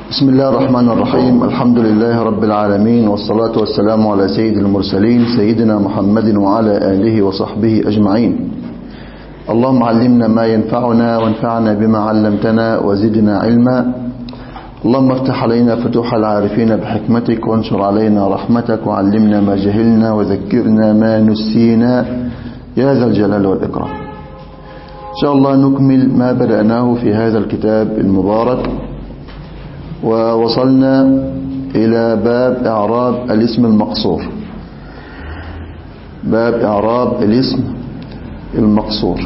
بسم الله الرحمن الرحيم الحمد لله رب العالمين والصلاة والسلام على سيد المرسلين سيدنا محمد وعلى آله وصحبه أجمعين اللهم علمنا ما ينفعنا وانفعنا بما علمتنا وزدنا علما اللهم افتح علينا فتوح العارفين بحكمتك وانشر علينا رحمتك وعلمنا ما جهلنا وذكرنا ما نسينا يا ذا الجلال والإكرام إن شاء الله نكمل ما بدأناه في هذا الكتاب المبارك ووصلنا إلى باب إعراب الاسم المقصور باب إعراب الاسم المقصور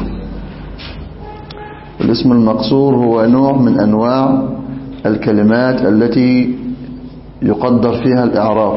الاسم المقصور هو نوع من أنواع الكلمات التي يقدر فيها الإعراب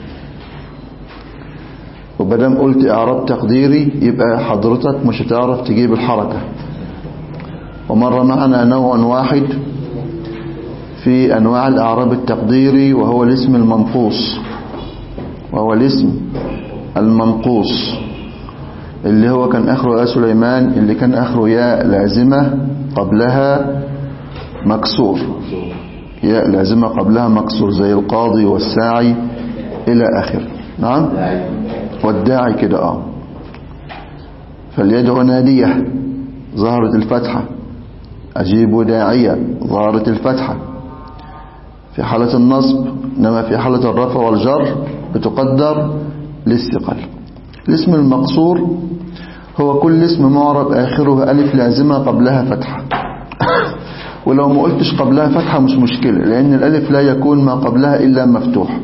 وبدم قلت إعراب تقديري يبقى حضرتك مش هتعرف تجيب الحركة ومر معنا نوع واحد في أنواع الأعراب التقديري وهو الاسم المنقوص وهو الاسم المنقوص اللي هو كان آخره يا سليمان اللي كان آخره ياء لازمة قبلها مكسور ياء لازمة قبلها مكسور زي القاضي والساعي إلى آخر نعم والداعي كده اه فليدعو نادية ظهرت الفتحة أجيب داعية ظهرت الفتحة في حالة النصب إنما في حالة الرفع والجر بتقدر الاستقال الاسم المقصور هو كل اسم معرب آخره ألف لازمة قبلها فتحة ولو ما قلتش قبلها فتحة مش مشكلة لأن الألف لا يكون ما قبلها إلا مفتوح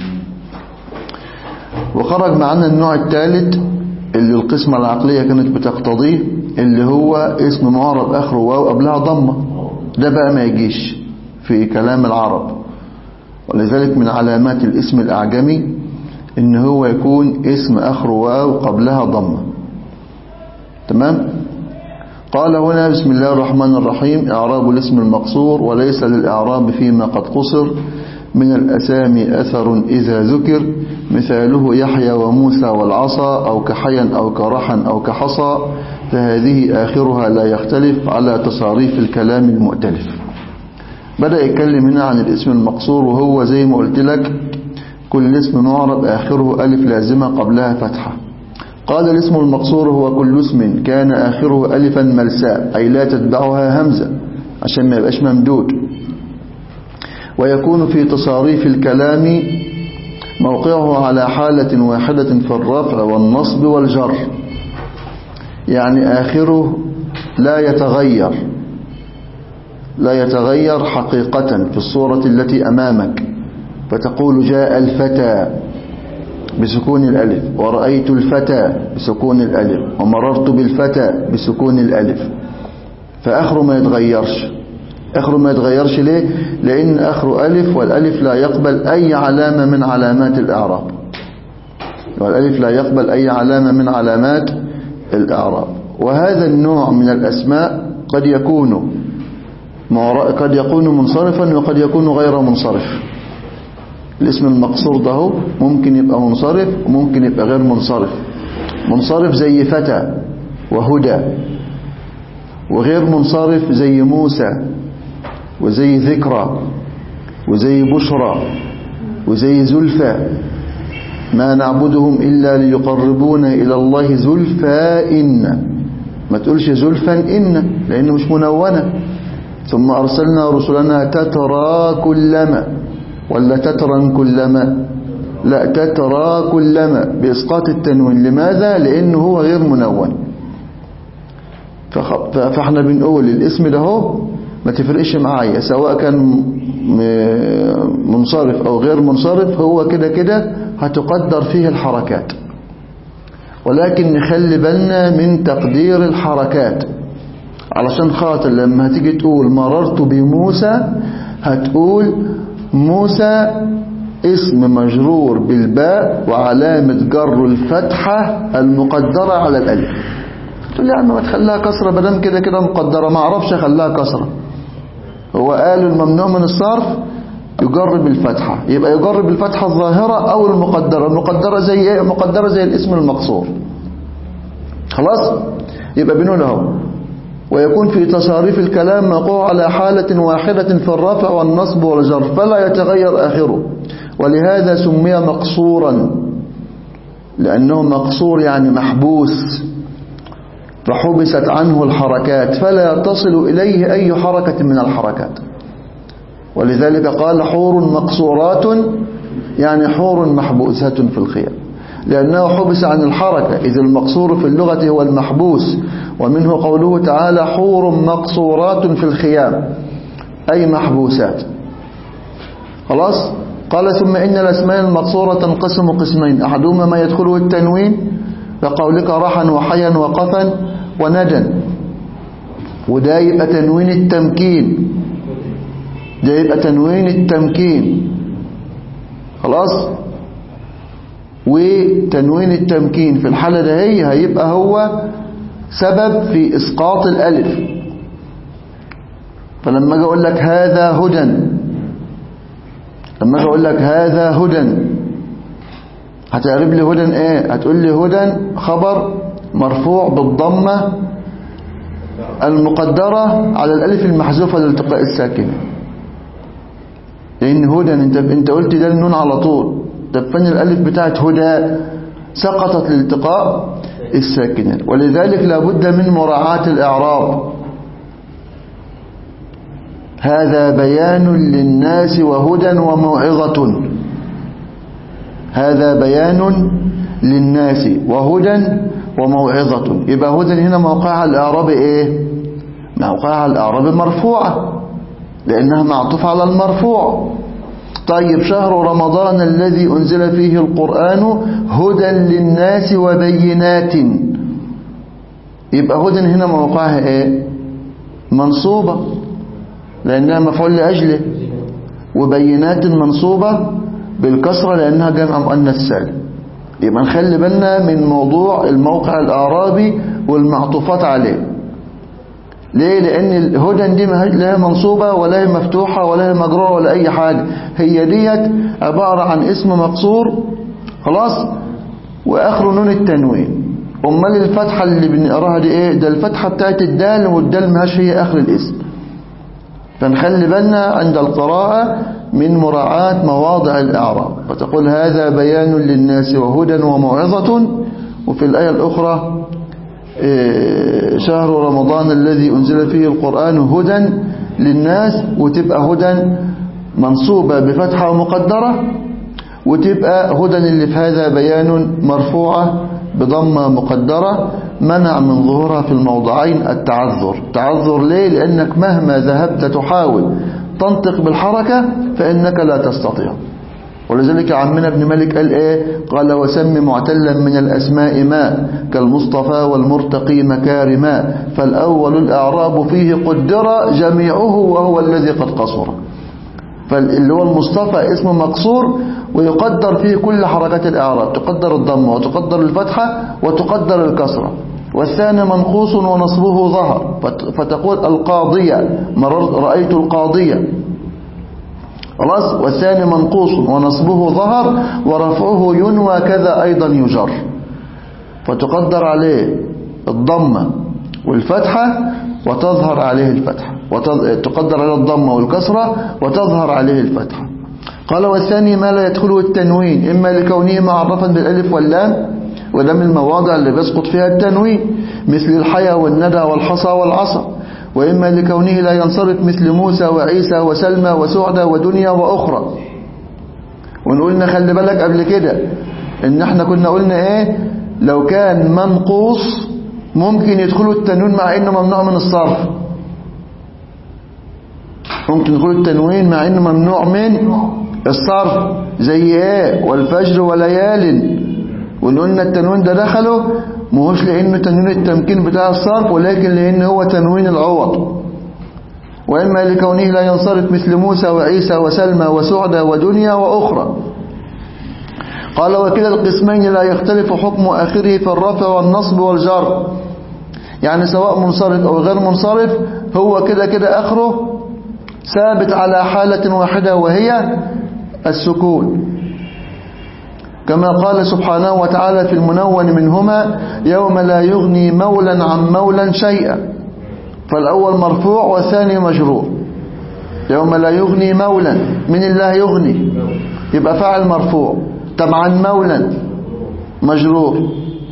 وخرج معنا النوع الثالث اللي القسمة العقلية كانت بتقتضيه اللي هو اسم معرب آخره واو قبلها ضمة ده بقى ما يجيش في كلام العرب ولذلك من علامات الاسم الأعجمي ان هو يكون اسم آخره واو قبلها ضمة تمام قال هنا بسم الله الرحمن الرحيم إعراب الاسم المقصور وليس للإعراب فيما قد قصر من الأسامي أثر إذا ذكر مثاله يحيى وموسى والعصا أو كحيا أو كرحا أو كحصى فهذه آخرها لا يختلف على تصاريف الكلام المؤتلف بدأ يتكلم هنا عن الاسم المقصور وهو زي ما قلت لك كل اسم معرب آخره ألف لازمة قبلها فتحة قال الاسم المقصور هو كل اسم كان آخره ألفا ملساء أي لا تتبعها همزة عشان ما يبقاش ممدود ويكون في تصاريف الكلام موقعه على حالة واحدة في الرفع والنصب والجر يعني آخره لا يتغير لا يتغير حقيقة في الصورة التي أمامك فتقول جاء الفتى بسكون الألف ورأيت الفتى بسكون الألف ومررت بالفتى بسكون الألف فآخره ما يتغيرش آخره ما يتغيرش ليه لأن آخره ألف والألف لا يقبل أي علامة من علامات الإعراب والألف لا يقبل أي علامة من علامات الإعراب وهذا النوع من الأسماء قد يكون قد يكون منصرفا وقد يكون غير منصرف الاسم المقصور ده ممكن يبقى منصرف وممكن يبقى غير منصرف منصرف زي فتى وهدى وغير منصرف زي موسى وزي ذكرى وزي بشرى وزي زلفى ما نعبدهم إلا ليقربونا إلى الله زلفى إن ما تقولش زلفا إن لأنه مش منونة ثم أرسلنا رسلنا تترى كلما ولا تترا كلما لا تترى كلما بإسقاط التنوين لماذا لأنه هو غير منون فاحنا بنقول الاسم ده هو ما تفرقش معايا سواء كان منصرف أو غير منصرف هو كده كده هتقدر فيه الحركات ولكن نخلي بالنا من تقدير الحركات علشان خاطر لما هتيجي تقول مررت بموسى هتقول موسى اسم مجرور بالباء وعلامة جر الفتحة المقدرة على الألف تقول لي يا عم ما تخليها كسرة بدل كده كده مقدرة ما اعرفش اخليها كسرة هو قال الممنوع من الصرف يجرب الفتحة يبقى يجرب الفتحة الظاهرة أو المقدرة المقدرة زي ايه مقدرة زي الاسم المقصور خلاص يبقى بنقول اهو ويكون في تصاريف الكلام موقوع على حالة واحدة في الرفع والنصب والجر فلا يتغير آخره ولهذا سمي مقصورا لأنه مقصور يعني محبوس فحبست عنه الحركات فلا تصل إليه أي حركة من الحركات ولذلك قال حور مقصورات يعني حور محبوسات في الخيام لأنه حبس عن الحركة إذ المقصور في اللغة هو المحبوس ومنه قوله تعالى حور مقصورات في الخيام أي محبوسات خلاص قال ثم إن الأسماء المقصورة تنقسم قسمين أحدهما ما يدخله التنوين كقولك رحا وحيا وقفا وندى وده يبقى تنوين التمكين ده يبقى تنوين التمكين خلاص وتنوين التمكين في الحالة ده هي هيبقى هو سبب في إسقاط الألف فلما أجي أقول لك هذا هدى لما أجي أقول لك هذا هدى هتعرف لي هدى إيه هتقول لي هدى خبر مرفوع بالضمة المقدرة على الألف المحذوفة لالتقاء الساكنة لأن هدى أنت أنت قلت ده النون على طول طب فين الألف بتاعت هدى سقطت لالتقاء الساكنة ولذلك لابد من مراعاة الإعراب هذا بيان للناس وهدى وموعظة هذا بيان للناس وهدى وموعظة يبقى هدى هنا موقعها الإعراب إيه موقعها الإعراب مرفوعة لأنها معطوف على المرفوع طيب شهر رمضان الذي أنزل فيه القرآن هدى للناس وبينات يبقى هدى هنا موقعها ايه منصوبة لأنها مفعول لأجله وبينات منصوبة بالكسرة لأنها جمع مؤنث سالم يبقى نخلي بالنا من موضوع الموقع الأعرابي والمعطوفات عليه ليه لأن الهدى دي لا هي منصوبة ولا هي مفتوحة ولا هي مجرورة ولا أي حاجة هي ديت عبارة عن اسم مقصور خلاص وآخره نون التنوين أمال الفتحة اللي بنقراها دي إيه ده الفتحة بتاعت الدال والدال ماهاش هي آخر الاسم فنخلي بالنا عند القراءة من مراعاة مواضع الإعراب فتقول هذا بيان للناس وهدى وموعظة وفي الآية الأخرى شهر رمضان الذي أنزل فيه القرآن هدى للناس وتبقى هدى منصوبة بفتحة ومقدرة وتبقى هدى اللي في هذا بيان مرفوعة بضمة مقدرة منع من ظهورها في الموضعين التعذر تعذر ليه لأنك مهما ذهبت تحاول تنطق بالحركة فإنك لا تستطيع ولذلك عمنا ابن مالك قال ايه قال وسم معتلا من الأسماء ما كالمصطفى والمرتقي مكارما فالأول الأعراب فيه قدر جميعه وهو الذي قد قصر فاللي هو المصطفى اسم مقصور ويقدر فيه كل حركات الإعراب تقدر الضمة وتقدر الفتحة وتقدر الكسرة والثاني منقوص ونصبه ظهر فتقول القاضية مررت رأيت القاضية خلاص والثاني منقوص ونصبه ظهر ورفعه ينوى كذا أيضا يجر فتقدر عليه الضمة والفتحة وتظهر عليه الفتحة تقدر عليه الضمة والكسرة وتظهر عليه الفتحة قال والثاني ما لا يدخله التنوين إما لكونه معرفا بالألف واللام وده من المواضع اللي بيسقط فيها التنوين مثل الحيا والندى والحصى والعصا وإما لكونه لا ينصرف مثل موسى وعيسى وسلمى وسعدة ودنيا وأخرى ونقولنا خلي بالك قبل كده إن احنا كنا قلنا إيه لو كان منقوص ممكن يدخلوا التنوين مع إنه ممنوع من الصرف ممكن يدخلوا التنوين مع إنه ممنوع من الصرف زي إيه والفجر وليال ونقولنا التنوين ده دخله مهوش لأنه تنوين التمكين بتاع الصرف ولكن لأنه هو تنوين العوض وإما لكونه لا ينصرف مثل موسى وعيسى وسلمى وسعدة ودنيا وأخرى قال وكلا القسمين لا يختلف حكم آخره في الرفع والنصب والجر يعني سواء منصرف أو غير منصرف هو كده كده آخره ثابت على حالة واحدة وهي السكون كما قال سبحانه وتعالى في المنون منهما يوم لا يغني مولا عن مولا شيئا فالأول مرفوع والثاني مجرور يوم لا يغني مولا من الله يغني يبقى فاعل مرفوع طبعا مولا مجرور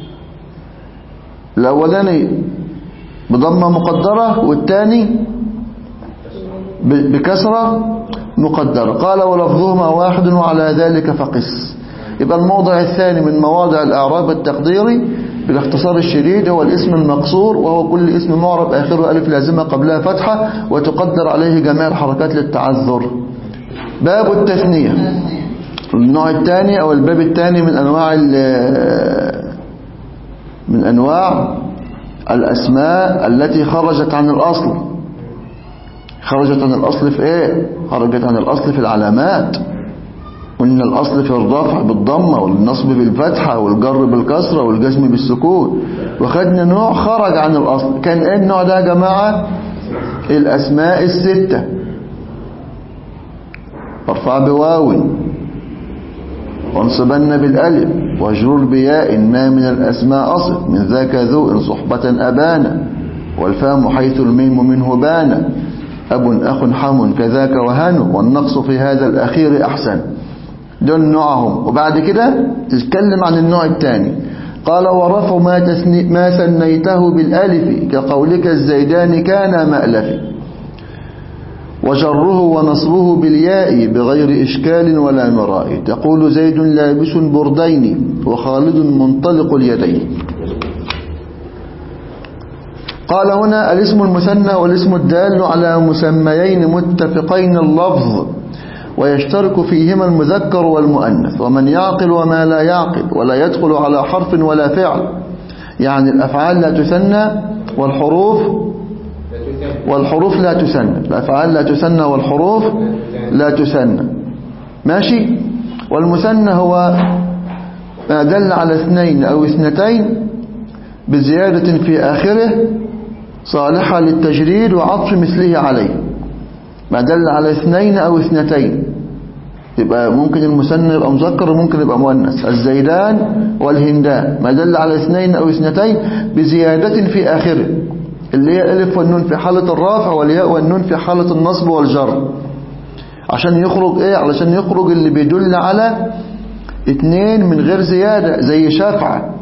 الأولاني بضمة مقدرة والثاني بكسرة مقدرة قال ولفظهما واحد وعلى ذلك فقس يبقى الموضع الثاني من مواضع الأعراب التقديري بالاختصار الشديد هو الاسم المقصور وهو كل اسم معرب آخره ألف لازمة قبلها فتحة وتقدر عليه جميع الحركات للتعذر باب التثنية النوع الثاني أو الباب الثاني من أنواع من أنواع الأسماء التي خرجت عن الأصل خرجت عن الأصل في إيه خرجت عن الأصل في العلامات قلنا الأصل في الرفع بالضمة والنصب بالفتحة والجر بالكسرة والجزم بالسكون وخدنا نوع خرج عن الأصل كان إيه النوع ده يا جماعة الأسماء الستة ارفع بواو وانصبن بالالف واجرر بياء ما من الأسماء أصل من ذاك ذو إن صحبة أبانا والفام حيث الميم منه بان أب أخ حم كذاك وهن والنقص في هذا الأخير أحسن دول نوعهم وبعد كده تتكلم عن النوع الثاني قال ورفع ما, تسني ما سنيته بالالف كقولك الزيدان كان مألف وجره ونصبه بالياء بغير إشكال ولا مراء تقول زيد لابس بردين وخالد منطلق اليدين قال هنا الاسم المثنى والاسم الدال على مسميين متفقين اللفظ ويشترك فيهما المذكر والمؤنث ومن يعقل وما لا يعقل ولا يدخل على حرف ولا فعل يعني الأفعال لا تثنى والحروف والحروف لا تثنى الأفعال لا تثنى والحروف لا تثنى ماشي والمثنى هو ما دل على اثنين أو اثنتين بزيادة في آخره صالحة للتجريد وعطف مثله عليه ما دل على اثنين أو اثنتين يبقى ممكن المثنى يبقى مذكر وممكن يبقى مؤنث الزيدان والهندان ما دل على اثنين أو اثنتين بزيادة في آخره اللي هي ألف والنون في حالة الرافع والياء والنون في حالة النصب والجر عشان يخرج ايه علشان يخرج اللي بيدل على اتنين من غير زيادة زي شفعة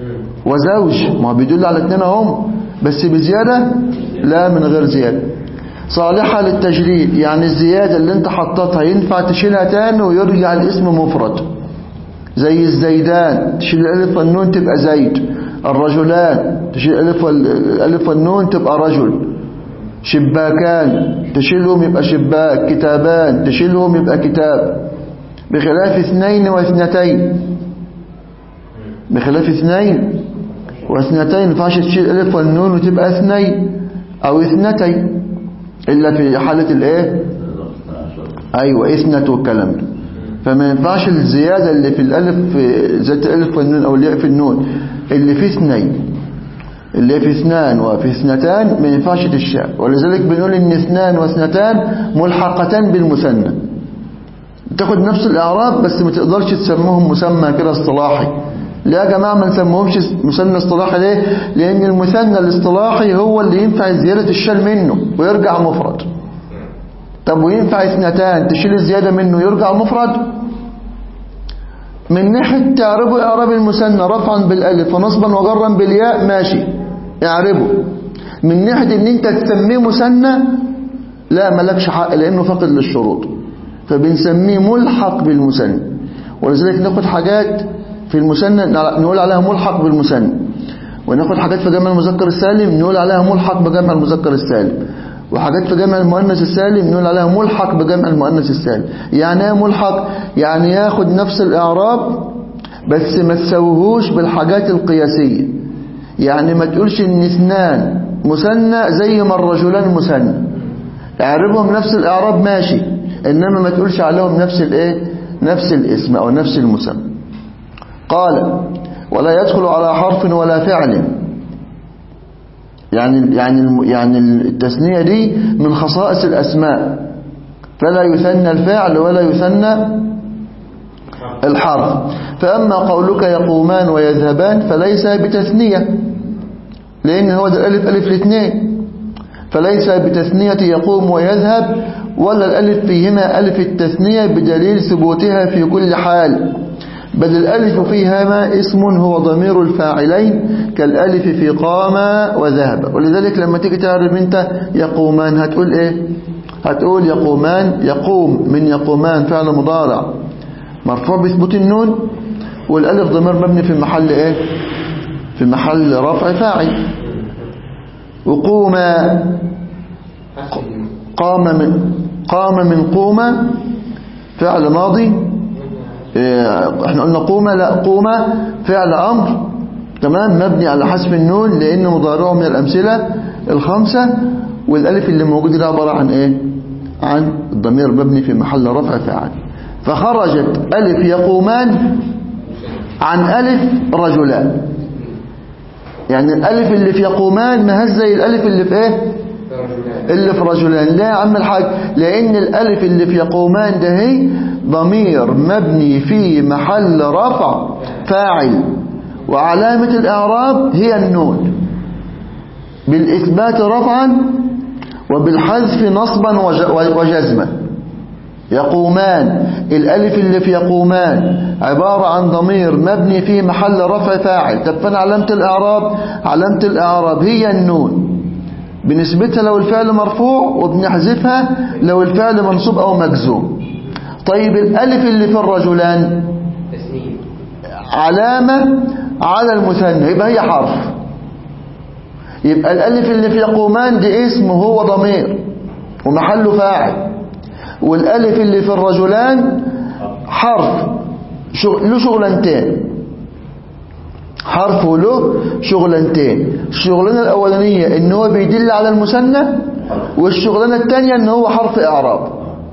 وزوج ما بيدل على اتنين اهم بس بزيادة لا من غير زيادة صالحة للتجريد يعني الزيادة اللي انت حطتها ينفع تشيلها تاني ويرجع الاسم مفرد زي الزيدان تشيل الالف والنون تبقى زيد الرجلان تشيل الالف والالف والنون تبقى رجل شباكان تشيلهم يبقى شباك كتابان تشيلهم يبقى كتاب بخلاف اثنين واثنتين بخلاف اثنين واثنتين ما ينفعش تشيل الالف والنون وتبقى اثنين او اثنتين الا في حالة الايه ايوه اثنة والكلام ده فما ينفعش الزيادة اللي في الالف في ذات الالف والنون او الياء في النون اللي فيه اثنين اللي في اثنان وفي اثنتان ما ينفعش تشاء ولذلك بنقول ان اثنان واثنتان ملحقتان بالمثنى تاخد نفس الاعراب بس ما تقدرش تسموهم مسمى كده اصطلاحي ليه يا جماعة ما نسموهمش مثنى اصطلاحي ليه لان المثنى الاصطلاحي هو اللي ينفع زيادة الشال منه ويرجع مفرد طب وينفع اثنتان تشيل الزيادة منه يرجع مفرد من ناحية تعربوا اعراب المثنى رفعا بالالف ونصبا وجرا بالياء ماشي اعربه من ناحية ان انت تسميه مثنى لا ملكش حق لانه فقد للشروط فبنسميه ملحق بالمثنى ولذلك ناخد حاجات في المثنى نقول عليها ملحق بالمثنى وناخد حاجات في جمع المذكر السالم نقول عليها ملحق بجمع المذكر السالم وحاجات في جمع المؤنث السالم نقول عليها ملحق بجمع المؤنث السالم يعني ايه ملحق يعني ياخد نفس الاعراب بس ما تسويهوش بالحاجات القياسيه يعني ما تقولش ان اثنان مثنى زي ما الرجلان مثنى اعربهم نفس الاعراب ماشي انما ما تقولش عليهم نفس الايه نفس الاسم او نفس المسمى قال ولا يدخل على حرف ولا فعل يعني يعني يعني التثنية دي من خصائص الأسماء فلا يثنى الفعل ولا يثنى الحرف فأما قولك يقومان ويذهبان فليس بتثنية لأن هو ده الألف ألف الاثنين فليس بتثنية يقوم ويذهب ولا الألف فيهما ألف التثنية بدليل ثبوتها في كل حال بل الألف فيهما اسم هو ضمير الفاعلين كالألف في قام وذهب ولذلك لما تيجي تعرف انت يقومان هتقول ايه هتقول يقومان يقوم من يقومان فعل مضارع مرفوع بثبوت النون والألف ضمير مبني في محل ايه في محل رفع فاعل وقوم قام من قام من قوم فعل ماضي إيه، احنا قلنا قوم لا قوم فعل امر تمام مبني على حذف النون لان مضارعه من الامثله الخمسه والالف اللي موجود ده عباره عن ايه عن الضمير مبني في محل رفع فاعل فخرجت الف يقومان عن الف رجلان يعني الالف اللي في يقومان ما هي زي الالف اللي في ايه اللي في رجلان لا يا عم الحاج لان الالف اللي في يقومان ده هي ضمير مبني في محل رفع فاعل وعلامة الإعراب هي النون بالإثبات رفعا وبالحذف نصبا وج- وجزما يقومان الألف اللي في يقومان عبارة عن ضمير مبني في محل رفع فاعل طب فين علامة الإعراب علامة الإعراب هي النون بنسبتها لو الفعل مرفوع وبنحذفها لو الفعل منصوب أو مجزوم طيب الألف اللي في الرجلان تسنيم علامة على المثنى يبقى هي حرف يبقى الألف اللي في يقومان دي اسم هو ضمير ومحله فاعل والألف اللي في الرجلان حرف شغ- له شغلانتين حرف له شغلانتين الشغلانة الأولانية إن هو بيدل على المثنى والشغلانة الثانية إن هو حرف إعراب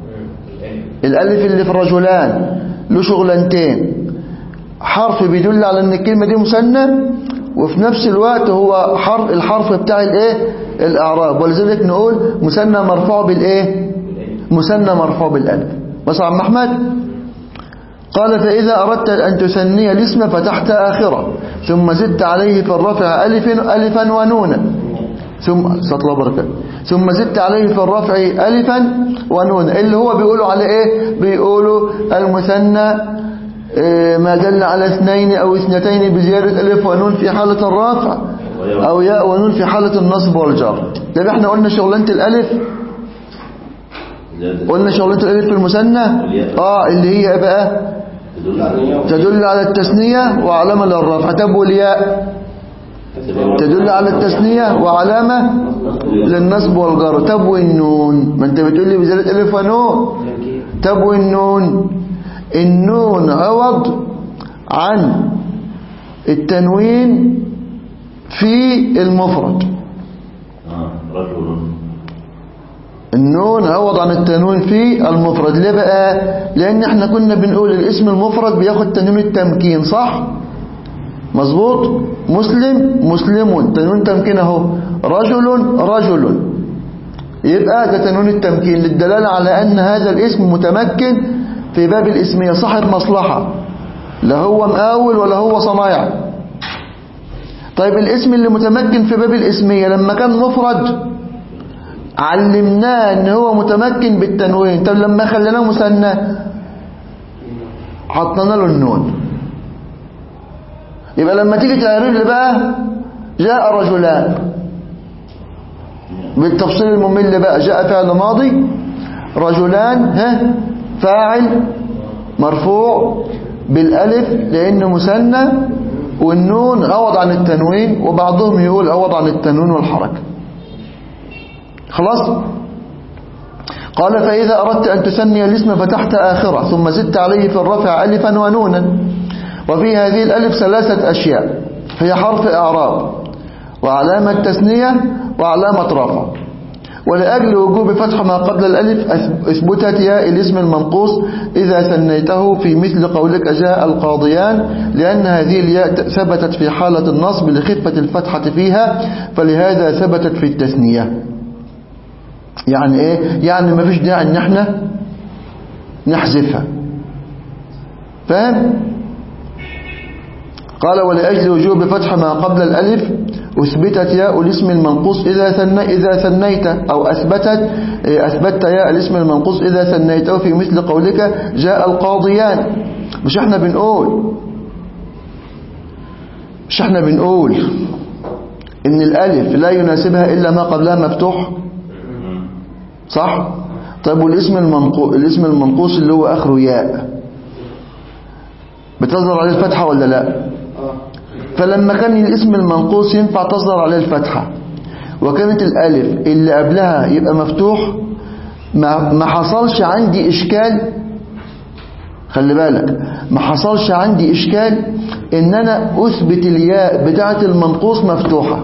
الألف اللي في الرجلان له شغلانتين حرف بيدل على ان الكلمة دي مثنى وفي نفس الوقت هو حرف الحرف بتاع الايه الاعراب ولذلك نقول مثنى مرفوع بالايه مثنى مرفوع بالالف بس عم احمد قال فإذا أردت أن تثني الاسم فتحت آخرة ثم زدت عليه في الرفع ألف ألفا ونونا ثم صلى الله وبركاته ثم زدت عليه في الرفع ألفا ونونا اللي هو بيقولوا على إيه بيقولوا المثنى إيه، ما دل على اثنين أو اثنتين بزيادة ألف ونون في حالة الرفع أو ياء ونون في حالة النصب والجر طب احنا قلنا شغلانة الألف قلنا شغلانة الألف في المثنى اه اللي هي إيه بقى تدل على تدل على التثنية وعلامة للرفع طب والياء تدل على التثنية وعلامة للنصب والجر طب والنون ما انت بتقول لي بزيادة ألف ونون طب والنون النون عوض عن التنوين في المفرد آه، رجل النون عوض عن التنوين في المفرد ليه بقى لان احنا كنا بنقول الاسم المفرد بياخد تنوين التمكين صح مظبوط مسلم مسلم تنوين تمكين اهو رجل رجل يبقى ده تنوين التمكين للدلالة على ان هذا الاسم متمكن في باب الاسمية صاحب مصلحة لا هو مقاول ولا هو صنايع طيب الاسم اللي متمكن في باب الاسمية لما كان مفرد علمناه ان هو متمكن بالتنوين طب لما خليناه مثنى حطينا له النون يبقى لما تيجي تعرف لي بقى جاء رجلان بالتفصيل الممل بقى جاء فعل ماضي رجلان ها فاعل مرفوع بالالف لانه مثنى والنون عوض عن التنوين وبعضهم يقول عوض عن التنوين والحركه خلاص قال فإذا أردت أن تثني الاسم فتحت آخرة ثم زدت عليه في الرفع ألفا ونونا وفي هذه الألف ثلاثة أشياء هي حرف إعراب وعلامة تثنية وعلامة رفع ولأجل وجوب فتح ما قبل الألف أث- أثبتت ياء الاسم المنقوص إذا ثنيته في مثل قولك جاء القاضيان لأن هذه الياء ت- ثبتت في حالة النصب لخفة الفتحة فيها فلهذا ثبتت في التثنية يعني ايه يعني ما فيش داعي ان احنا نحذفها فاهم قال ولأجل وجوب فتح ما قبل الألف أثبتت ياء الاسم المنقوص إذا ثنى إذا ثنيت أو أثبتت إيه، أثبتت ياء الاسم المنقوص إذا ثنيته في مثل قولك جاء القاضيان مش احنا بنقول مش احنا بنقول إن الألف لا يناسبها إلا ما قبلها مفتوح صح طيب والاسم المنقوص الاسم المنقوص اللي هو آخره ياء بتظهر عليه الفتحة ولا لا فلما كان الاسم المنقوص ينفع تظهر عليه الفتحة وكانت الألف اللي قبلها يبقى مفتوح ما, ما حصلش عندي إشكال خلي بالك ما حصلش عندي إشكال إن أنا أثبت الياء بتاعة المنقوص مفتوحة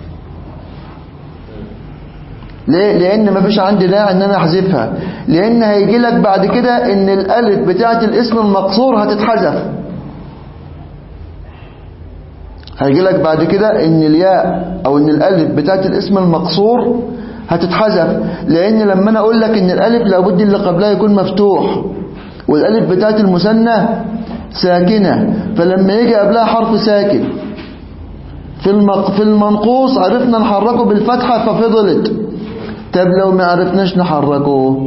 ليه؟ لأن ما فيش عندي داعي إن أنا أحذفها لأن هيجي لك بعد كده إن الألف بتاعة الاسم المقصور هتتحذف هيجي لك بعد كده ان الياء او ان الالف بتاعت الاسم المقصور هتتحذف لان لما انا اقول لك ان الالف لابد اللي قبلها يكون مفتوح والالف بتاعت المثنى ساكنه فلما يجي قبلها حرف ساكن في المق... في المنقوص عرفنا نحركه بالفتحه ففضلت طب لو ما عرفناش نحركه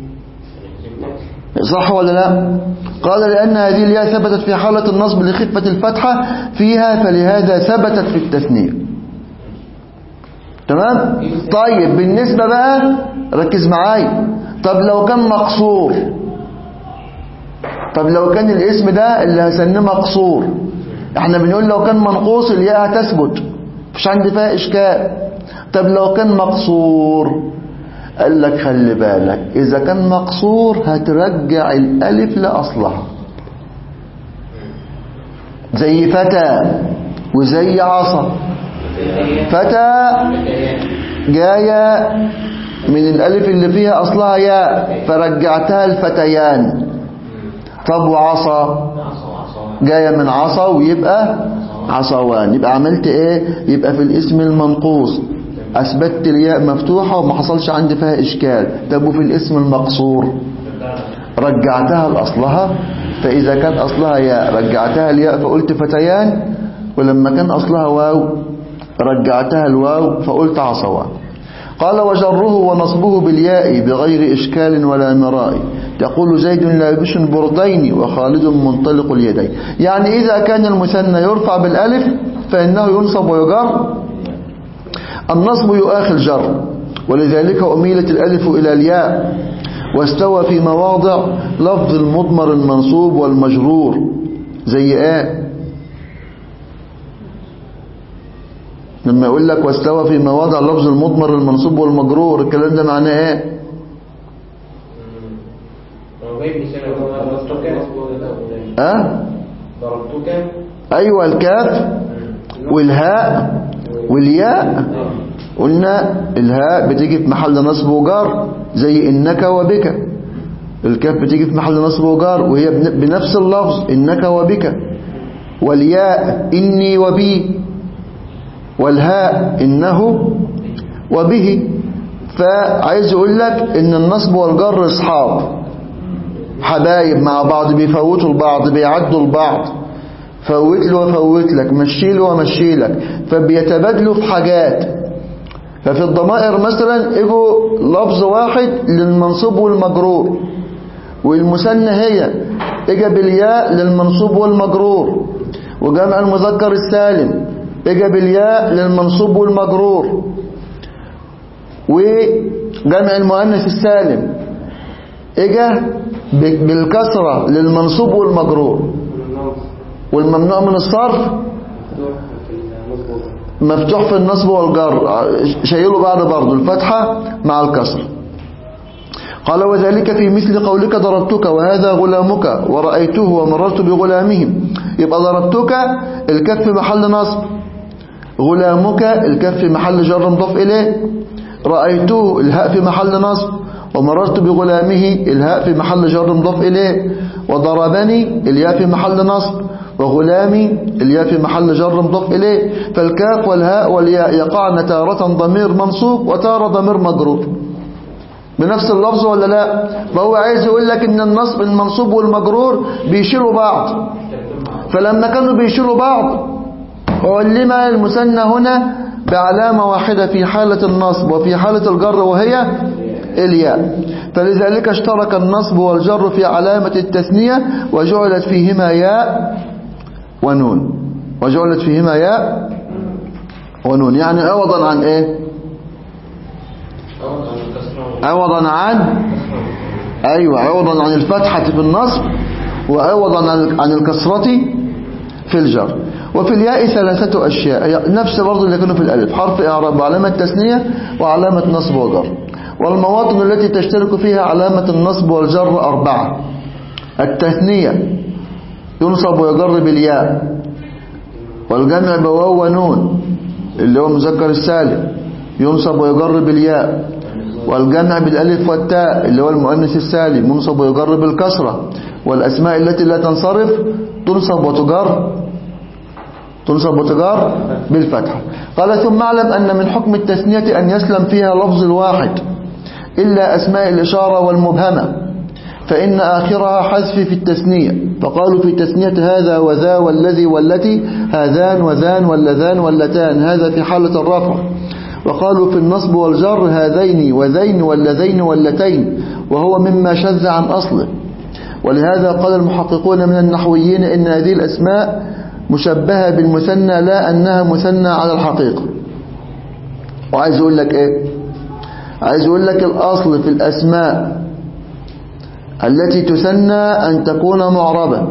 صح ولا لا قال لأن هذه الياء ثبتت في حالة النصب لخفة الفتحة فيها فلهذا ثبتت في التثنية تمام طيب بالنسبة بقى ركز معايا طب لو كان مقصور طب لو كان الاسم ده اللي هسميه مقصور احنا بنقول لو كان منقوص الياء هتثبت مش عندي فيها اشكال طب لو كان مقصور قال لك خلي بالك إذا كان مقصور هترجع الألف لأصلها زي فتى وزي عصا فتى جاية من الألف اللي فيها أصلها ياء فرجعتها الفتيان طب وعصا جاية من عصا ويبقى عصوان يبقى عملت ايه يبقى في الاسم المنقوص أثبتت الياء مفتوحة وما حصلش عندي فيها إشكال طب وفي الاسم المقصور رجعتها لأصلها فإذا كان أصلها ياء رجعتها الياء فقلت فتيان ولما كان أصلها واو رجعتها الواو فقلت عصوان قال وجره ونصبه بالياء بغير إشكال ولا مراء تقول زيد لابس بردين وخالد منطلق اليدين يعني إذا كان المثنى يرفع بالألف فإنه ينصب ويجر النصب يؤاخي الجر ولذلك أميلت الألف إلى الياء واستوى في مواضع لفظ المضمر المنصوب والمجرور زي ايه لما يقول لك واستوى في مواضع لفظ المضمر المنصوب والمجرور الكلام ده معناه ايه اه ضربتك ايوه الكاف والهاء والياء قلنا الهاء بتيجي في محل نصب وجر زي إنك وبك الكاف بتيجي في محل نصب وجر وهي بنفس اللفظ إنك وبك والياء إني وبي والهاء إنه وبه فعايز يقول لك إن النصب والجر أصحاب حبايب مع بعض بيفوتوا البعض بيعدوا البعض فوت له وفوت لك مشي له ومشي لك فبيتبادلوا في حاجات ففي الضمائر مثلا اجوا لفظ واحد للمنصوب والمجرور والمثنى هي اجا بالياء للمنصوب والمجرور وجمع المذكر السالم اجا بالياء للمنصوب والمجرور وجمع المؤنث السالم اجا بالكسرة للمنصوب والمجرور والممنوع من الصرف مفتوح في النصب والجر شايله بعد برضه الفتحة مع الكسر قال وذلك في مثل قولك ضربتك وهذا غلامك ورأيته ومررت بغلامهم يبقى ضربتك الكف محل نصب غلامك الكف في محل جر مضاف إليه رأيته الهاء في محل نصب ومررت بغلامه الهاء في محل جر مضاف إليه وضربني الياء في محل نصب وغلامي الياء في محل جر مضاف إليه فالكاف والهاء والياء يقعن تارة ضمير منصوب وتارة ضمير مجرور بنفس اللفظ ولا لا فهو عايز يقول لك ان النصب المنصوب والمجرور بيشيلوا بعض فلما كانوا بيشيلوا بعض علم المثنى هنا بعلامة واحدة في حالة النصب وفي حالة الجر وهي الياء فلذلك اشترك النصب والجر في علامة التثنية وجعلت فيهما ياء ونون وجعلت فيهما ياء ونون يعني عوضا عن ايه عوضا عن ايوه عوضا عن الفتحة في النصب وعوضا عن عن الكسرة في الجر وفي الياء ثلاثة أشياء هي نفس برضه اللي كانوا في الألف حرف إعراب وعلامة تثنية وعلامة نصب وجر والمواطن التي تشترك فيها علامة النصب والجر أربعة التثنية ينصب ويجر بالياء والجمع بواو ونون اللي هو المذكر السالم ينصب ويجر بالياء والجمع بالالف والتاء اللي هو المؤنث السالم ينصب ويجر بالكسرة والأسماء التي لا تنصرف تنصب وتجر تنصب وتجر بالفتحة قال ثم اعلم أن من حكم التثنية أن يسلم فيها لفظ الواحد إلا أسماء الإشارة والمبهمة فإن آخرها حذف في التثنية فقالوا في تثنية هذا وذا والذي والتي هذان وذان واللذان واللتان هذا في حالة الرفع وقالوا في النصب والجر هذين وذين واللذين واللتين وهو مما شذ عن أصله ولهذا قال المحققون من النحويين إن هذه الأسماء مشبهة بالمثنى لا أنها مثنى على الحقيقة وعايز أقول لك إيه عايز أقول لك الأصل في الأسماء التي تثنى أن تكون معربة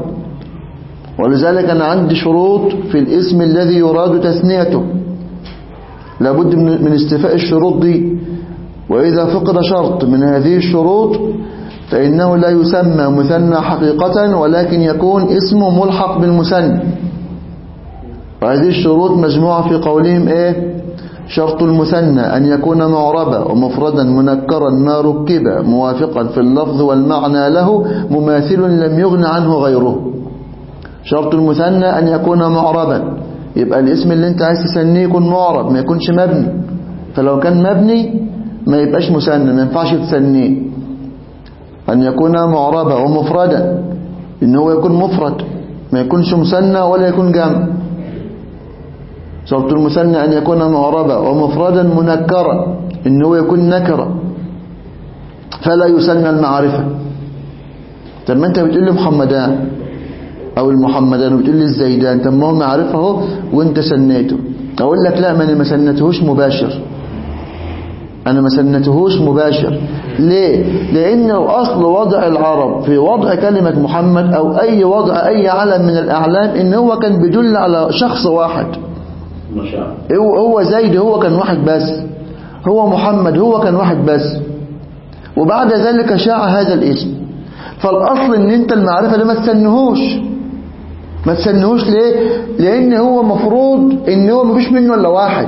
ولذلك أنا عندي شروط في الاسم الذي يراد تثنيته لابد من استفاء الشروط دي وإذا فقد شرط من هذه الشروط فإنه لا يسمى مثنى حقيقة ولكن يكون اسمه ملحق بالمثنى وهذه الشروط مجموعة في قولهم إيه شرط المثنى أن يكون معربا ومفردا منكرا ما ركب موافقا في اللفظ والمعنى له مماثل لم يغن عنه غيره شرط المثنى أن يكون معربا يبقى الاسم اللي انت عايز تسنيه يكون معرب ما يكونش مبني فلو كان مبني ما يبقاش مثنى ما ينفعش تسنيه أن يكون معربا ومفردا إن هو يكون مفرد ما يكونش مثنى ولا يكون جمع شرط المثنى أن يكون معربا ومفردا منكرا إن هو يكون نكرا فلا يسمى المعرفة طب ما انت بتقول لي محمدان او المحمدان وبتقول لي الزيدان طب ما هو معرفة اهو وانت سنيته اقول لك لا ما انا ما سنتهوش مباشر انا ما سنتهوش مباشر ليه لان اصل وضع العرب في وضع كلمة محمد او اي وضع اي علم من الاعلام ان هو كان بيدل على شخص واحد ما شاء هو هو زيد هو كان واحد بس هو محمد هو كان واحد بس وبعد ذلك شاع هذا الاسم فالأصل ان انت المعرفة ده ما تسنهوش ما تسنهوش ليه لان هو مفروض ان هو مفيش منه الا واحد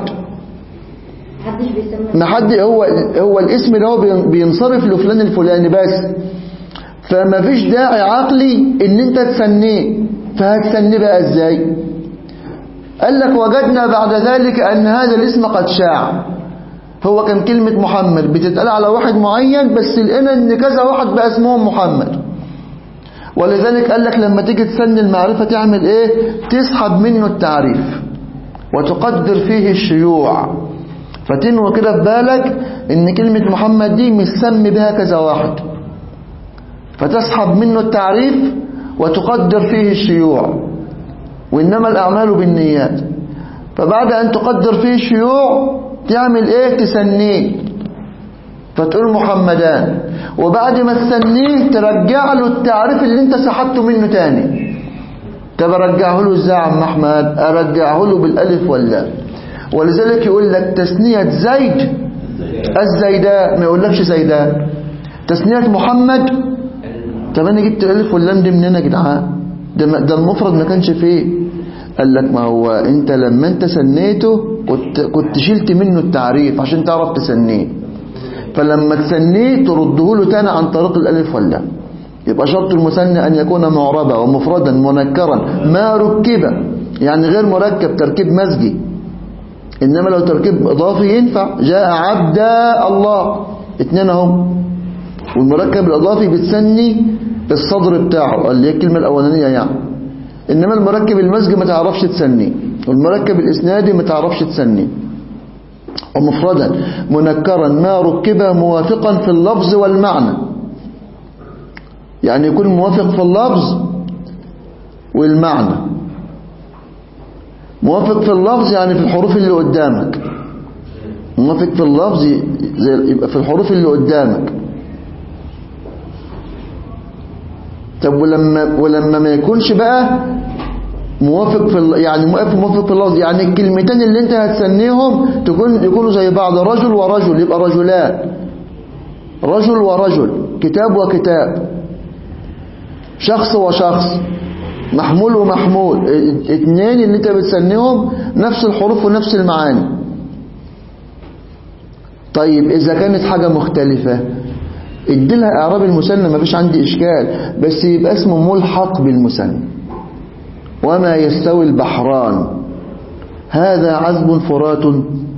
محدش بيسمى ما حد هو هو الاسم ده هو بين- بينصرف لفلان الفلاني بس فما فيش داعي عقلي ان انت تسنيه فهتسنيه بقى ازاي قال لك وجدنا بعد ذلك ان هذا الاسم قد شاع هو كان كلمة محمد بتتقال على واحد معين بس لقينا ان كذا واحد بقى اسمهم محمد ولذلك قال لك لما تيجي تسن المعرفة تعمل ايه تسحب منه التعريف وتقدر فيه الشيوع فتنوى كده في بالك ان كلمة محمد دي مسمي بها كذا واحد فتسحب منه التعريف وتقدر فيه الشيوع وإنما الأعمال بالنيات فبعد أن تقدر فيه الشيوع تعمل إيه تسنيه فتقول محمدان وبعد ما تسنيه ترجع له التعريف اللي انت سحبته منه تاني طب ارجعه له ازاي يا عم احمد ارجعه له بالالف واللام ولذلك يقول لك تثنية زيد الزيداء ما يقولكش زيدان تثنية محمد طب انا جبت الالف واللام دي منين يا جدعان ده ما- ده المفرد ما كانش فيه قال لك ما هو انت لما انت سنيته كنت كنت شلت منه التعريف عشان تعرف تسنيه فلما تسنيه ترده له تاني عن طريق الالف واللام يبقى شرط المثنى ان يكون معربا ومفردا منكرا ما ركب يعني غير مركب تركيب مزجي انما لو تركيب اضافي ينفع جاء عبد الله اتنين اهم والمركب الاضافي بتسني الصدر بتاعه اللي هي الكلمه الاولانيه يعني انما المركب المزجي ما تعرفش تسنيه والمركب الاسنادي ما تعرفش تسنيه ومفردا منكرا ما ركب موافقا في اللفظ والمعنى يعني يكون موافق في اللفظ والمعنى موافق في اللفظ يعني في الحروف اللي قدامك موافق في اللفظ زي يبقى في الحروف اللي قدامك طب ولما ولما ما يكونش بقى موافق في ال- يعني موافق موافق في اللفظ يعني الكلمتين اللي انت هتسميهم تكون يكونوا زي بعض رجل ورجل يبقى رجلان رجل ورجل كتاب وكتاب شخص وشخص محمول ومحمول ات- اتنين اللي انت بتسميهم نفس الحروف ونفس المعاني طيب اذا كانت حاجة مختلفة اديلها اعراب المثنى مفيش عندي اشكال بس يبقى اسمه ملحق بالمثنى وما يستوي البحران هذا عذب فرات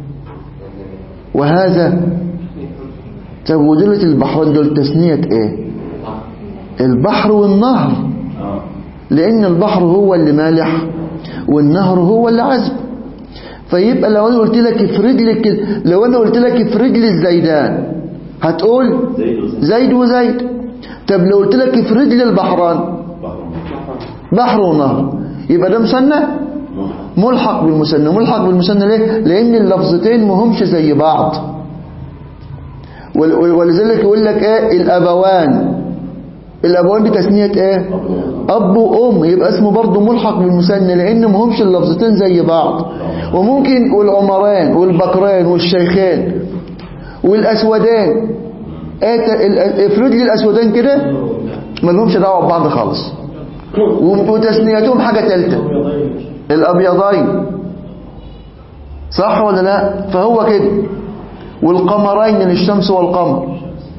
وهذا طب ودولة البحران دول تثنية ايه البحر والنهر اه لان البحر هو اللي مالح والنهر هو اللي عذب فيبقى لو انا قلت لك افرد لي كده- لو انا قلت لك افرد لي الزيدان هتقول زيد وزيد زيد وزيد طب لو قلت لك افرد لي البحران بحر بحر ونهر يبقى ده مثنى ملحق ملحق بالمثنى ملحق بالمثنى ليه لان اللفظتين مهمش زي بعض ول- ول- ولذلك يقول لك ايه الابوان الابوان دي تثنيه ايه اب وام يبقى اسمه برضه ملحق بالمثنى لان مهمش اللفظتين زي بعض وممكن والعمران والبكران والشيخين والاسودان ايه ت- ال- افرد لي الاسودان كده ما لهمش دعوه ببعض خالص وتثنيتهم حاجه ثالثه الابيضين صح ولا لا فهو كده والقمرين للشمس والقمر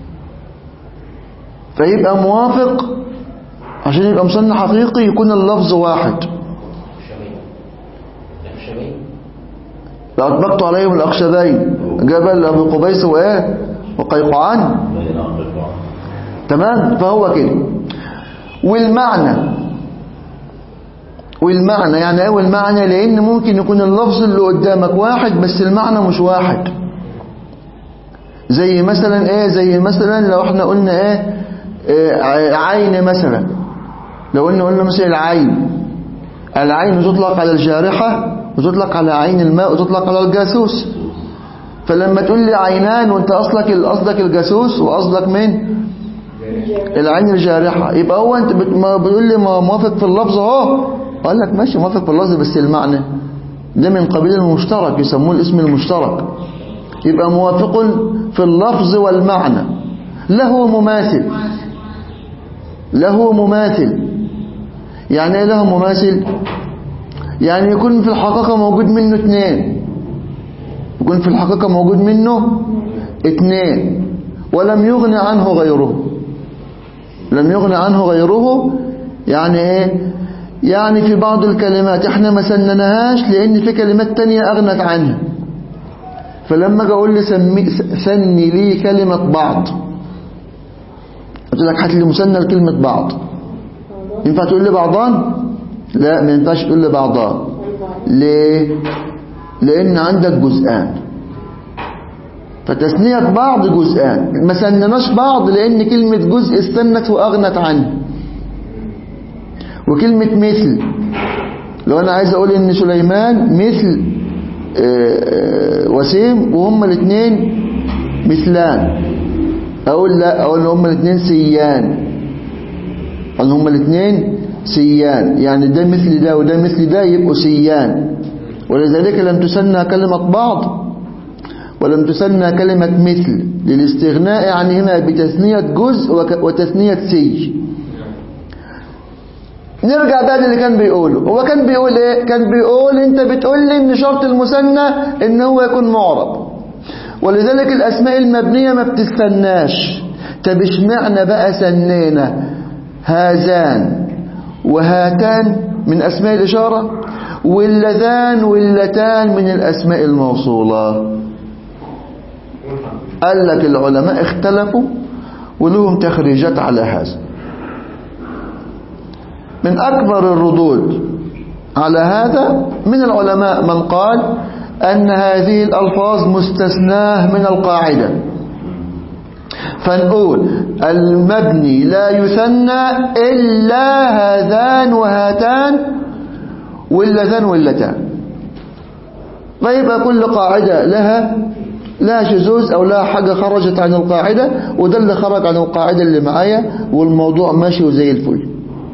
فيبقى موافق عشان يبقى مثنى حقيقي يكون اللفظ واحد لأطبقت عليهم الأخشبين جبل أبي قبيس وإيه وقيقعان بين أربع تمام فهو كده والمعنى والمعنى يعني ايه والمعنى لان ممكن يكون اللفظ اللي قدامك واحد بس المعنى مش واحد زي مثلا ايه زي مثلا لو احنا قلنا ايه, إيه ع- عين مثلا لو قلنا قلنا مثلا العين العين تطلق على الجارحة وتطلق على عين الماء وتطلق على الجاسوس فلما تقول لي عينان وانت اصلك قصدك الجاسوس وقصدك مين العين الجارحة يبقى هو انت بت- ما بتقول لي ما موافق في اللفظ اهو قال لك ماشي موافق في اللفظ بس المعنى ده من قبيل المشترك يسموه الاسم المشترك يبقى موافق في اللفظ والمعنى له مماثل له مماثل يعني ايه له مماثل يعني يكون في الحقيقة موجود منه اثنين يكون في الحقيقة موجود منه اثنين ولم يغن عنه غيره لم يغن عنه غيره يعني ايه يعني في بعض الكلمات احنا ما سنناهاش لان في كلمات تانية اغنت عنها فلما اجي اقول لي سمي سني لي كلمة بعض قلت لك هات لي مثنى لكلمة بعض ينفع تقول لي بعضان لا ما ينفعش تقول لي بعضان ليه لان عندك جزءان فتثنية بعض جزءان ما سنناش بعض لان كلمة جزء استنت واغنت عنه وكلمة مثل لو انا عايز اقول ان سليمان مثل آه، آه، وسيم وهما الاثنين مثلان اقول لا اقول ان هما الاثنين سيان ان هما الاثنين سيان يعني ده مثل ده وده مثل ده يبقوا سيان ولذلك لم تسنى كلمة بعض ولم تسنى كلمة مثل للاستغناء عنهما بتثنية جزء وك- وتثنية سي نرجع بقى للي كان بيقوله هو كان بيقول ايه كان بيقول انت بتقول لي ان شرط المثنى ان هو يكون معرب ولذلك الاسماء المبنية ما بتستناش طب اشمعنى بقى سنينا هذان وهاتان من اسماء الاشارة واللذان واللتان من الاسماء الموصولة قال لك العلماء اختلفوا ولهم تخريجات على هذا من أكبر الردود على هذا من العلماء من قال أن هذه الألفاظ مستثناه من القاعدة فنقول المبني لا يثنى إلا هذان وهاتان واللذان واللتان فيبقى كل قاعدة لها لا شذوذ أو لا حاجة خرجت عن القاعدة وده اللي خرج عن القاعدة اللي معايا والموضوع ماشي وزي الفل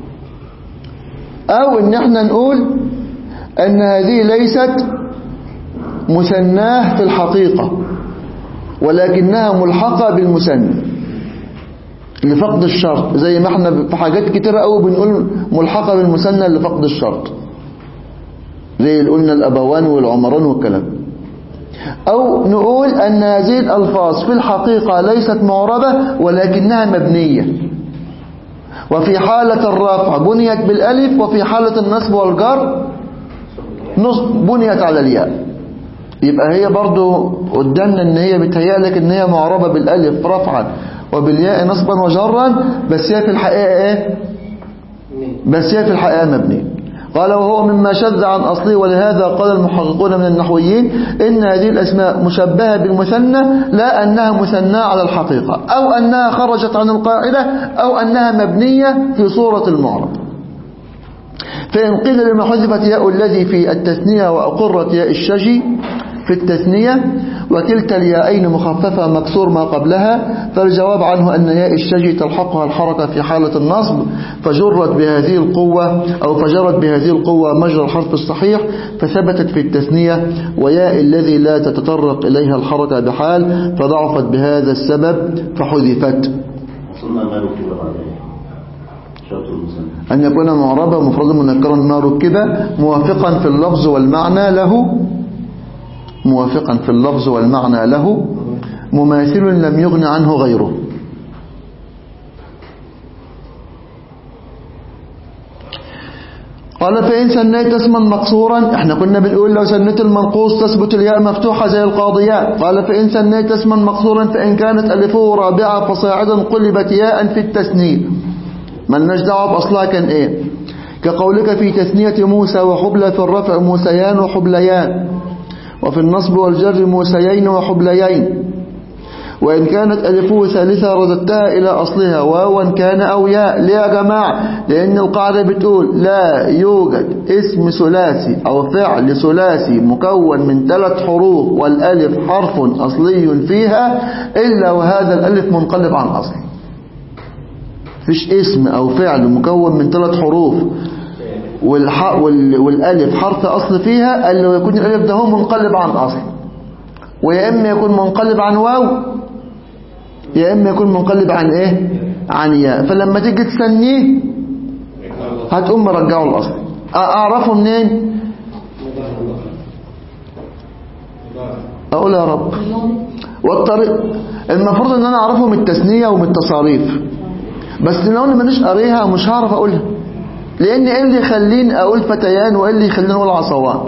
أو إن احنا نقول أن هذه ليست مثناه في الحقيقة ولكنها ملحقة بالمثنى لفقد الشرط زي ما احنا في حاجات كتيرة قوي بنقول ملحقة بالمثنى لفقد الشرط زي اللي قلنا الأبوان والعمران والكلام أو نقول أن هذه الألفاظ في الحقيقة ليست معربة ولكنها مبنية وفي حالة الرفع بنيت بالألف وفي حالة النصب والجر نصب بنيت على الياء يبقى هي برضو قدامنا ان هي بتهيألك ان هي معربة بالالف رفعا وبالياء نصبا وجرا بس هي في الحقيقة ايه بس هي في الحقيقة مبنية قال وهو مما شذ عن أصله ولهذا قال المحققون من النحويين إن هذه الأسماء مشبهة بالمثنى لا أنها مثنى على الحقيقة أو أنها خرجت عن القاعدة أو أنها مبنية في صورة المعرب فإن قيل لما حذفت ياء الذي في التثنية وأقرت ياء الشجي في التثنية وكلتا الياءين مخففة مكسور ما قبلها فالجواب عنه أن ياء الشجي تلحقها الحركة في حالة النصب فجرت بهذه القوة أو فجرت بهذه القوة مجرى الحرف الصحيح فثبتت في التثنية وياء الذي لا تتطرق إليها الحركة بحال فضعفت بهذا السبب فحذفت وصلنا ما ركب بعدين شرط المسلم أن يكون معربا مفردا منكرا ما ركب موافقا في اللفظ والمعنى له موافقا في اللفظ والمعنى له مماثل لم يغن عنه غيره قال فإن سنيت اسما مقصورا احنا كنا بنقول لو سنيت المنقوص تثبت الياء مفتوحة زي القاضيات قال فإن سنيت اسما مقصورا فإن كانت ألفه رابعة فصاعدا قلبت ياء في التثنية ملناش دعوه بأصلها كان ايه كقولك في تثنية موسى وحبلى في الرفع موسيان وحبليان وفي النصب والجر موسيين وحبليين وإن كانت ألفه ثالثة رددتها إلى أصلها واوا كان أو ياء ليه يا جماعة لأن القاعدة بتقول لا يوجد اسم ثلاثي أو فعل ثلاثي مكون من ثلاث حروف والألف حرف أصلي فيها إلا وهذا الألف منقلب عن أصل فيش اسم أو فعل مكون من ثلاث حروف والح... وال... والالف حرف اصل فيها قال له يكون الالف ده هو منقلب عن اصل ويا اما يكون منقلب عن واو يا اما يكون منقلب عن ايه عن ياء فلما تيجي تسنيه هتقوم مرجعه الاصل اعرفه منين اقول يا رب والطريق المفروض ان انا اعرفه من التثنيه ومن التصاريف بس لو انا مانيش قاريها مش هعرف اقولها لان ايه اللي يخليني اقول فتيان وايه اللي يخليني اقول عصوان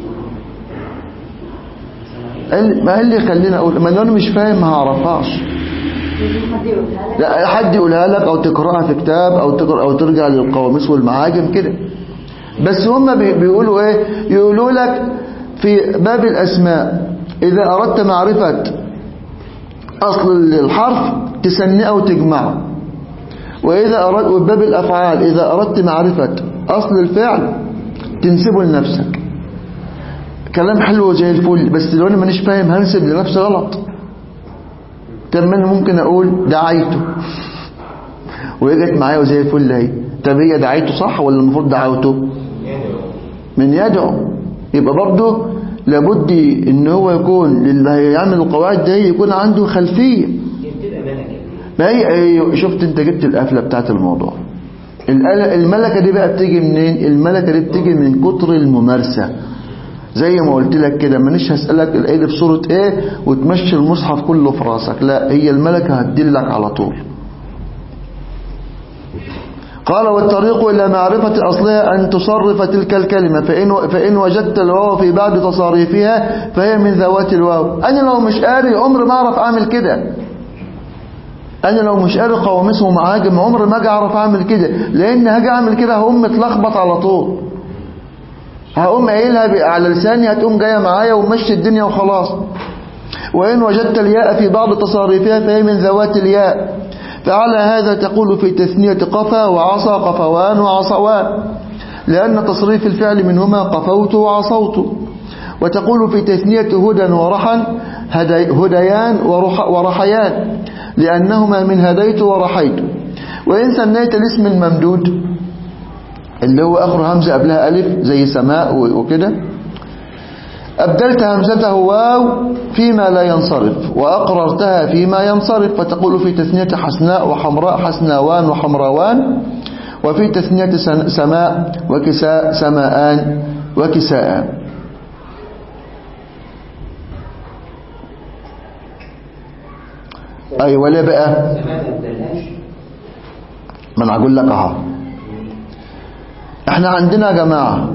ما ايه اللي يخليني اقول ما لو انا مش فاهم ما هعرفهاش لازم حد يقولها لك لا حد يقولها لك او تقراها في كتاب او تقرا او ترجع للقواميس والمعاجم كده بس هم بي- بيقولوا ايه يقولوا لك في باب الاسماء اذا اردت معرفة اصل الحرف تسنيه او تجمعه وإذا أردت وباب الأفعال إذا أردت معرفة أصل الفعل تنسبه لنفسك كلام حلو زي الفل بس لو أنا مانيش فاهم هنسب لنفسي غلط طب ما أنا ممكن أقول دعيته وجت معايا وزي الفل اهي طب هي دعيته صح ولا المفروض دعوته من يدعو يبقى برضه لابد ان هو يكون اللي هيعمل القواعد دي يكون عنده خلفيه ما هي أيوة، شفت انت جبت القفله بتاعت الموضوع القل- الملكه دي بقى بتيجي منين الملكه دي بتيجي من كتر الممارسه زي ما قلت لك كده مانيش هسألك الآية دي في صورة ايه وتمشي المصحف كله في راسك لا هي الملكة هتدلك على طول قال والطريق إلى معرفة أصلها أن تصرف تلك الكلمة فإن, فإن وجدت الواو في بعض تصاريفها فهي من ذوات الواو أنا لو مش قاري عمر ما أعرف أعمل كده أنا لو مش قاري قواميس ومعاجم عمر ما أجي أعرف أعمل كده لأن هاجي أعمل كده هقوم متلخبط على طول هقوم قايلها ب- على لساني هتقوم جاية معايا ومشي الدنيا وخلاص وإن وجدت الياء في بعض تصاريفها فهي من ذوات الياء فعلى هذا تقول في تثنية قفا وعصى قفوان وعصوان لأن تصريف الفعل منهما قفوت وعصوت وتقول في تثنية هدى ورحا هدي هديان ورح ورحيان لأنهما من هديت ورحيت وإن ثنيت الاسم الممدود اللي هو آخر همزة قبلها ألف زي سماء و- وكده أبدلت همزته واو فيما لا ينصرف وأقررتها فيما ينصرف فتقول في تثنية حسناء وحمراء حسناوان وحمراوان وفي تثنية سن- سماء وكساء سماءان وكساءان أي ولا بقى سمعت الدلاش ما انا هقول لك اهو احنا عندنا يا جماعه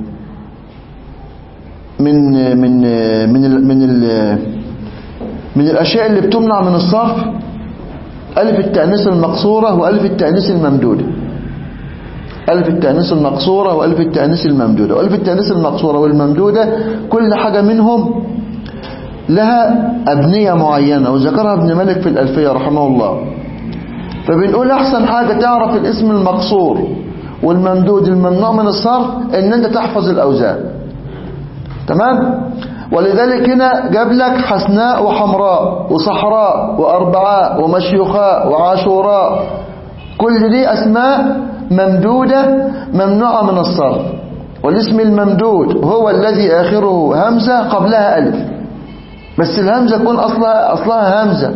من من من ال من ال من الاشياء اللي بتمنع من الصرف الف التانيث المقصوره والف التانيث الممدوده الف التانيث المقصوره والف التانيث الممدوده والف التانيث المقصوره والممدوده كل حاجه منهم لها ابنيه معينه وذكرها ابن مالك في الالفيه رحمه الله فبنقول احسن حاجة تعرف الاسم المقصور والممدود الممنوع من الصرف ان انت تحفظ الاوزان تمام ولذلك هنا جاب لك حسناء وحمراء وصحراء واربعاء ومشيخاء وعاشوراء كل دي اسماء ممدودة ممنوعة من الصرف والاسم الممدود هو الذي اخره همزة قبلها الف بس الهمزة تكون اصلها اصلها همزة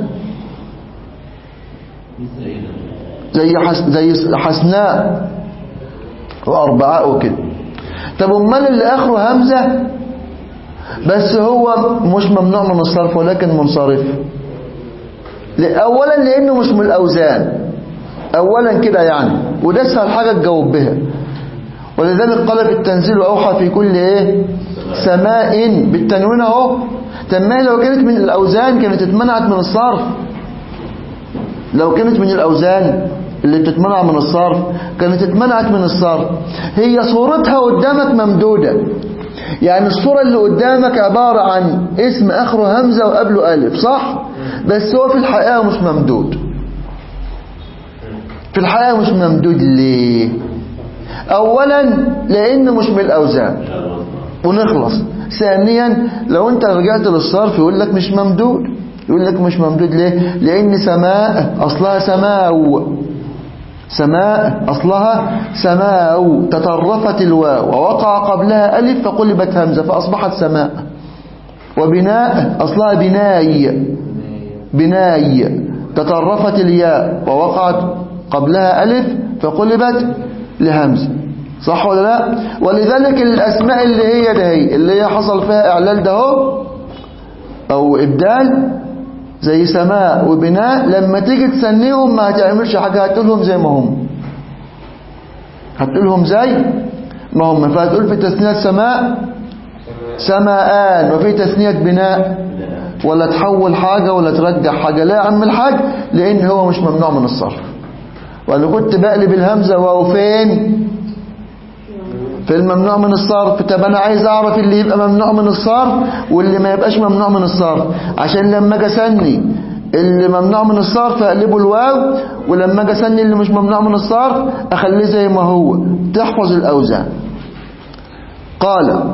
زي حس زي حسناء وأربعاء وكده طب امال اللي آخره همزة بس هو مش ممنوع من الصرف ولكن منصرف ل- أولا لأنه مش من الأوزان أولا كده يعني وده أسهل حاجة تجاوب بها ولذلك قال في التنزيل وأوحى في كل إيه سماء بالتنوين أهو طب ما هي لو كانت من الأوزان كانت اتمنعت من الصرف لو كانت من الأوزان اللي بتتمنع من الصرف كانت اتمنعت من الصرف هي صورتها قدامك ممدودة يعني الصورة اللي قدامك عبارة عن اسم آخره همزة وقبله ألف صح؟ بس هو في الحقيقة مش ممدود في الحقيقة مش ممدود ليه؟ أولا لأنه مش من الأوزان ونخلص ثانيا لو انت رجعت للصرف يقول لك مش ممدود يقول لك مش ممدود ليه لان سماء اصلها سماو سماء اصلها سماو تطرفت الواو ووقع قبلها الف فقلبت همزه فاصبحت سماء وبناء اصلها بناي بناي تطرفت الياء ووقعت قبلها ألف فقلبت لهمزة صح ولا لا ولذلك الأسماء اللي هي ده هي اللي هي حصل فيها إعلال ده هو أو إبدال زي سماء وبناء لما تيجي تسنيهم ما هتعملش حاجة هتقولهم زي ما هم هتقولهم زي ما هم فهتقول في تثنية سماء سماءان وفي تثنية بناء ولا تحول حاجة ولا ترجع حاجة لا يا عم الحاج لأن هو مش ممنوع من الصرف وأنا كنت بقلب الهمزة وهو فين في الممنوع من الصرف طب أنا عايز أعرف اللي يبقى ممنوع من الصرف واللي ما يبقاش ممنوع من الصرف عشان لما أجي أسني اللي ممنوع من الصرف أقلبه الواو ولما أجي أسني اللي مش ممنوع من الصرف أخليه زي ما هو تحفظ الأوزان قال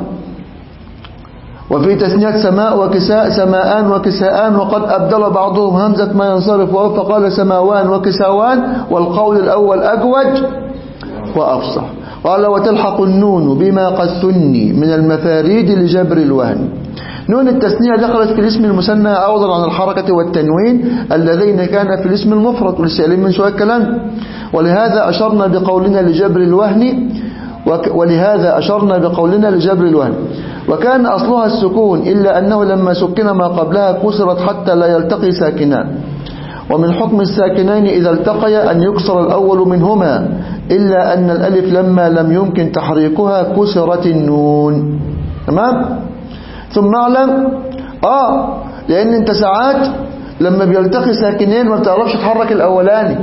وفي تثنية سماء وكساء سماءان وكساءان وقد أبدل بعضهم همزة ما ينصرف وهو فقال سماوان وكساوان والقول الأول أجوج وأفصح قال وتلحق النون بما قد ثني من المفاريد لجبر الوهن نون التثنية دخلت في الاسم المثنى عوضا عن الحركة والتنوين اللذين كان في الاسم المفرد ولسه من شوية الكلام ولهذا أشرنا بقولنا لجبر الوهن وك ولهذا أشرنا بقولنا لجبر الوهن وكان أصلها السكون إلا أنه لما سكن ما قبلها كسرت حتى لا يلتقي ساكنان ومن حكم الساكنين إذا التقيا أن يكسر الأول منهما إلا أن الألف لما لم يمكن تحريكها كسرت النون تمام ثم اعلم آه لأن أنت ساعات لما بيلتقي ساكنين ما بتعرفش تحرك الأولاني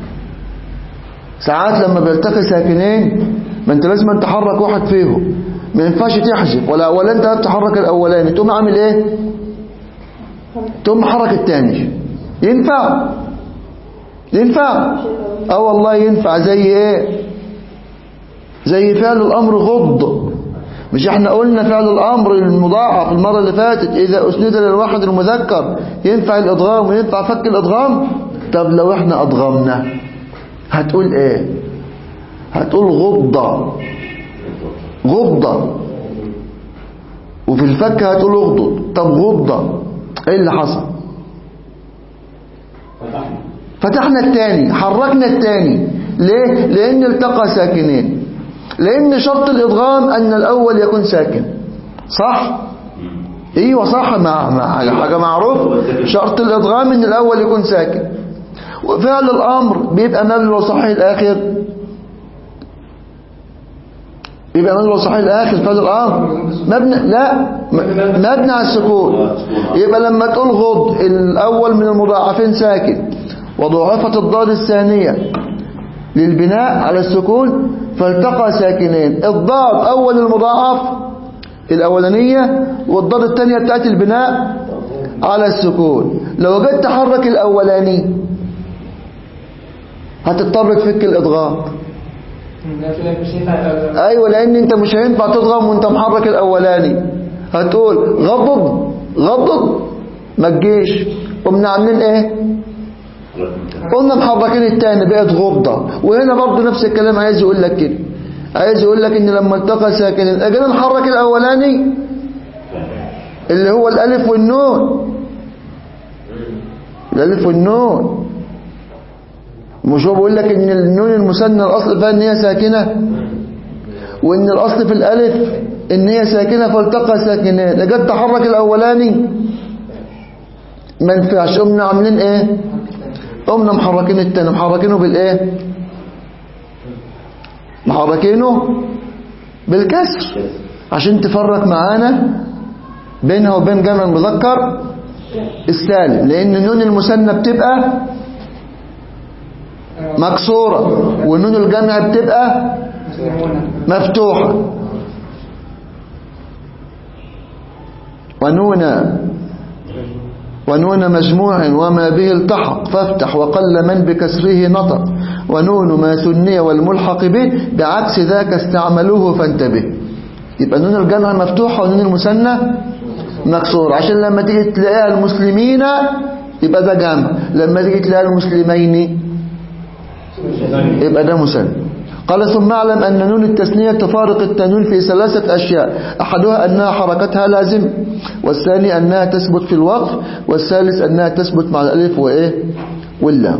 ساعات لما بيلتقي ساكنين ما انت لازم تحرك واحد فيهم ما ينفعش تحذف ولا ولا انت تحرك الاولاني تقوم عامل ايه تقوم حرك الثاني ينفع ينفع اه والله ينفع زي ايه زي فعل الامر غض مش احنا قلنا فعل الامر المضاعف المره اللي فاتت اذا اسند للواحد المذكر ينفع الادغام وينفع فك الادغام طب لو احنا ادغمنا هتقول ايه هتقول غضة غضة وفي الفك هتقول اغضض طب غضة ايه اللي حصل فتحنا فتحنا التاني حركنا التاني ليه لان التقى ساكنين لان شرط الادغام ان الاول يكون ساكن صح ايوه صح مع مع حاجه حاجة معروف شرط الادغام ان الاول يكون ساكن وفعل الامر بيبقى مبني وصحيح الاخر يبقى مبني وصحيح الاخر فعل الامر مبني لا م- مبني على السكون يبقى لما تقول غض الاول من المضاعفين ساكن وضعفت الضاد الثانيه للبناء على السكون فالتقى ساكنين الضاد اول المضاعف الاولانيه والضاد الثانيه بتاعت البناء على السكون لو جيت تحرك الاولاني هتضطر تفك الادغام ايوه لان انت مش هينفع تضغم وانت محرك الاولاني هتقول غضض غضض ما تجيش قمنا عاملين ايه قلنا محركين التاني بقت غضة وهنا برضو نفس الكلام عايز يقول لك كده عايز يقول لك ان لما التقى ساكنين اجينا نحرك الاولاني اللي هو الالف والنون الالف والنون مش هو بيقول لك ان النون المثنى الاصل فيها ان هي ساكنه وان الاصل في الالف ان هي ساكنه فالتقى ساكنين اجت تحرك الاولاني ما ينفعش قمنا عاملين ايه قمنا محركين التاني محركينه بالايه محركينه بالكسر عشان تفرق معانا بينها وبين جمع المذكر السالم لان النون المثنى بتبقى مكسورة والنون الجمع بتبقى مفتوحة ونون ونون مجموع وما به التحق فافتح وقل من بكسره نطق ونون ما ثني والملحق به بعكس ذاك استعملوه فانتبه يبقى نون الجمع مفتوحة ونون المثنى مكسور عشان لما تيجي تلاقيها المسلمين يبقى ده جمع لما تيجي تلاقيها المسلمين يبقى ده مثنى قال ثم اعلم أن نون التثنية تفارق التنوين في ثلاثة أشياء أحدها أنها حركتها لازم والثاني أنها تثبت في الوقف والثالث أنها تثبت مع الألف وإيه واللام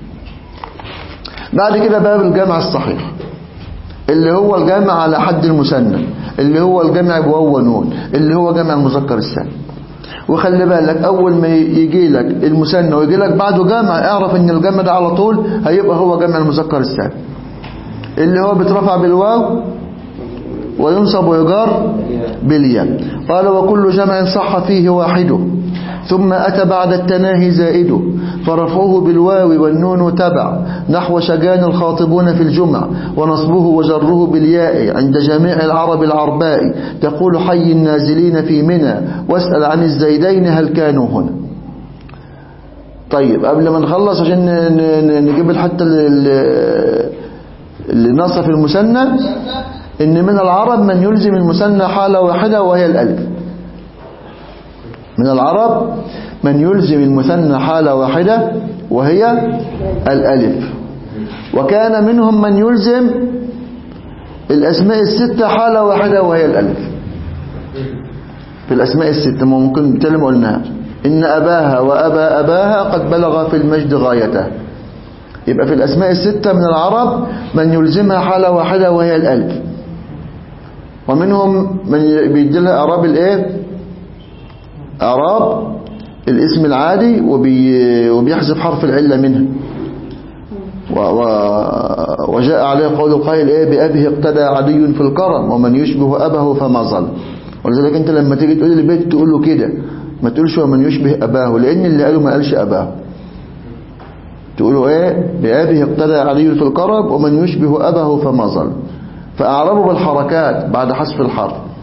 بعد كده باب الجمع الصحيح اللي هو الجمع على حد المثنى اللي هو الجمع بواو ونون اللي هو جمع المذكر السالم وخلي بالك اول ما يجي لك المثنى ويجي لك بعده جمع اعرف ان الجمع ده على طول هيبقى هو جمع المذكر السالم اللي هو بيترفع بالواو وينصب ويجر بالياء قال وكل جمع صح فيه واحده ثم أتى بعد التناهي زائده فرفعه بالواو والنون تبع نحو شجان الخاطبون في الجمع ونصبه وجره بالياء عند جميع العرب العرباء تقول حي النازلين في منى واسأل عن الزيدين هل كانوا هنا طيب قبل ما نخلص عشان نجيب الحتة اللي نصف المثنى ان من العرب من يلزم المثنى حالة واحدة وهي الألف من العرب من يلزم المثنى حالة واحدة وهي الألف وكان منهم من يلزم الأسماء الستة حالة واحدة وهي الألف في الأسماء الستة ممكن بالتالي ما قلناها إن أباها وأبا أباها قد بلغ في المجد غايته يبقى في الأسماء الستة من العرب من يلزمها حالة واحدة وهي الألف ومنهم من بيديلها أعراب الإيه أعراب الاسم العادي وبي وبيحذف حرف العلة منها و و وجاء عليه قول القائل ايه بأبه اقتدى عدي في الكرم ومن يشبه أبه فما ظل ولذلك انت لما تيجي تقول البيت تقول له كده ما تقولش ومن يشبه أباه لأن اللي قاله ما قالش أباه تقولوا ايه بأبه اقتدى علي في الكرم ومن يشبه أبه فما ظل فأعربوا بالحركات بعد حذف الحرف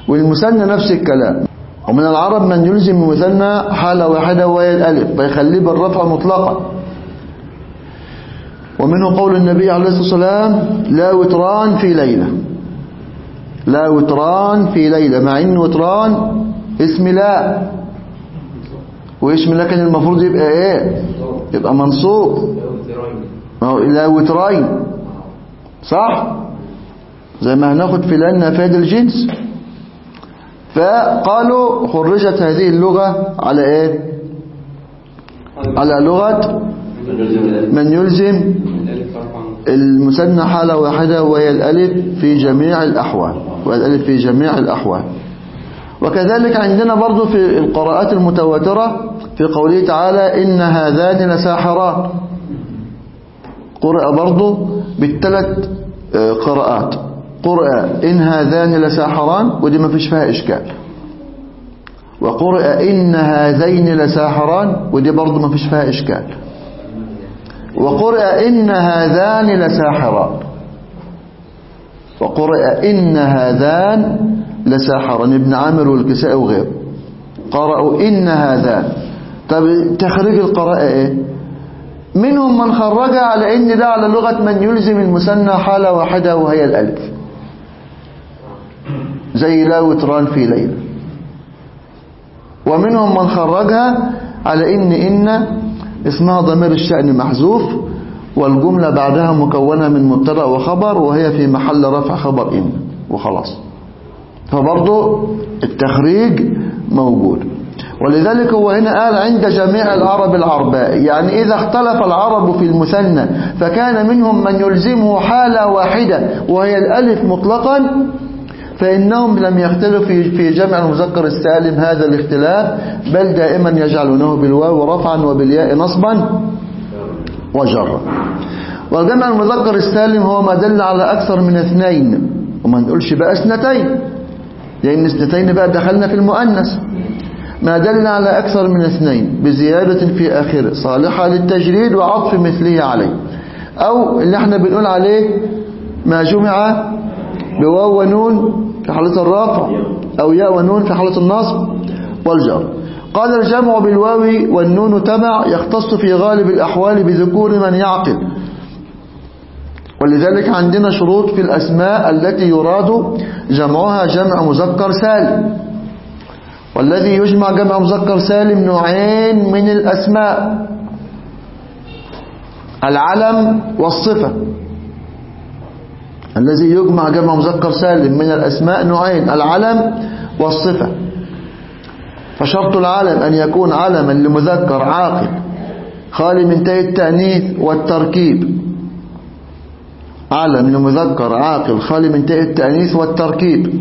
والمثنى نفس الكلام ومن العرب من يلزم المثنى حالة واحدة وهي الألف فيخليه بالرفع مطلقا ومنه قول النبي عليه الصلاة والسلام لا وتران في ليلة لا وتران في ليلة مع ان وتران اسم لا واسم لا كان المفروض يبقى ايه يبقى منصوب أو لا وترين صح زي ما هناخد في لأن أفاد الجنس فقالوا خرجت هذه اللغة على ايه على لغة من يلزم المثنى حالة واحدة وهي الألف في جميع الأحوال والألف في جميع الأحوال وكذلك عندنا برضو في القراءات المتواترة في قوله تعالى إن هذان لساحران قرأ برضو بالثلاث آه، قراءات قرأ إن هذان لساحران ودي ما فيش فيها إشكال وقرأ إن هذين لساحران ودي برضو ما فيش فيها إشكال وقرأ إن هذان لساحران وقرأ إن هذان لساحران ابن عامر والكسائي وغيره قرأوا إن هذان طب تخريج القراءة إيه منهم من خرج على إن ده على لغة من يلزم المثنى حالة واحدة وهي الألف زي لا وتران في ليلة ومنهم من خرجها على إن إن اسمها ضمير الشأن محذوف والجملة بعدها مكونة من مبتدا وخبر وهي في محل رفع خبر إن وخلاص فبرضه التخريج موجود ولذلك هو هنا قال عند جميع العرب العرباء يعني إذا اختلف العرب في المثنى فكان منهم من يلزمه حالة واحدة وهي الألف مطلقا فإنهم لم يختلفوا في في جمع المذكر السالم هذا الاختلاف بل دائما يجعلونه بالواو رفعا وبالياء نصبا وجرا والجمع المذكر السالم هو ما دل على أكثر من اثنين وما نقولش بقى اثنتين لأن اثنتين بقى دخلنا في المؤنث ما دل على أكثر من اثنين بزيادة في آخره صالحة للتجريد وعطف مثله عليه أو اللي احنا بنقول عليه ما جمع بواو ونون في حالة الرفع أو ياء ونون في حالة النصب والجر قال الجمع بالواو والنون تبع يختص في غالب الأحوال بذكور من يعقل ولذلك عندنا شروط في الأسماء التي يراد جمعها جمع مذكر سالم والذي يجمع جمع مذكر سالم نوعين من الأسماء العلم والصفة الذي يجمع جمع مذكر سالم من الأسماء نوعين العلم والصفة فشرط العلم أن يكون علما لمذكر عاقل خالي من تاء التأنيث والتركيب علم لمذكر عاقل خالي من تاء التأنيث والتركيب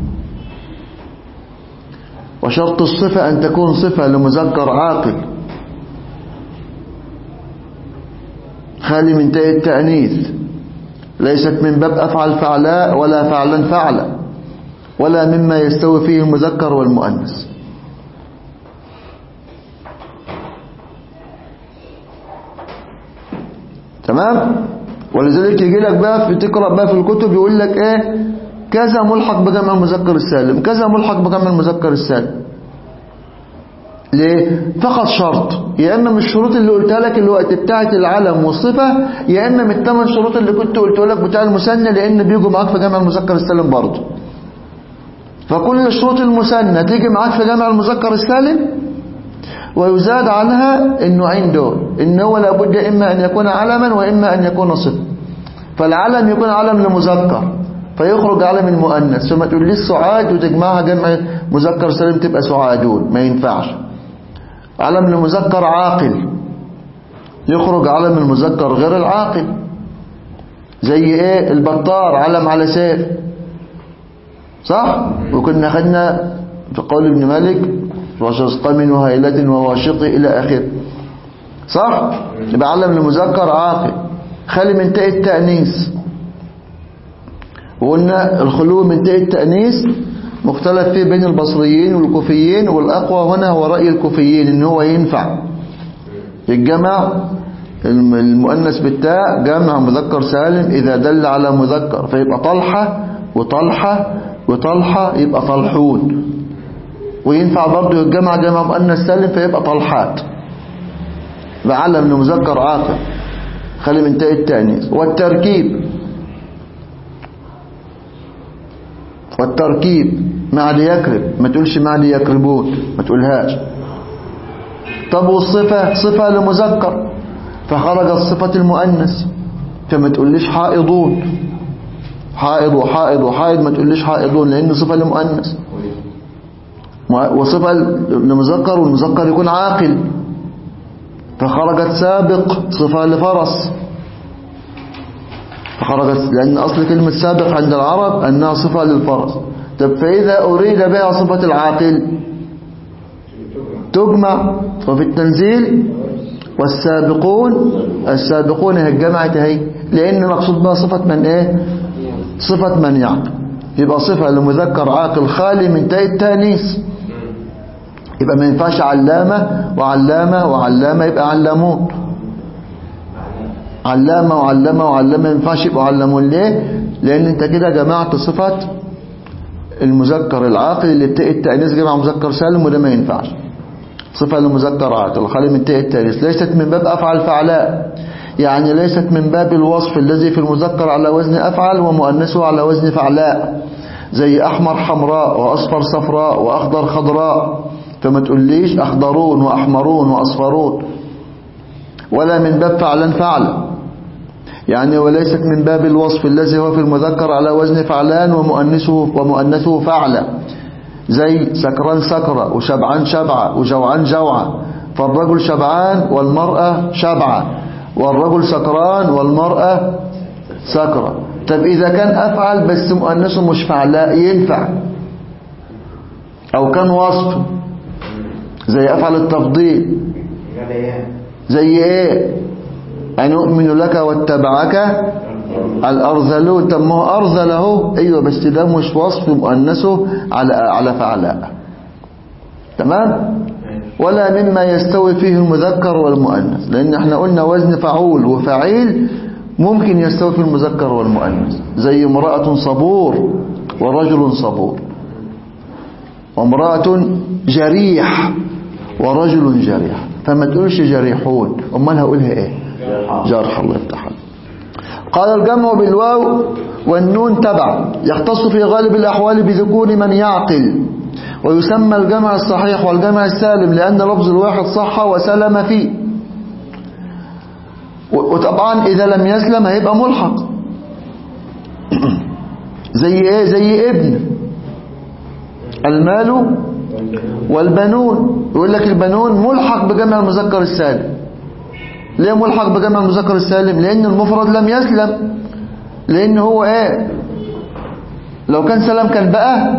وشرط الصفة أن تكون صفة لمذكر عاقل خالي من تاء التأنيث ليست من باب أفعل فعلاء ولا فعلا فعلا ولا مما يستوي فيه المذكر والمؤنث تمام ولذلك يجي لك بقى في تقرأ بقى في الكتب يقول لك ايه كذا ملحق بجمع المذكر السالم كذا ملحق بجمع المذكر السالم ليه فقط شرط يا اما من الشروط اللي قلتها لك اللي وقت بتاعه العلم والصفه يا اما من الثمان شروط اللي كنت قلته لك بتاع المثنى لان بيجوا معاك في جمع المذكر السالم برضه فكل شروط المثنى تيجي معاك في جمع المذكر السالم ويزاد عنها النوعين دول ان هو لابد اما ان يكون علما واما ان يكون صفه فالعلم يكون علم لمذكر فيخرج علم المؤنث ثم تقول لي السعاد وتجمعها جمع مذكر سالم تبقى سعادون ما ينفعش علم لمذكر عاقل يخرج علم المذكر غير العاقل زي ايه البطار علم على سيف صح وكنا خدنا في قول ابن مالك وشسطم وهيلة وواشط إلى آخره صح يبقى علم لمذكر عاقل خلي من تاء التأنيث وقلنا الخلو من تاء التأنيث مختلف فيه بين البصريين والكوفيين والأقوى هنا هو رأي الكوفيين إن هو ينفع الجمع المؤنث بالتاء جمع مذكر سالم إذا دل على مذكر فيبقى طلحة وطلحة وطلحة يبقى طلحون وينفع برضه يتجمع جمع مؤنث سالم فيبقى طلحات بعلم لمذكر عاقل خلي من تاء التانيث والتركيب والتركيب مع ليكرب ما تقولش مع ليكربون ما تقولهاش طب والصفة صفة لمذكر فخرجت صفة المؤنث فما تقوليش حائضون حائض وحائض وحائض ما تقوليش حائضون لأن صفة لمؤنث وصفة لمذكر والمذكر يكون عاقل فخرجت سابق صفة لفرس فخرجت لأن أصل كلمة سابق عند العرب أنها صفة للفرس طب فإذا أريد بها صفة العاقل تجمع وفي التنزيل والسابقون السابقون هي الجمعة هي لأن مقصود بها صفة من إيه صفة من يعقل يبقى صفة لمذكر عاقل خالي من تاء التانيث يبقى ما ينفعش علامة وعلامة وعلامة يبقى علمون علامة وعلامة وعلامة ما ينفعش يبقوا علمون ليه لأن انت كده جمعت صفة المذكر العاقل اللي بتاء التانيث جمع مذكر سالم وده ما ينفعش صفة لمذكر عاقل خالي من تاء التانيث ليست من باب أفعل فعلاء يعني ليست من باب الوصف الذي في المذكر على وزن أفعل ومؤنثه على وزن فعلاء زي أحمر حمراء وأصفر صفراء وأخضر خضراء فما تقوليش أخضرون وأحمرون وأصفرون ولا من باب فعلا فعلا يعني وليست من باب الوصف الذي هو في المذكر على وزن فعلان ومؤنثه ومؤنثه فعلا زي سكران سكرة وشبعان شبعة وجوعان جوعة فالرجل شبعان والمرأة شبعة والرجل سكران والمرأة سكرة طب إذا كان أفعل بس مؤنثه مش فعلاء ينفع أو كان وصف زي أفعل التفضيل زي إيه أن أؤمن لك واتبعك الأرذلون طب ما هو أرذل أهو أيوة بس ده مش وصف مؤنثه على على فعلاء تمام ولا مما يستوي فيه المذكر والمؤنث لأن احنا قلنا وزن فعول وفعيل ممكن يستوي في المذكر والمؤنث زي امرأة صبور ورجل صبور وامرأة جريح ورجل جريح فما تقولش جريحون امال هقولها ايه جرح الله يفتح قال الجمع بالواو والنون تبع يختص في غالب الأحوال بذكور من يعقل ويسمى الجمع الصحيح والجمع السالم لأن لفظ الواحد صح وسلم فيه وطبعا إذا لم يسلم هيبقى ملحق زي ايه زي ابن المال والبنون يقول لك البنون ملحق بجمع المذكر السالم ليه ملحق بجمع المذكر السالم لأن المفرد لم يسلم لأن هو ايه لو كان سلم كان بقى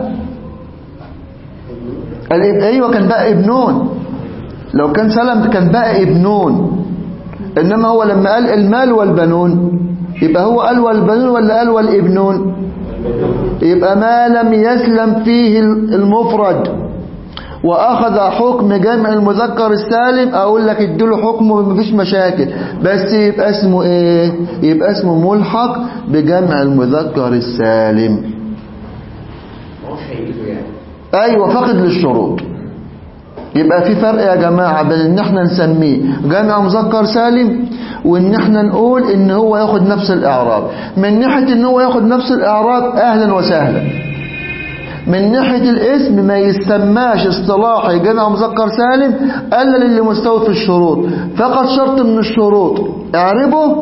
ايوه كان بقى ابنون لو كان سلم كان بقى ابنون انما هو لما قال المال والبنون يبقى هو قال والبنون ولا قال والابنون يبقى ما لم يسلم فيه المفرد واخذ حكم جمع المذكر السالم اقول لك اديله حكمه مفيش مشاكل بس يبقى اسمه ايه يبقى اسمه ملحق بجمع المذكر السالم ايوه فقد للشروط يبقى في فرق يا جماعة بين ان احنا نسميه جمع مذكر سالم وان احنا نقول ان هو ياخد نفس الاعراب من ناحية ان هو ياخد نفس الاعراب اهلا وسهلا من ناحية الاسم ما يسماش اصطلاحي جمع مذكر سالم الا للي مستوى في الشروط فقط شرط من الشروط اعربه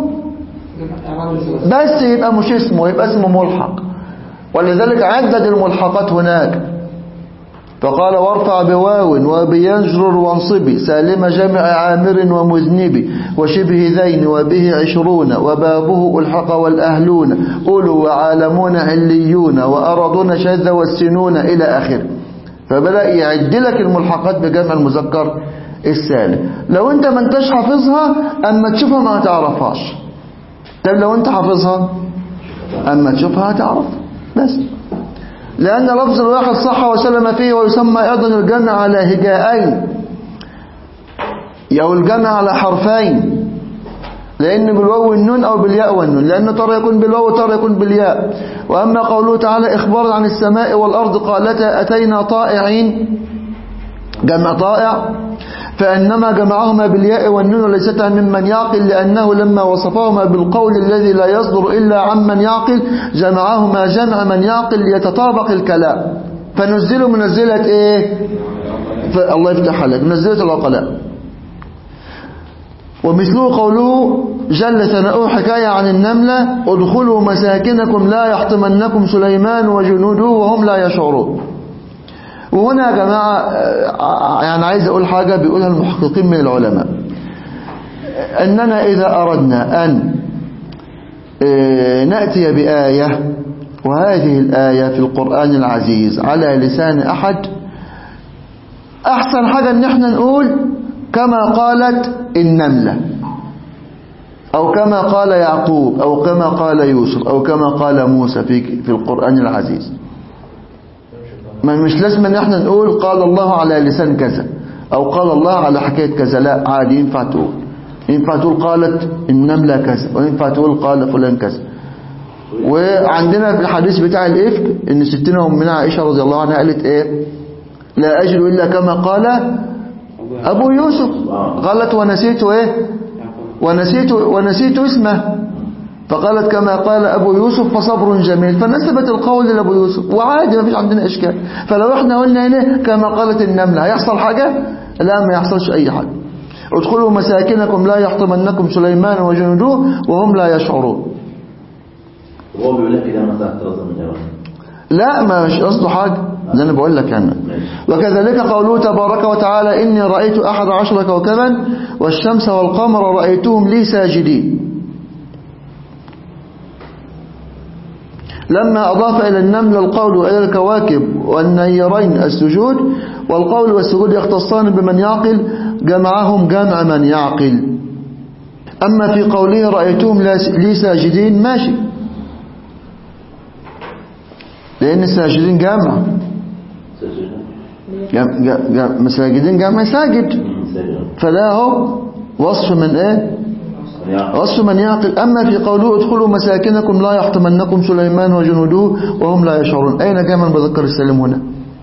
بس يبقى مش اسمه يبقى اسمه ملحق ولذلك عدد الملحقات هناك فقال وارفع بواو وبينجرر وانصبي سالم جمع عامر ومذنب وشبه ذين وبه عشرون وبابه ألحق والأهلون أولو وعالمون عليون وأرضون شذ والسنون إلى آخر فبدأ يعد لك الملحقات بجمع المذكر السالم لو انت ما انتش حافظها اما تشوفها ما هتعرفهاش طب لو انت حافظها اما تشوفها هتعرف بس لأن لفظ الواحد صح وسلم فيه ويسمى أيضا الجمع على هجاءين أو الجمع على حرفين لأن بالواو والنون أو بالياء والنون لأن ترى يكون بالواو وترى يكون بالياء وأما قوله تعالى إخبار عن السماء والأرض قالتا أتينا طائعين جمع طائع فإنما جمعهما بالياء والنون وليستا ممن يعقل لأنه لما وصفهما بالقول الذي لا يصدر إلا عمن يعقل جمعهما جمع من يعقل ليتطابق الكلام فنزله منزلة إيه الله يفتح عليك منزلة العقلاء ومثله قوله جل ثناؤه حكاية عن النملة ادخلوا مساكنكم لا يحطمنكم سليمان وجنوده وهم لا يشعرون وهنا يا جماعة آه، يعني عايز أقول حاجة بيقولها المحققين من العلماء أننا إذا أردنا أن آه، نأتي بآية وهذه الآية في القرآن العزيز على لسان أحد أحسن حاجة أن احنا نقول كما قالت النملة أو كما قال يعقوب أو كما قال يوسف أو كما قال موسى في في القرآن العزيز ما مش لازم ان احنا نقول قال الله على لسان كذا او قال الله على حكاية كذا لا عادي ينفع تقول ينفع تقول قالت النملة كذا وينفع تقول قال فلان كذا وعندنا في الحديث بتاع الإفك ان ستنا أمنا عائشة رضي الله عنها قالت ايه لا أجد إلا كما قال أبو يوسف قالت ونسيت ايه ونسيت, ونسيت اسمه فقالت كما قال أبو يوسف فصبر جميل فنسبت القول لأبو يوسف وعادي ما فيش عندنا إشكال فلو احنا قلنا هنا كما قالت النملة هيحصل حاجة لا ما يحصلش أي حاجة ادخلوا مساكنكم لا يحطمنكم سليمان وجنوده وهم لا يشعرون هو بيقول لك كده مثلا احترازا من الجواب لا ما مش قصده حاجة ده أنا بقول لك يعني وكذلك قوله تبارك وتعالى إني رأيت أحد عشر كوكبا والشمس والقمر رأيتهم لي ساجدين لما أضاف إلى النمل القول وإلى الكواكب والنيرين السجود والقول والسجود يختصان بمن يعقل جمعهم جمع من يعقل أما في قوله رأيتهم لي ساجدين ماشي لأن الساجدين جمع جم- جم- جم- مساجدين جمع ساجد فده هو وصف من ايه وصف من يعقل أما في قوله ادخلوا مساكنكم لا يحطمنكم سليمان وجنوده وهم لا يشعرون أين جاء من بذكر السلم هنا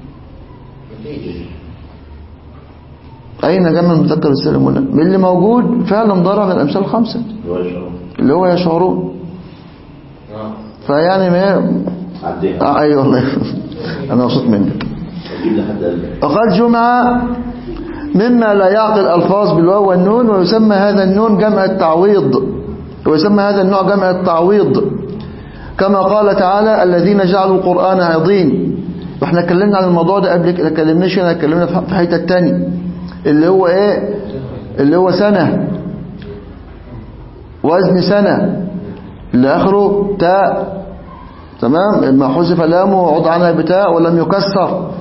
أين جاء من بذكر السلم هنا من اللي موجود فعلا ضرع من الأمثال الخمسة اللي هو يشعرون فيعني ما عديها آه أيوة الله أنا مبسوط منك اجيب لحد قلبي وقد جمع مما لا يعقل الفاظ بالواو والنون ويسمى هذا النون جمع التعويض ويسمى هذا النوع جمع التعويض كما قال تعالى الذين جعلوا القرآن عظيم واحنا اتكلمنا عن الموضوع ده قبل كده اتكلمناش هنا اتكلمنا في حته التاني اللي هو ايه اللي هو سنة وزن سنة اللي اخره تاء تمام ما حذف لامه وعض عنها بتاء ولم يكسر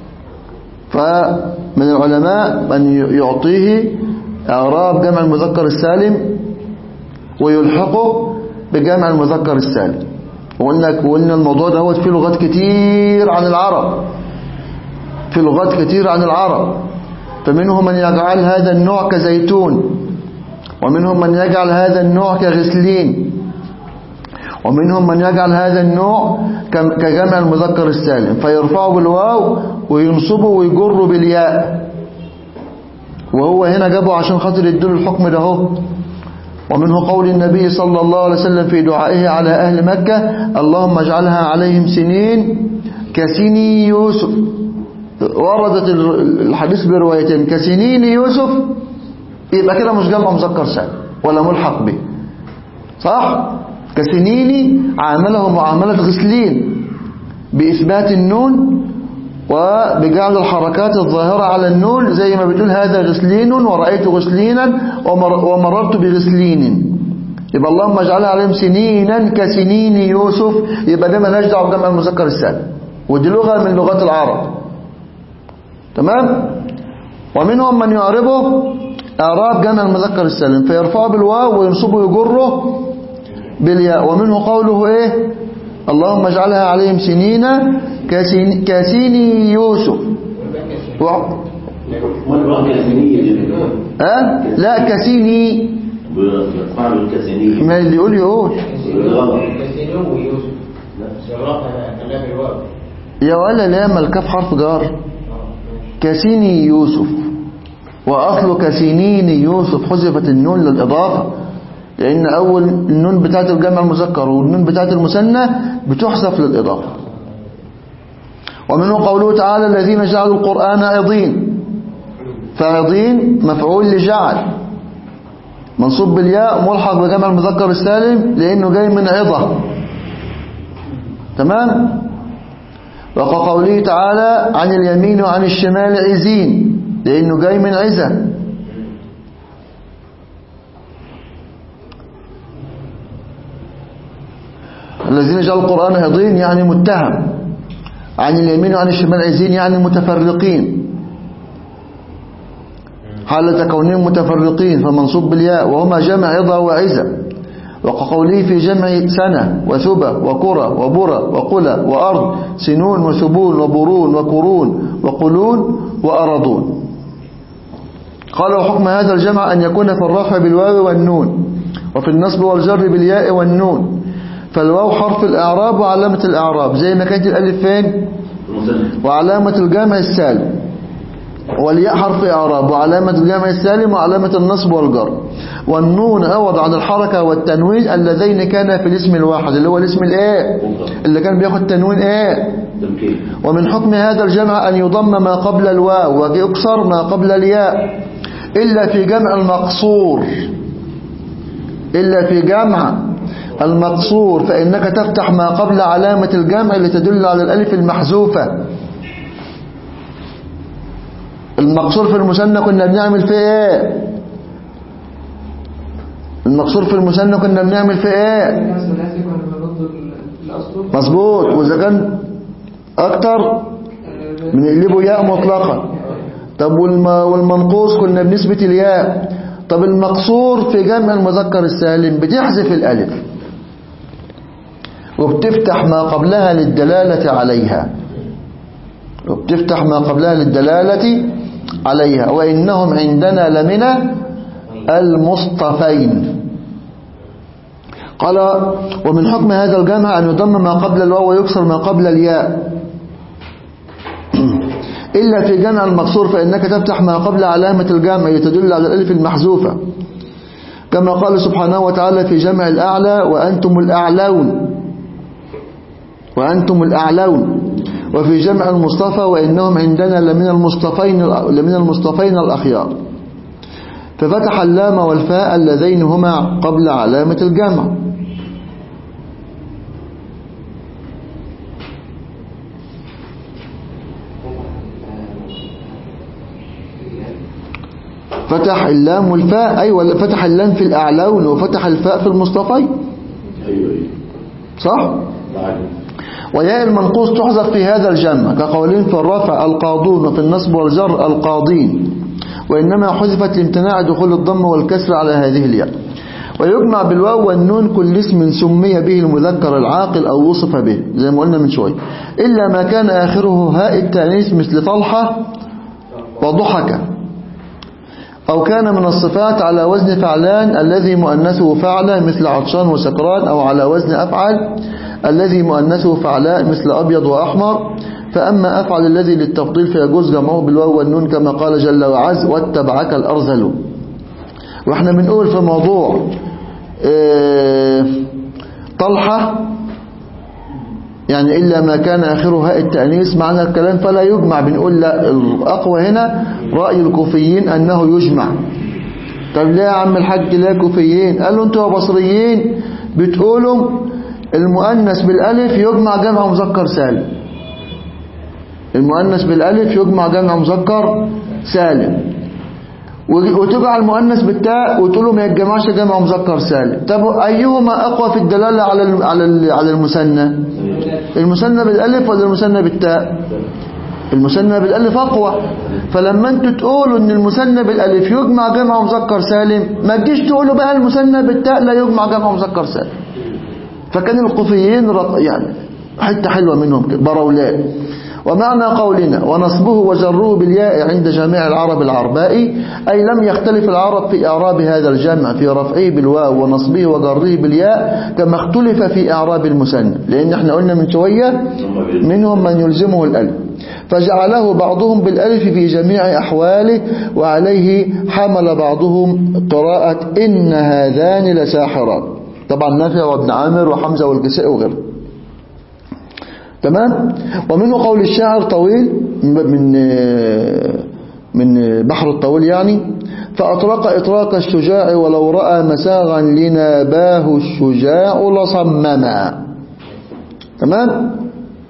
فمن العلماء من يعطيه اعراب جمع المذكر السالم ويلحقه بجمع المذكر السالم وقلنا وقلنا الموضوع ده فيه لغات كتير عن العرب في لغات كتير عن العرب فمنهم من يجعل هذا النوع كزيتون ومنهم من يجعل هذا النوع كغسلين ومنهم من يجعل هذا النوع كم- كجمع المذكر السالم فيرفعه بالواو وينصبه ويجره بالياء وهو هنا جابه عشان خاطر يديله الحكم ده اهو ومنه قول النبي صلى الله عليه وسلم في دعائه على أهل مكة اللهم اجعلها عليهم سنين كسني يوسف وردت الحديث بروايتين كسنين يوسف يبقى كده مش جمع مذكر سالم ولا ملحق به صح كسنين عامله معاملة غسلين بإثبات النون وبجعل الحركات الظاهرة على النون زي ما بتقول هذا غسلين ورأيت غسلينا ومر ومررت بغسلين يبقى اللهم اجعلها عليهم سنينا كسنين يوسف يبقى ده مالهاش دعوه بجمع المذكر السالم ودي لغة من لغات العرب تمام ومنهم من يعربه اعراب جمع المذكر السالم فيرفعه بالواو وينصبه يجره بالياء ومنه قوله ايه اللهم اجعلها عليهم سنين كسن كسيني يوسف و... مرة كاسمية أه؟ لا كسيني بيطلع له الكاسينيين ما اللي يقول يقول غلط كاسينو ويوسف جراحة خلاها في الوقت يا ولا لا ما الكاف حرف جار كاسيني يوسف وأصل كاسينين يوسف حذفت النون للإضافة لأن أول النون بتاعت الجمع المذكر والنون بتاعت المثنى بتحذف للإضافة ومنه قوله تعالى الذين جعلوا القرآن عضين فعضين مفعول لجعل منصوب بالياء ملحق بجمع المذكر السالم لأنه جاي من عضة تمام وقوله تعالى عن اليمين وعن الشمال عزين لأنه جاي من عزة الذين جعلوا القرآن عضين يعني متهم عن اليمين وعن الشمال عزين يعني متفرقين حالة كونهم متفرقين فمنصوب بالياء وهما جمع عضة وعزة وقوله في جمع سنة وثبة وكرة وبرة وقلة وأرض سنون وثبون وبرون وكرون وقلون وأرضون قال وحكم هذا الجمع أن يكون في الرفع بالواو والنون وفي النصب والجر بالياء والنون فالواو حرف الإعراب وعلامة الإعراب زي ما كانت الألف فين المسلم وعلامة الجمع السالم والياء حرف إعراب وعلامة الجمع السالم وعلامة النصب والجر والنون عوض عن الحركة والتنوين اللذين كان في الاسم الواحد اللي هو الاسم الايه اللي كان بياخد تنوين ايه تمكين ومن حكم هذا الجمع أن يضم ما قبل الواو ويكسر ما قبل الياء إلا في جمع المقصور إلا في جمع المقصور فإنك تفتح ما قبل علامة الجمع لتدل على الألف المحذوفة المقصور في المثنى كنا بنعمل فيه ايه المقصور في المثنى كنا بنعمل فيه ايه الناس ثلاثي كنا بنرد الأسطول مظبوط وإذا كان أكتر بنقلبه ياء مطلقا طب والم... والمنقوص كنا بنثبت الياء طب المقصور في جمع المذكر السالم بتحذف الألف وبتفتح ما قبلها للدلالة عليها وبتفتح ما قبلها للدلالة عليها وإنهم عندنا لمن المصطفين قال ومن حكم هذا الجمع أن يضم ما قبل الواو ويكسر ما قبل الياء إلا في جمع المقصور فإنك تفتح ما قبل علامة الجمع يتدل على الألف المحذوفة كما قال سبحانه وتعالى في جمع الأعلى وأنتم الأعلون وأنتم الأعلون وفي جمع المصطفى وإنهم عندنا لمن المصطفين لمن المصطفين الأخيار ففتح اللام والفاء اللذين هما قبل علامة الجمع فتح اللام والفاء أيوة فتح اللام في الأعلون وفتح الفاء في المصطفين ايوه ايوه صح؟ تعالى وياء المنقوص تحذف في هذا الجمع كقولين في الرفع القاضون وفي النصب والجر القاضين وإنما حذفت لامتناع دخول الضم والكسر على هذه الياء ويجمع بالواو والنون كل اسم سمي به المذكر العاقل أو وصف به زي ما قلنا من شوية إلا ما كان آخره هاء التانيث مثل طلحة وضحك أو كان من الصفات على وزن فعلان الذي مؤنثه فعلة مثل عطشان وسكران أو على وزن أفعل الذي مؤنثه فعلاء مثل أبيض وأحمر فأما أفعل الذي للتفضيل فيجوز جمعه بالواو والنون كما قال جل وعز واتبعك الأرذل واحنا بنقول في موضوع اه طلحة يعني إلا ما كان آخره هاء التأنيث معنى الكلام فلا يجمع بنقول لا الأقوى هنا رأي الكوفيين أنه يجمع طب ليه يا عم الحاج لا كوفيين قالوا انتوا يا بصريين بتقولوا المؤنث بالالف يجمع جمع مذكر سالم المؤنث بالالف يجمع جمع مذكر سالم وتجعل المؤنث بالتاء وتقول له ما يتجمعش جمع مذكر سالم طب ايهما اقوى في الدلاله على ال على ال على المثنى المثنى بالالف ولا المثنى بالتاء المثنى بالالف اقوى فلما انتوا تقولوا ان المثنى بالالف يجمع جمع مذكر سالم ما تجيش تقولوا بقى المثنى بالتاء لا يجمع جمع مذكر سالم فكان القوفيين رط- يعني حته حلوه منهم كده، براولاء ومعنى قولنا ونصبه وجره بالياء عند جميع العرب العرباء أي لم يختلف العرب في إعراب هذا الجمع في رفعه بالواو ونصبه وجره بالياء كما اختلف في إعراب المثنى لأن احنا قلنا من شوية منهم من يلزمه الألف فجعله بعضهم بالألف في جميع أحواله وعليه حمل بعضهم قراءة إن هذان لساحران طبعا نافع وابن عامر وحمزة والكساء وغيره تمام ومنه قول الشاعر طويل من من بحر الطويل يعني فأطرق إطراق الشجاع ولو رأى مساغا لناباه الشجاع لصمما تمام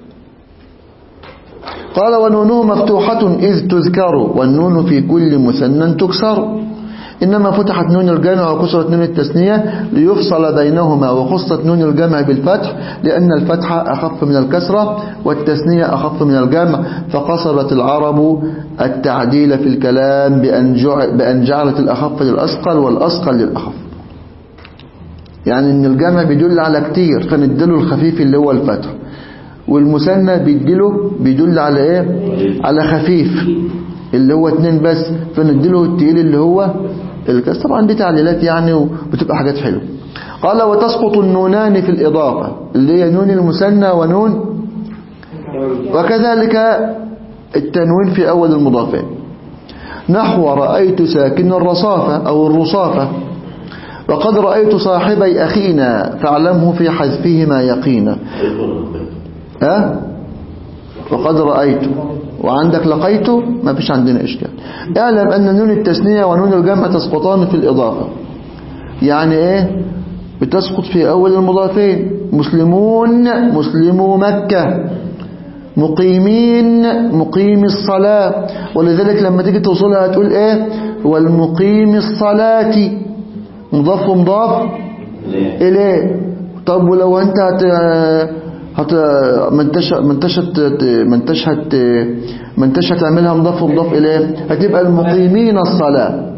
قال ونونه مفتوحة إذ تذكر والنون في كل مثنى تكسر إنما فتحت نون الجمع وكسرت نون التثنية ليفصل بينهما وخصت نون الجمع بالفتح لأن الفتح أخف من الكسرة والتثنية أخف من الجمع فقصرت العرب التعديل في الكلام بأن, جعل بأن جعلت الأخف للأثقل والأثقل للأخف يعني إن الجمع بيدل على كتير فندله الخفيف اللي هو الفتح والمثنى بيدله بيدل على ايه على خفيف اللي هو اتنين بس فندله التقيل اللي هو الكسر طبعا دي تعليلات يعني وبتبقى حاجات حلوه قال وتسقط النونان في الإضافة اللي هي نون المثنى ونون وكذلك التنوين في أول المضافين نحو رأيت ساكن الرصافة أو الرصافة وقد رأيت صاحبي أخينا فاعلمه في حذفهما يقينا ها وقد رأيت وعندك لقيت ما فيش عندنا إشكال اعلم أن نون التثنية ونون الجمع تسقطان في الإضافة يعني إيه بتسقط في أول المضافين مسلمون مسلمو مكة مقيمين مقيم الصلاة ولذلك لما تيجي توصلها هتقول إيه والمقيم الصلاة مضاف ومضاف إليه طب ولو أنت هت هت ما انتش ما انتش ما انتش هت ما انتش هتعملها مضاف ومضاف اليه هتبقى المقيمين الصلاه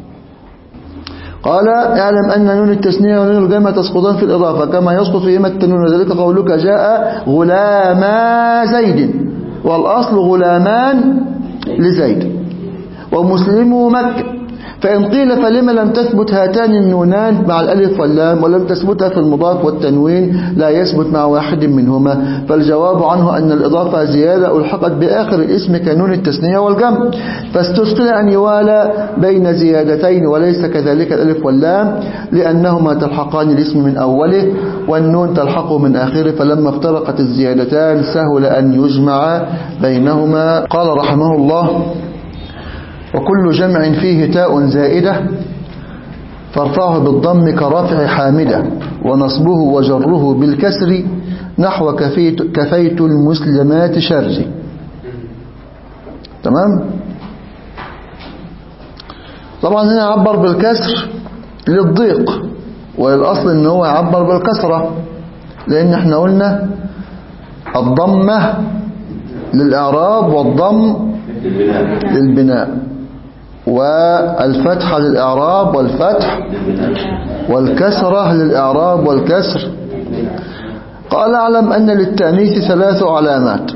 قال اعلم أن نون التثنية ونون الجمع تسقطان في الإضافة كما يسقط فيهما التنوين وذلك قولك جاء غلاما زيد والأصل غلامان لزيد ومسلمو مكة فإن قيل فلما لم تثبت هاتان النونان مع الألف واللام ولم تثبتها في المضاف والتنوين لا يثبت مع واحد منهما فالجواب عنه أن الإضافة زيادة ألحقت بآخر الاسم كنون التثنية والجمع فاستثقل أن يوالى بين زيادتين وليس كذلك الألف واللام لأنهما تلحقان الاسم من أوله والنون تلحقه من آخره فلما افترقت الزيادتان سهل أن يجمع بينهما قال رحمه الله وكل جمع فيه تاء زائدة فارفعه بالضم كرافع حامدة ونصبه وجره بالكسر نحو كفيت, كفيت المسلمات شري تمام طبعا هنا عبر بالكسر للضيق والأصل ان هو يعبر بالكسرة لان احنا قلنا الضمة للإعراب والضم للبناء والفتحة للإعراب والفتح والكسرة للإعراب والكسر قال أعلم أن للتأنيث ثلاث علامات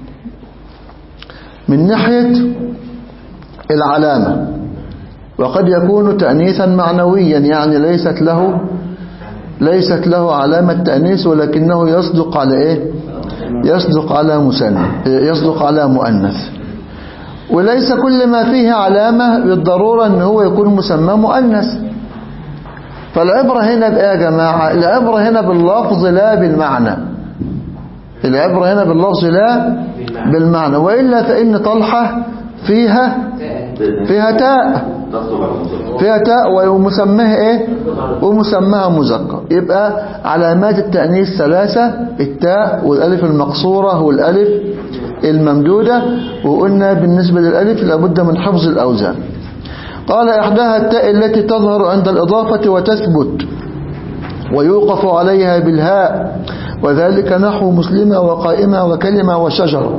من ناحية العلامة وقد يكون تأنيثا معنويا يعني ليست له ليست له علامة تأنيث ولكنه يصدق على إيه يصدق على مسنى يصدق على مؤنث وليس كل ما فيه علامة بالضرورة ان هو يكون مسمى مؤنث فالعبرة هنا بإيه يا جماعة العبرة هنا باللفظ لا بالمعنى العبرة هنا باللفظ لا بالمعنى وإلا فإن طلحة فيها فيها تاء فيها تاء ومسماها ايه ومسماها مذكر يبقى علامات التأنيث ثلاثة التاء والالف المقصورة والالف الممدودة وقلنا بالنسبة للالف لابد من حفظ الاوزان قال احداها التاء التي تظهر عند الاضافة وتثبت ويوقف عليها بالهاء وذلك نحو مسلمة وقائمة وكلمة وشجرة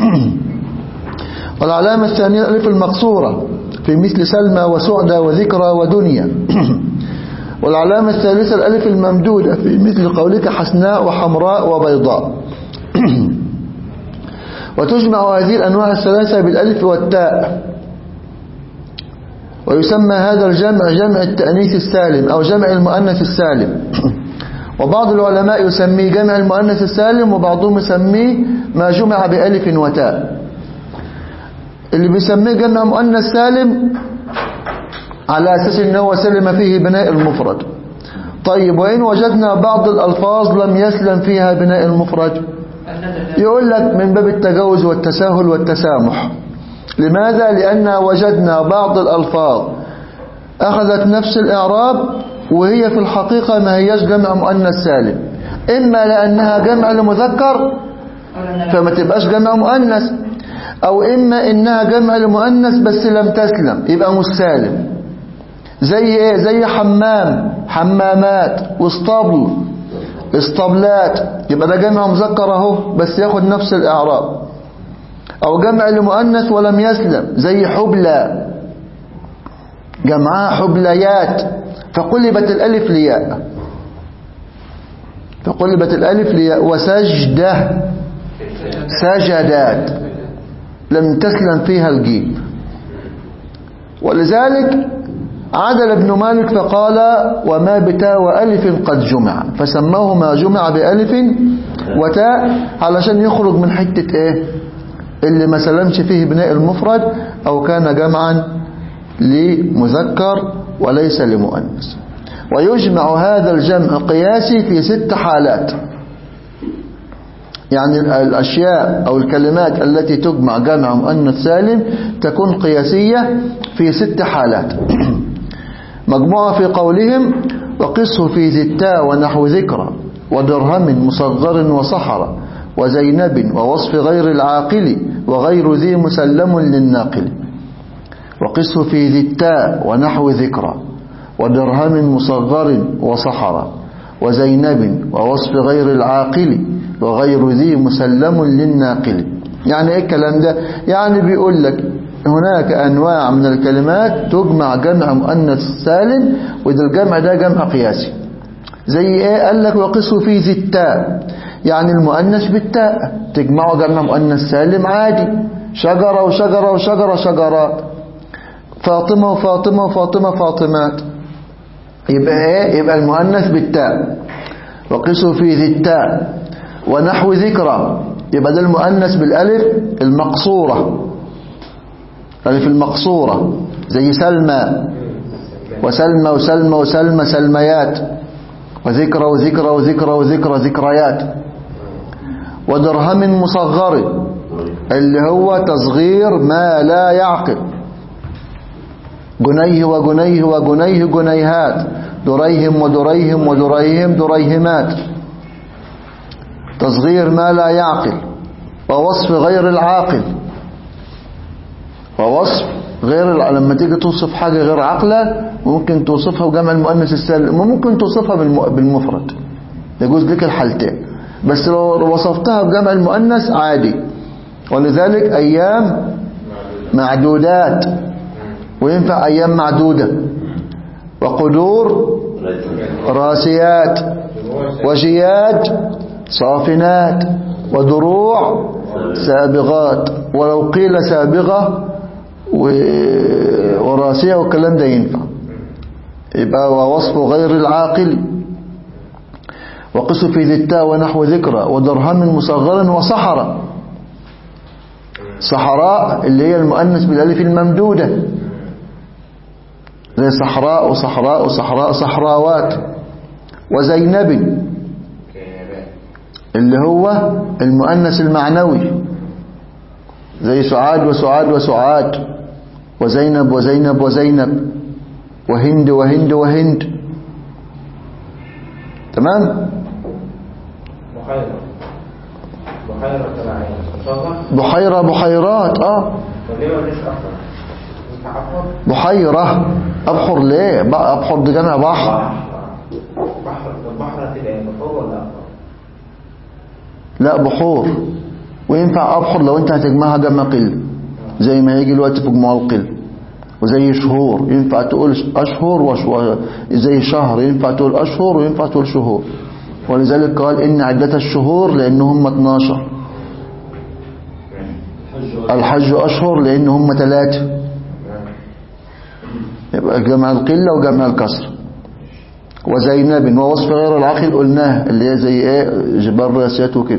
والعلامة الثانية الألف المقصورة في مثل سلمى وسعدى وذكرى ودنيا والعلامة الثالثة الألف الممدودة في مثل قولك حسناء وحمراء وبيضاء وتجمع هذه الأنواع الثلاثة بالألف والتاء ويسمى هذا الجمع جمع التأنيث السالم أو جمع المؤنث السالم وبعض العلماء يسميه جمع المؤنث السالم وبعضهم يسميه ما جمع بألف وتاء اللي بيسميه جمع مؤنث سالم على أساس أنه سلم فيه بناء المفرد طيب وإن وجدنا بعض الألفاظ لم يسلم فيها بناء المفرد يقول لك من باب التجاوز والتساهل والتسامح لماذا؟ لأن وجدنا بعض الألفاظ أخذت نفس الإعراب وهي في الحقيقة ما هياش جمع مؤنث سالم إما لأنها جمع لمذكر فما تبقاش جمع مؤنث أو إما إنها جمع لمؤنث بس لم تسلم يبقى مش سالم زي إيه؟ زي حمام حمامات واسطبل اسطبلات يبقى ده جمع مذكر اهو بس ياخد نفس الإعراب أو جمع لمؤنث ولم يسلم زي حبلى جمعها حبليات فقلبت الألف لياء فقلبت الألف لياء وسجدة سجدات لم تسلم فيها الجيم ولذلك عدل ابن مالك فقال وما بتاء وألف قد جمع فسماه ما جمع بألف وتاء علشان يخرج من حتة ايه اللي ما سلمش فيه بناء المفرد أو كان جمعا لمذكر وليس لمؤنث ويجمع هذا الجمع قياسي في ست حالات يعني الأشياء أو الكلمات التي تجمع جمع مؤنث سالم تكون قياسية في ست حالات مجموعة في قولهم وقصه في ذي التاء ونحو ذكرى ودرهم مصغر وصحر وزينب ووصف غير العاقل وغير ذي مسلم للناقل وقصه في ذي التاء ونحو ذكرى ودرهم مصغر وصحر وزينب ووصف غير العاقل وغير ذي مسلم للناقل يعني ايه الكلام ده يعني بيقول لك هناك أنواع من الكلمات تجمع جمع مؤنث سالم وده الجمع ده جمع قياسي زي ايه قال لك وقصه في ذي التاء يعني المؤنث بالتاء تجمعه جمع مؤنث سالم عادي شجرة وشجرة وشجرة شجرات فاطمة وفاطمة وفاطمة فاطمات يبقى ايه يبقى المؤنث بالتاء وقصه في ذي التاء ونحو ذكرى يبقى ده المؤنث بالالف المقصورة الالف المقصورة زي سلمى وسلمى وسلمى وسلمى سلميات وذكرى وذكرى وذكرى وذكرى ذكريات ودرهم مصغر اللي هو تصغير ما لا يعقل جنيه وجنيه وجنيه جنيهات دريهم ودريهم ودريهم دريهمات تصغير ما لا يعقل ووصف غير العاقل ووصف غير لما تيجي توصف حاجة غير عاقلة ممكن توصفها بجمع المؤنث السالم وممكن توصفها بالمفرد يجوز لك الحالتين بس لو وصفتها بجمع المؤنث عادي ولذلك أيام معدودات وينفع أيام معدودة وقدور راسيات وجياد صافنات ودروع سابغات ولو قيل سابغة وراسية والكلام ده ينفع يبقى ووصف غير العاقل وقص في ذي التاء ونحو ذكرى ودرهم مصغر وصحراء صحراء اللي هي المؤنث بالالف الممدودة زي صحراء وصحراء وصحراء صحراوات وزينب اللي هو المؤنث المعنوي زي سعاد وسعاد وسعاد وزينب وزينب وزينب وهند وهند وهند تمام بحيرة بحيرة تبعية صفة بحيرة بحيرات اه وليه ما فيش أفضل ينفع أفضل بحيرة أبحر ليه بقى أبحر ده جمع بحر بحر البحر هتبقى ايه بحور ولا أفضل لا بحور وينفع أبحر لو أنت هتجمعها جمع قل زي ما يجي الوقت في جمع القل وزي شهور ينفع تقول أشهر وش... زي شهر ينفع تقول أشهر وينفع تقول شهور ولذلك قال إن عدة الشهور لأنهم 12 الحج أشهر لأن هم ثلاثة يبقى جمع القلة وجمع الكسر وزينب ووصف غير العاقل قلناه اللي هي زي ايه جبال راسيات وكده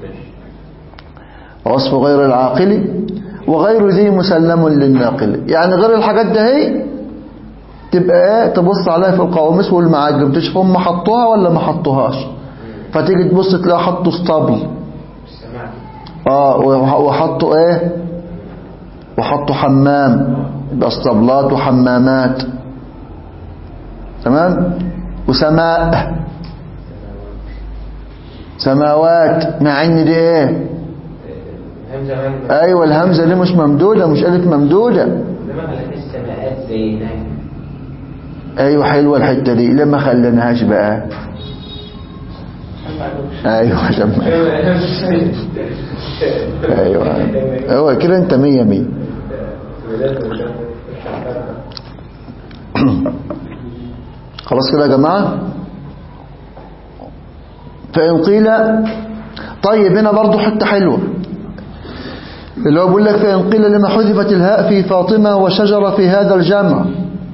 وصف غير العاقل وغير ذي مسلم للناقل يعني غير الحاجات ده هي تبقى ايه تبص عليها في القواميس والمعاجم تشوف هم حطوها ولا ما حطوهاش فتيجي تبص تلاقي حطوا اسطبل اه وح- وحطوا ايه وحطوا حمام يبقى اسطبلات وحمامات تمام وسماء سماوات مع ان دي ايه همزة همزة ايوه الهمزه دي مش ممدوده مش الف ممدوده لما خلت السماءات زي هناك ايوه حلوه الحته دي ليه ما خليناهاش بقى ايوه عشان ما- ايوه هو كده انت مية مية خلاص كده يا جماعة فإن قيل طيب هنا برضو حتة حلوة اللي هو بيقول لك فإن قيل لما حذفت الهاء في فاطمة وشجرة في هذا الجمع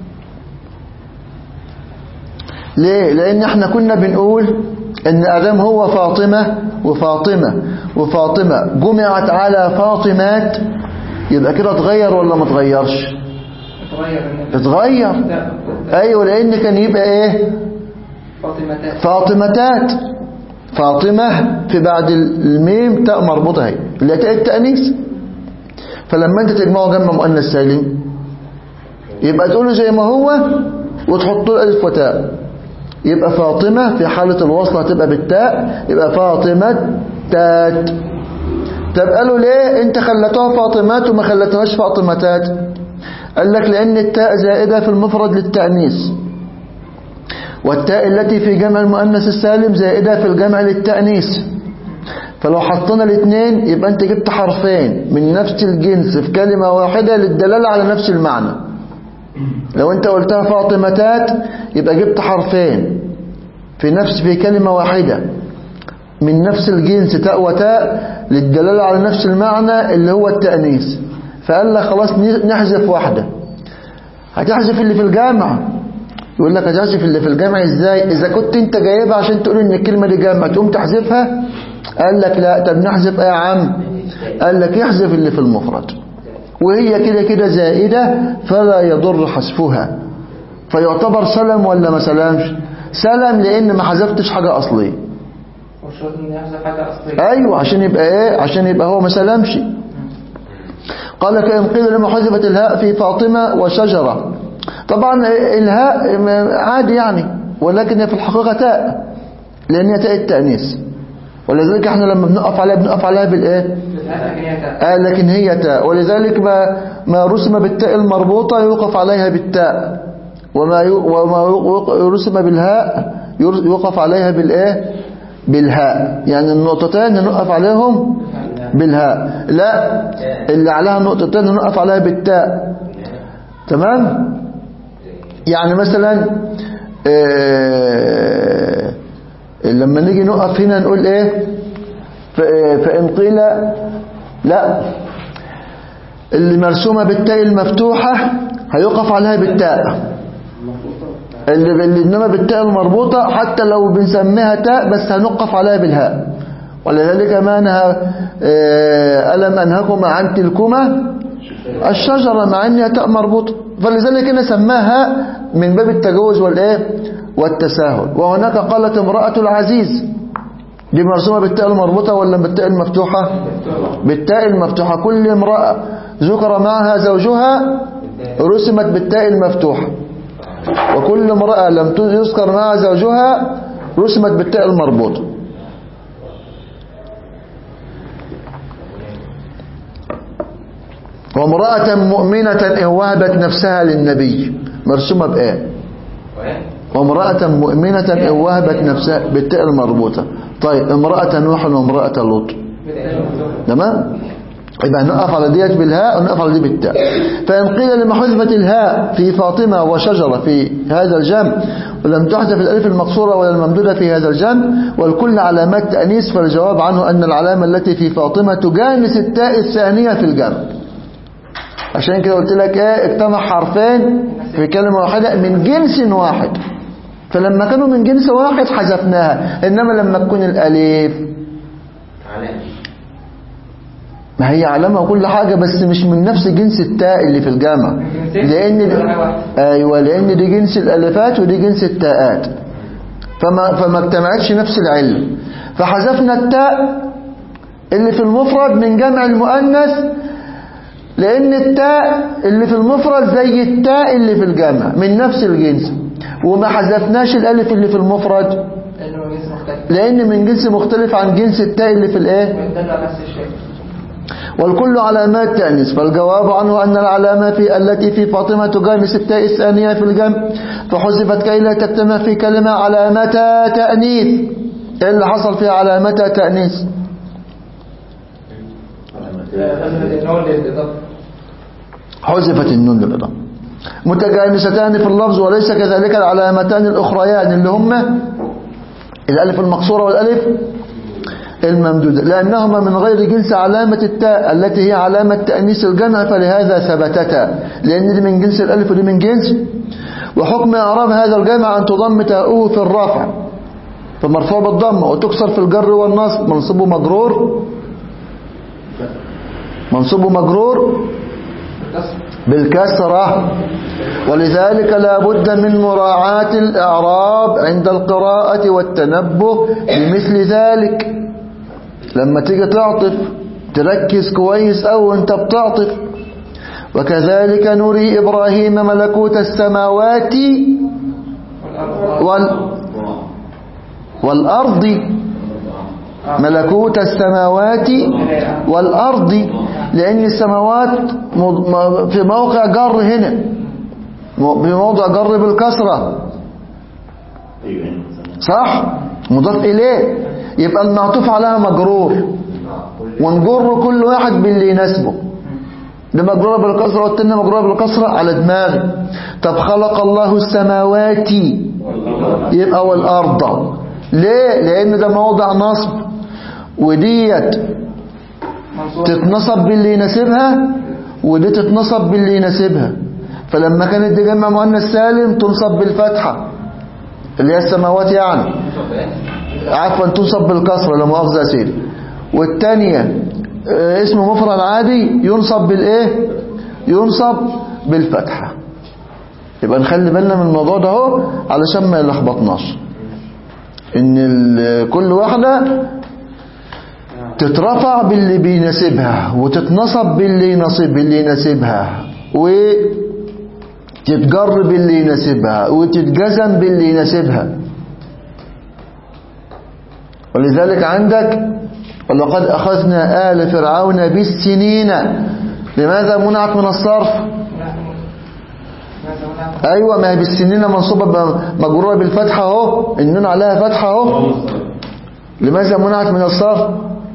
ليه لأن احنا كنا بنقول ان ادم هو فاطمة وفاطمة وفاطمة جمعت على فاطمات يبقى كده اتغير ولا ما اتغيرش اتغير ايوه لان كان يبقى ايه فاطمتان فاطمتات فاطمة في بعد الميم تاء مربوطة هي اللي هي تاء التأنيث فلما انت تجمعه جنب مؤنث سالم يبقى تقوله زي ما هو وتحط له الف وتاء يبقى فاطمة في حالة الوصل هتبقى بالتاء يبقى فاطمة تات طب قالوا ليه انت خلتوها فاطمات وما خلتوهاش فاطمتات قال لك لان التاء زائدة في المفرد للتأنيث والتاء التي في جمع المؤنث السالم زائدة في الجمع للتأنيث فلو حطينا الاثنين يبقى انت جبت حرفين من نفس الجنس في كلمة واحدة للدلالة على نفس المعنى لو انت قلتها فاطمتات يبقى جبت حرفين في نفس في كلمة واحدة من نفس الجنس تاء وتاء للدلالة على نفس المعنى اللي هو التأنيث فقال لك خلاص نحذف واحدة هتحذف اللي في الجامع يقول لك هتحذف اللي في الجامع ازاي اذا كنت انت جايبها عشان تقول ان الكلمة دي جامع تقوم تحذفها قال لك لا طب نحذف ايه يا عم قال لك يحذف اللي في المفرد وهي كده كده زائدة فلا يضر حذفها فيعتبر سلم ولا ما سلمش سلم لان ما حذفتش حاجة اصلية وشرط ان يحذف حاجة أصلية ايوه عشان يبقى ايه عشان يبقى هو ما سلمش قال فإن قيل لما حذفت الهاء في فاطمة وشجرة طبعا الهاء عادي يعني ولكن هي في الحقيقة تاء لأن هي تاء التأنيث ولذلك احنا لما بنقف عليها بنقف عليها بالايه لكن هي تاء آه لكن هي تاء ولذلك ما ما رسم بالتاء المربوطة يوقف عليها بالتاء وما يو- وما يو- رسم بالهاء ير- يوقف عليها بالايه بالهاء يعني النقطتين نقف عليهم بالهاء لا اللي عليها نقطتين نقف عليها بالتاء تمام يعني مثلا آه، لما نيجي نقف هنا نقول ايه ف- فإن قيل لا اللي مرسومة بالتاء المفتوحة هيقف عليها بالتاء اللي اللي انما بالتاء المربوطة حتى لو بنسميها تاء بس هنقف عليها بالهاء ولذلك ما نهى آه، ألم أنهكما عن تلكما الشجرة مع أنها تاء مربوطة فلذلك هنا سماها من باب التجوز والإيه والتساهل وهناك قالت امرأة العزيز دي مرسومة بالتاء المربوطة ولا بالتاء المفتوحة بالتاء المفتوحة كل امرأة ذكر معها زوجها رسمت بالتاء المفتوحة وكل امرأة لم يذكر معها زوجها رسمت بالتاء المربوطة وامرأة مؤمنة إن وهبت نفسها للنبي مرسومة بإيه وإيه؟ وامرأة مؤمنة إن وهبت نفسها بالتاء المربوطة طيب امرأة نوح وامرأة لوط بالتاء تمام يبقى نقف على ديت بالهاء ونقف على دي بالتاء فإن قيل لما حذفت الهاء في فاطمة وشجرة في هذا الجمع ولم تحذف الألف المقصورة ولا الممدودة في هذا الجمع والكل علامات تأنيث فالجواب عنه أن العلامة التي في فاطمة تجانس التاء الثانية في الجمع عشان كده قلت لك ايه اجتمع حرفين في كلمة واحدة من جنس واحد فلما كانوا من جنس واحد حذفناها انما لما تكون الالف علامة ما هي علامة وكل حاجة بس مش من نفس جنس التاء اللي في الجامعة لأن دي أيوة لأن دي جنس الألفات ودي جنس التاءات فما, فما اجتمعتش نفس العلة فحذفنا التاء اللي في المفرد من جمع المؤنث لأن التاء اللي في المفرد زي التاء اللي في الجمع من نفس الجنس وما حذفناش الألف اللي في المفرد لأنه جنس مختلف لأن من جنس مختلف عن جنس التاء اللي في الإيه ويدل على نفس الشيء والكل علامات تأنيث فالجواب عنه أن العلامة في التي في فاطمة تجانس التاء الثانية في الجمع فحذفت كي لا تجتمع في كلمة علامتا تأنيث إيه اللي حصل في علامتا تأنيث نقول للإضافة حذفت النون للإضافة متجانستان في اللفظ وليس كذلك العلامتان الأخريان اللي هما الألف المقصورة والألف الممدودة لأنهما من غير جنس علامة التاء التي هي علامة تأنيس الجمع فلهذا ثبتتا لأن دي من جنس الألف ودي من جنس وحكم إعراب هذا الجمع أن تضم تاؤه في الرفع فمرفوع بالضمة وتكسر في الجر والنصب منصبه مجرور منصبه مجرور الكسر بالكسرة ولذلك لا بد من مراعاة الإعراب عند القراءة والتنبه بمثل ذلك لما تيجي تعطف تركز كويس أو أنت بتعطف وكذلك نري إبراهيم ملكوت السماوات والأرض وال والأرض ملكوت السماوات والأرض لأن السماوات م- م- في موقع جر هنا م- في موضع جر بالكسرة ايوه هنا صح مضاف إليه يبقى المعطوف عليها مجرور ونجر كل واحد باللي يناسبه ده مجرورة بالكسرة والتانية مجرورة بالكسرة على دماغي طب خلق الله السماوات يبقى والأرض ليه؟ لأن ده موضع نصب وديت منصوب تتنصب باللي يناسبها ودي تتنصب باللي يناسبها فلما كانت دي جمع مؤنث سالم تنصب بالفتحة اللي هي السماوات يعني عفوا تنصب بالكسرة لا مؤاخذة يا سيدي والتانية آه، اسم مفرد عادي ينصب بالايه ينصب بالفتحة يبقى نخلي بالنا من الموضوع ده اهو علشان ما يلخبطناش ان ال- كل واحدة تترفع باللي بيناسبها وتتنصب باللي يناسب باللي يناسبها وتتجر باللي يناسبها وتتجزم باللي يناسبها ولذلك عندك ولقد أخذنا آل فرعون بالسنين لماذا منعت من الصرف أيوة ما هي بالسنين منصوبة ب- مجرورة بالفتحة اهو النون عليها فتحة اهو لماذا منعت من الصرف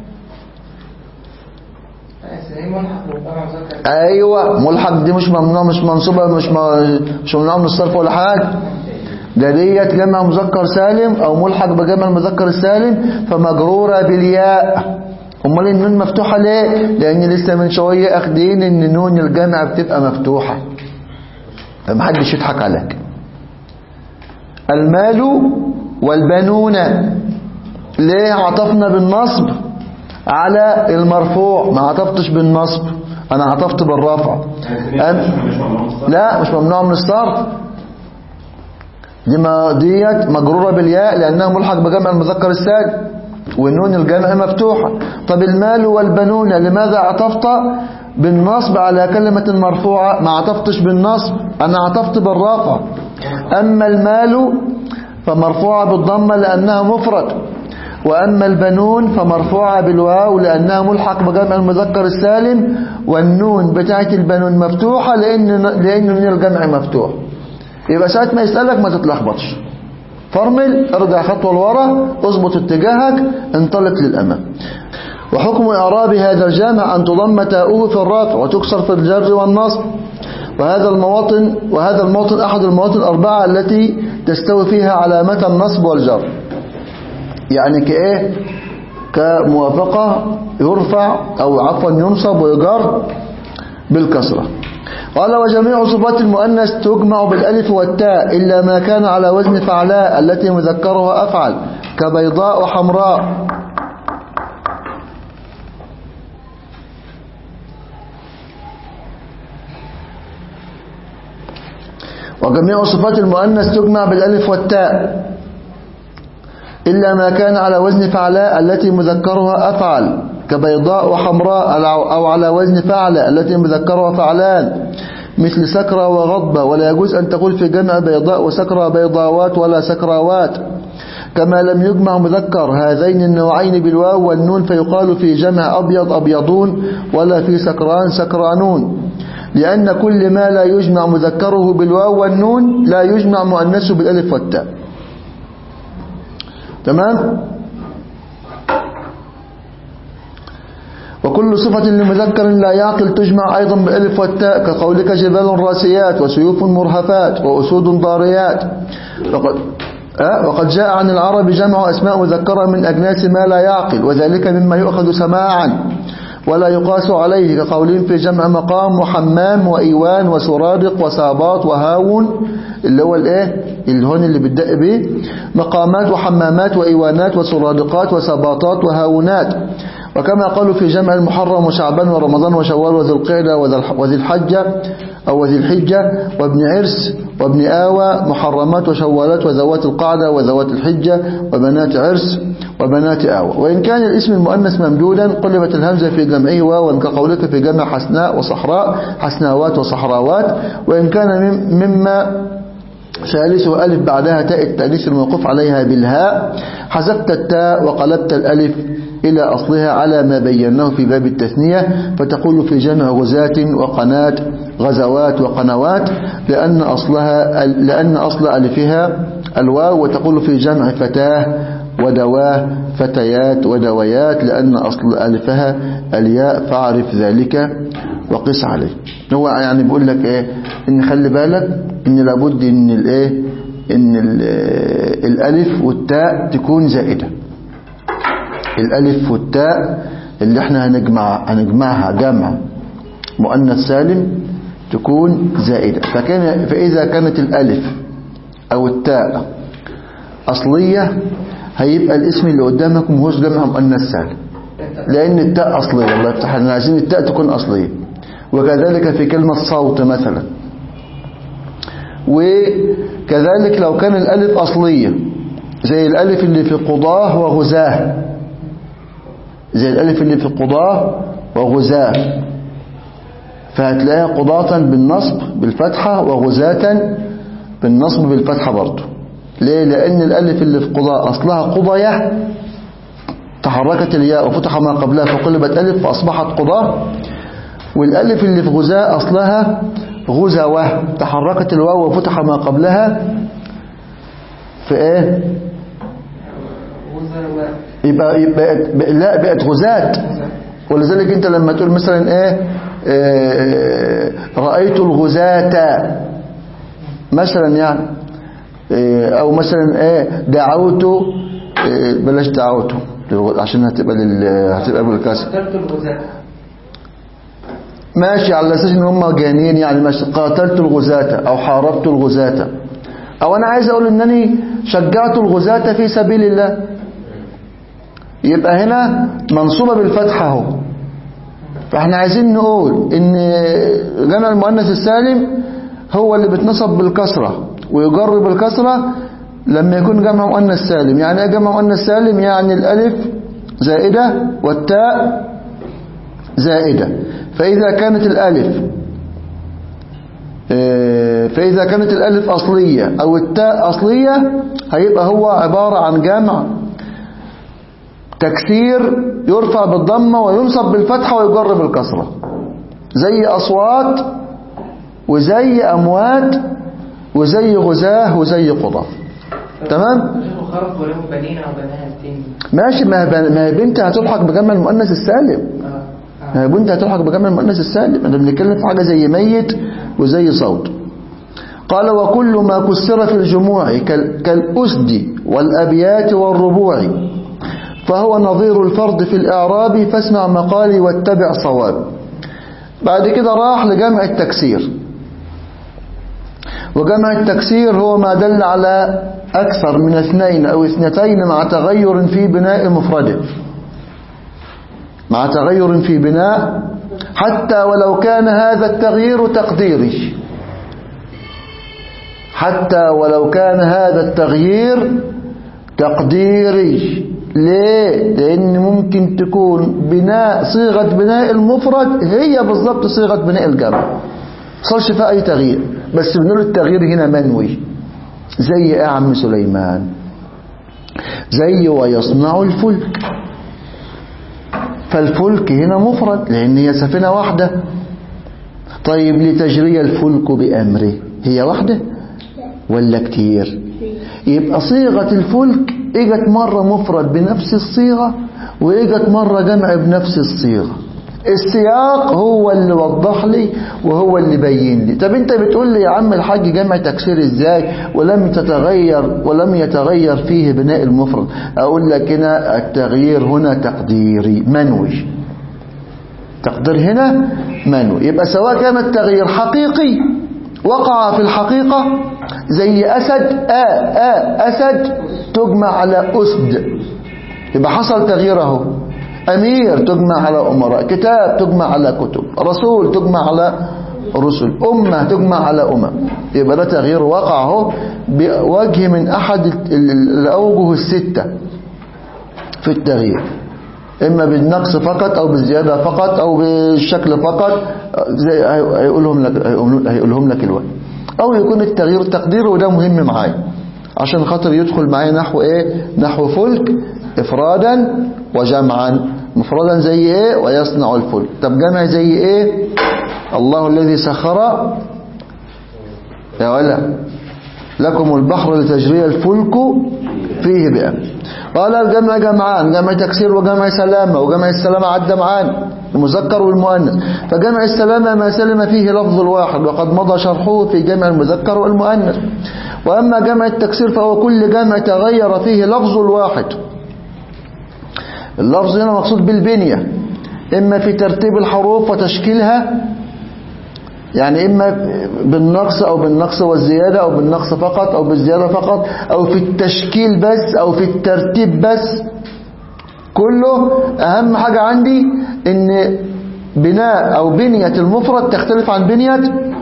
سنين ملحق بالطبع مذكر ايوه ملحق دي مش ممنوع مش منصوبه مش م- مش ممنوع من الصرف ولا حاجه ده ديت جمع مذكر سالم او ملحق بجمع المذكر السالم فمجروره بالياء امال النون مفتوحه ليه لان لسه من شويه اخدين ان نون الجمع بتبقى مفتوحه فمحدش يضحك عليك المال والبنون ليه عطفنا بالنصب على المرفوع ما عطفتش بالنصب انا عطفت بالرفع أم لا مش ممنوع من الصرف دي ما ديت مجرورة بالياء لأنها ملحق بجمع المذكر السالم والنون الجمع مفتوحة طب المال والبنون لماذا عطفت بالنصب على كلمة مرفوعة ما عطفتش بالنصب أنا عطفت بالرفع أما المال فمرفوعة بالضمة لأنها مفرد وأما البنون فمرفوعة بالواو لأنها ملحق بجمع المذكر السالم والنون بتاعت البنون مفتوحة لأن لأن من الجمع مفتوح يبقى ساعة ما يسألك ما تتلخبطش فرمل ارجع خطوة لورا اظبط اتجاهك انطلق للأمام وحكم إعراب هذا الجامع أن تضم تاؤه في الرافع وتكسر في الجر والنصب وهذا المواطن وهذا الموطن أحد المواطن الأربعة التي تستوي فيها علامة النصب والجر يعني كإيه كموافقة يرفع أو عفوا ينصب ويجر بالكسرة قال وجميع صفات المؤنث تجمع بالألف والتاء إلا ما كان على وزن فعلاء التي مذكرها أفعل كبيضاء وحمراء وجميع صفات المؤنث تجمع بالألف والتاء إلا ما كان على وزن فعلاء التي مذكرها أفعل كبيضاء وحمراء أو على وزن فعلة التي مذكرها فعلان مثل سكرة وغضبة ولا يجوز أن تقول في جمع بيضاء وسكرة بيضاوات ولا سكراوات كما لم يجمع مذكر هذين النوعين بالواو والنون فيقال في جمع أبيض أبيضون ولا في سكران سكرانون لأن كل ما لا يجمع مذكره بالواو والنون لا يجمع مؤنثه بالألف والتاء تمام وكل صفة لمذكر لا يعقل تجمع أيضا بالألف والتاء كقولك جبال راسيات وسيوف مرهفات وأسود ضاريات وقد أه؟ وقد جاء عن العرب جمع أسماء مذكرة من أجناس ما لا يعقل وذلك مما يؤخذ سماعا ولا يقاس عليه كقولهم في جمع مقام وحمام وإيوان وسرادق وساباط وهاون اللي هو الايه الهون اللي بتدق به مقامات وحمامات وإيوانات وسرادقات وسباطات وهاونات وكما قالوا في جمع المحرم وشعبان ورمضان وشوال وذي القعدة وذي الحجة أو وذي الحجة وابن عرس وابن آوى محرمات وشوالات وذوات القعدة وذوات الحجة وبنات عرس وبنات آوى وإن كان الاسم المؤنث ممدودا قلبت الهمزة في جمعه واوا كقولك في جمع حسناء وصحراء حسناوات وصحراوات وإن كان مما ثالثه ألف بعدها تاء التأنيث الموقوف عليها بالهاء حذفت التاء وقلبت الألف إلى أصلها على ما بيناه في باب التثنية فتقول في جمع غزاة وقناة غزوات وقنوات لأن أصلها لأن أصل ألفها الواو وتقول في جمع فتاه ودواه فتيات ودويات لأن أصل ألفها الياء فاعرف ذلك وقس عليه هو يعني بيقول لك ايه ان خلي بالك ان لابد ان الايه ان الالف والتاء تكون زائده الالف والتاء اللي احنا هنجمع هنجمعها جمع مؤنث سالم تكون زائده فكان فاذا كانت الالف او التاء اصليه هيبقى الاسم اللي قدامك مهوش جمع مؤنث سالم لان التاء اصليه الله يفتح احنا عايزين التاء تكون اصليه وكذلك في كلمة صوت مثلا وكذلك لو كان الألف أصلية زي الألف اللي في قضاه وغزاه زي الألف اللي في قضاه وغزاه فهتلاقيها قضاة بالنصب بالفتحة وغزاة بالنصب بالفتحة برضه ليه لأن الألف اللي في قضاء أصلها قضية تحركت الياء وفتح ما قبلها فقلبت ألف فأصبحت قضاة والالف اللي في غزاء اصلها غزوة تحركت الواو وفتح ما قبلها في ايه يبقى, يبقى لا بقت غزات ولذلك انت لما تقول مثلا ايه, إيه رأيت الغزاة مثلا يعني إيه او مثلا ايه دعوت إيه بلاش دعوت عشان هتبقى لل هتبقى بالكسر ماشي على اساس ان هم جانين يعني ماشي قاتلت الغزاة او حاربت الغزاة او انا عايز اقول انني شجعت الغزاة في سبيل الله يبقى هنا منصوبة بالفتحة اهو فاحنا عايزين نقول ان جمع المؤنث السالم هو اللي بتنصب بالكسرة ويجر بالكسرة لما يكون جمع مؤنث سالم يعني ايه جمع مؤنث سالم يعني الالف زائدة والتاء زائدة فإذا كانت الألف فإذا كانت الألف أصلية أو التاء أصلية هيبقى هو عبارة عن جمع تكسير يرفع بالضمة وينصب بالفتحة ويجر بالكسرة زي أصوات وزي أموات وزي غزاه وزي قضاة تمام خرف وله بنين أو بنات ماشي ما هي بنت هتلحق بجمع المؤنث السالم ما هي بنت هتلحق بجمع المؤنث السالم احنا بنتكلم في حاجة زي ميت وزي صوت قال وكل ما كسر في الجموع كال- كالأسد والأبيات والربوع فهو نظير الفرد في الإعراب فاسمع مقالي واتبع صواب بعد كده راح لجمع التكسير وجمع التكسير هو ما دل على أكثر من اثنين أو اثنتين مع تغير في بناء مفرده مع تغير في بناء حتى ولو كان هذا التغيير تقديري حتى ولو كان هذا التغيير تقديري ليه؟ لأن ممكن تكون بناء صيغة بناء المفرد هي بالضبط صيغة بناء الجمع صارش فيها أي تغيير بس بنقول التغيير هنا منوي زي إيه يا عم سليمان زي ويصنع الفلك فالفلك هنا مفرد لأن هي سفينة واحدة طيب لتجري الفلك بأمره هي واحدة ولا كتير يبقى صيغة الفلك اجت مرة مفرد بنفس الصيغة واجت مرة جمع بنفس الصيغة السياق هو اللي وضح لي وهو اللي بين لي طب انت بتقول لي يا عم الحاج جمع تكسير ازاي ولم تتغير ولم يتغير فيه بناء المفرد اقول لك هنا التغيير هنا تقديري منوي تقدير هنا منوي يبقى سواء كان التغيير حقيقي وقع في الحقيقة زي أسد آ آ أسد تجمع على أسد يبقى حصل تغيير اهو أمير تجمع على أمراء كتاب تجمع على كتب رسول تجمع على رسل أمة تجمع على أمم يبقى ده تغيير وقع اهو بوجه من أحد ال- ال- الأوجه الستة في التغيير إما بالنقص فقط أو بالزيادة فقط أو بالشكل فقط زي هي- هيقولهم لك هيقولهم- هيقولهم لك الوقت أو يكون التغيير تقدير وده مهم معايا عشان خاطر يدخل معايا نحو إيه نحو فلك إفرادا وجمعا مفردا زي إيه ويصنع الفلك طب جمع زي إيه الله الذي سخر يا ولا لكم البحر لتجري الفلك فيه بأمر قال الجمع جمعان جمع تكسير وجمع سلامة وجمع السلامة عدى معان المذكر والمؤنث فجمع السلامة ما سلم فيه لفظ الواحد وقد مضى شرحه في جمع المذكر والمؤنث وأما جمع التكسير فهو كل جمع تغير فيه لفظ الواحد اللفظ هنا مقصود بالبنية إما في ترتيب الحروف وتشكيلها يعني إما بالنقص أو بالنقص والزيادة أو بالنقص فقط أو بالزيادة فقط أو في التشكيل بس أو في الترتيب بس كله أهم حاجة عندي إن بناء أو بنية المفرد تختلف عن بنية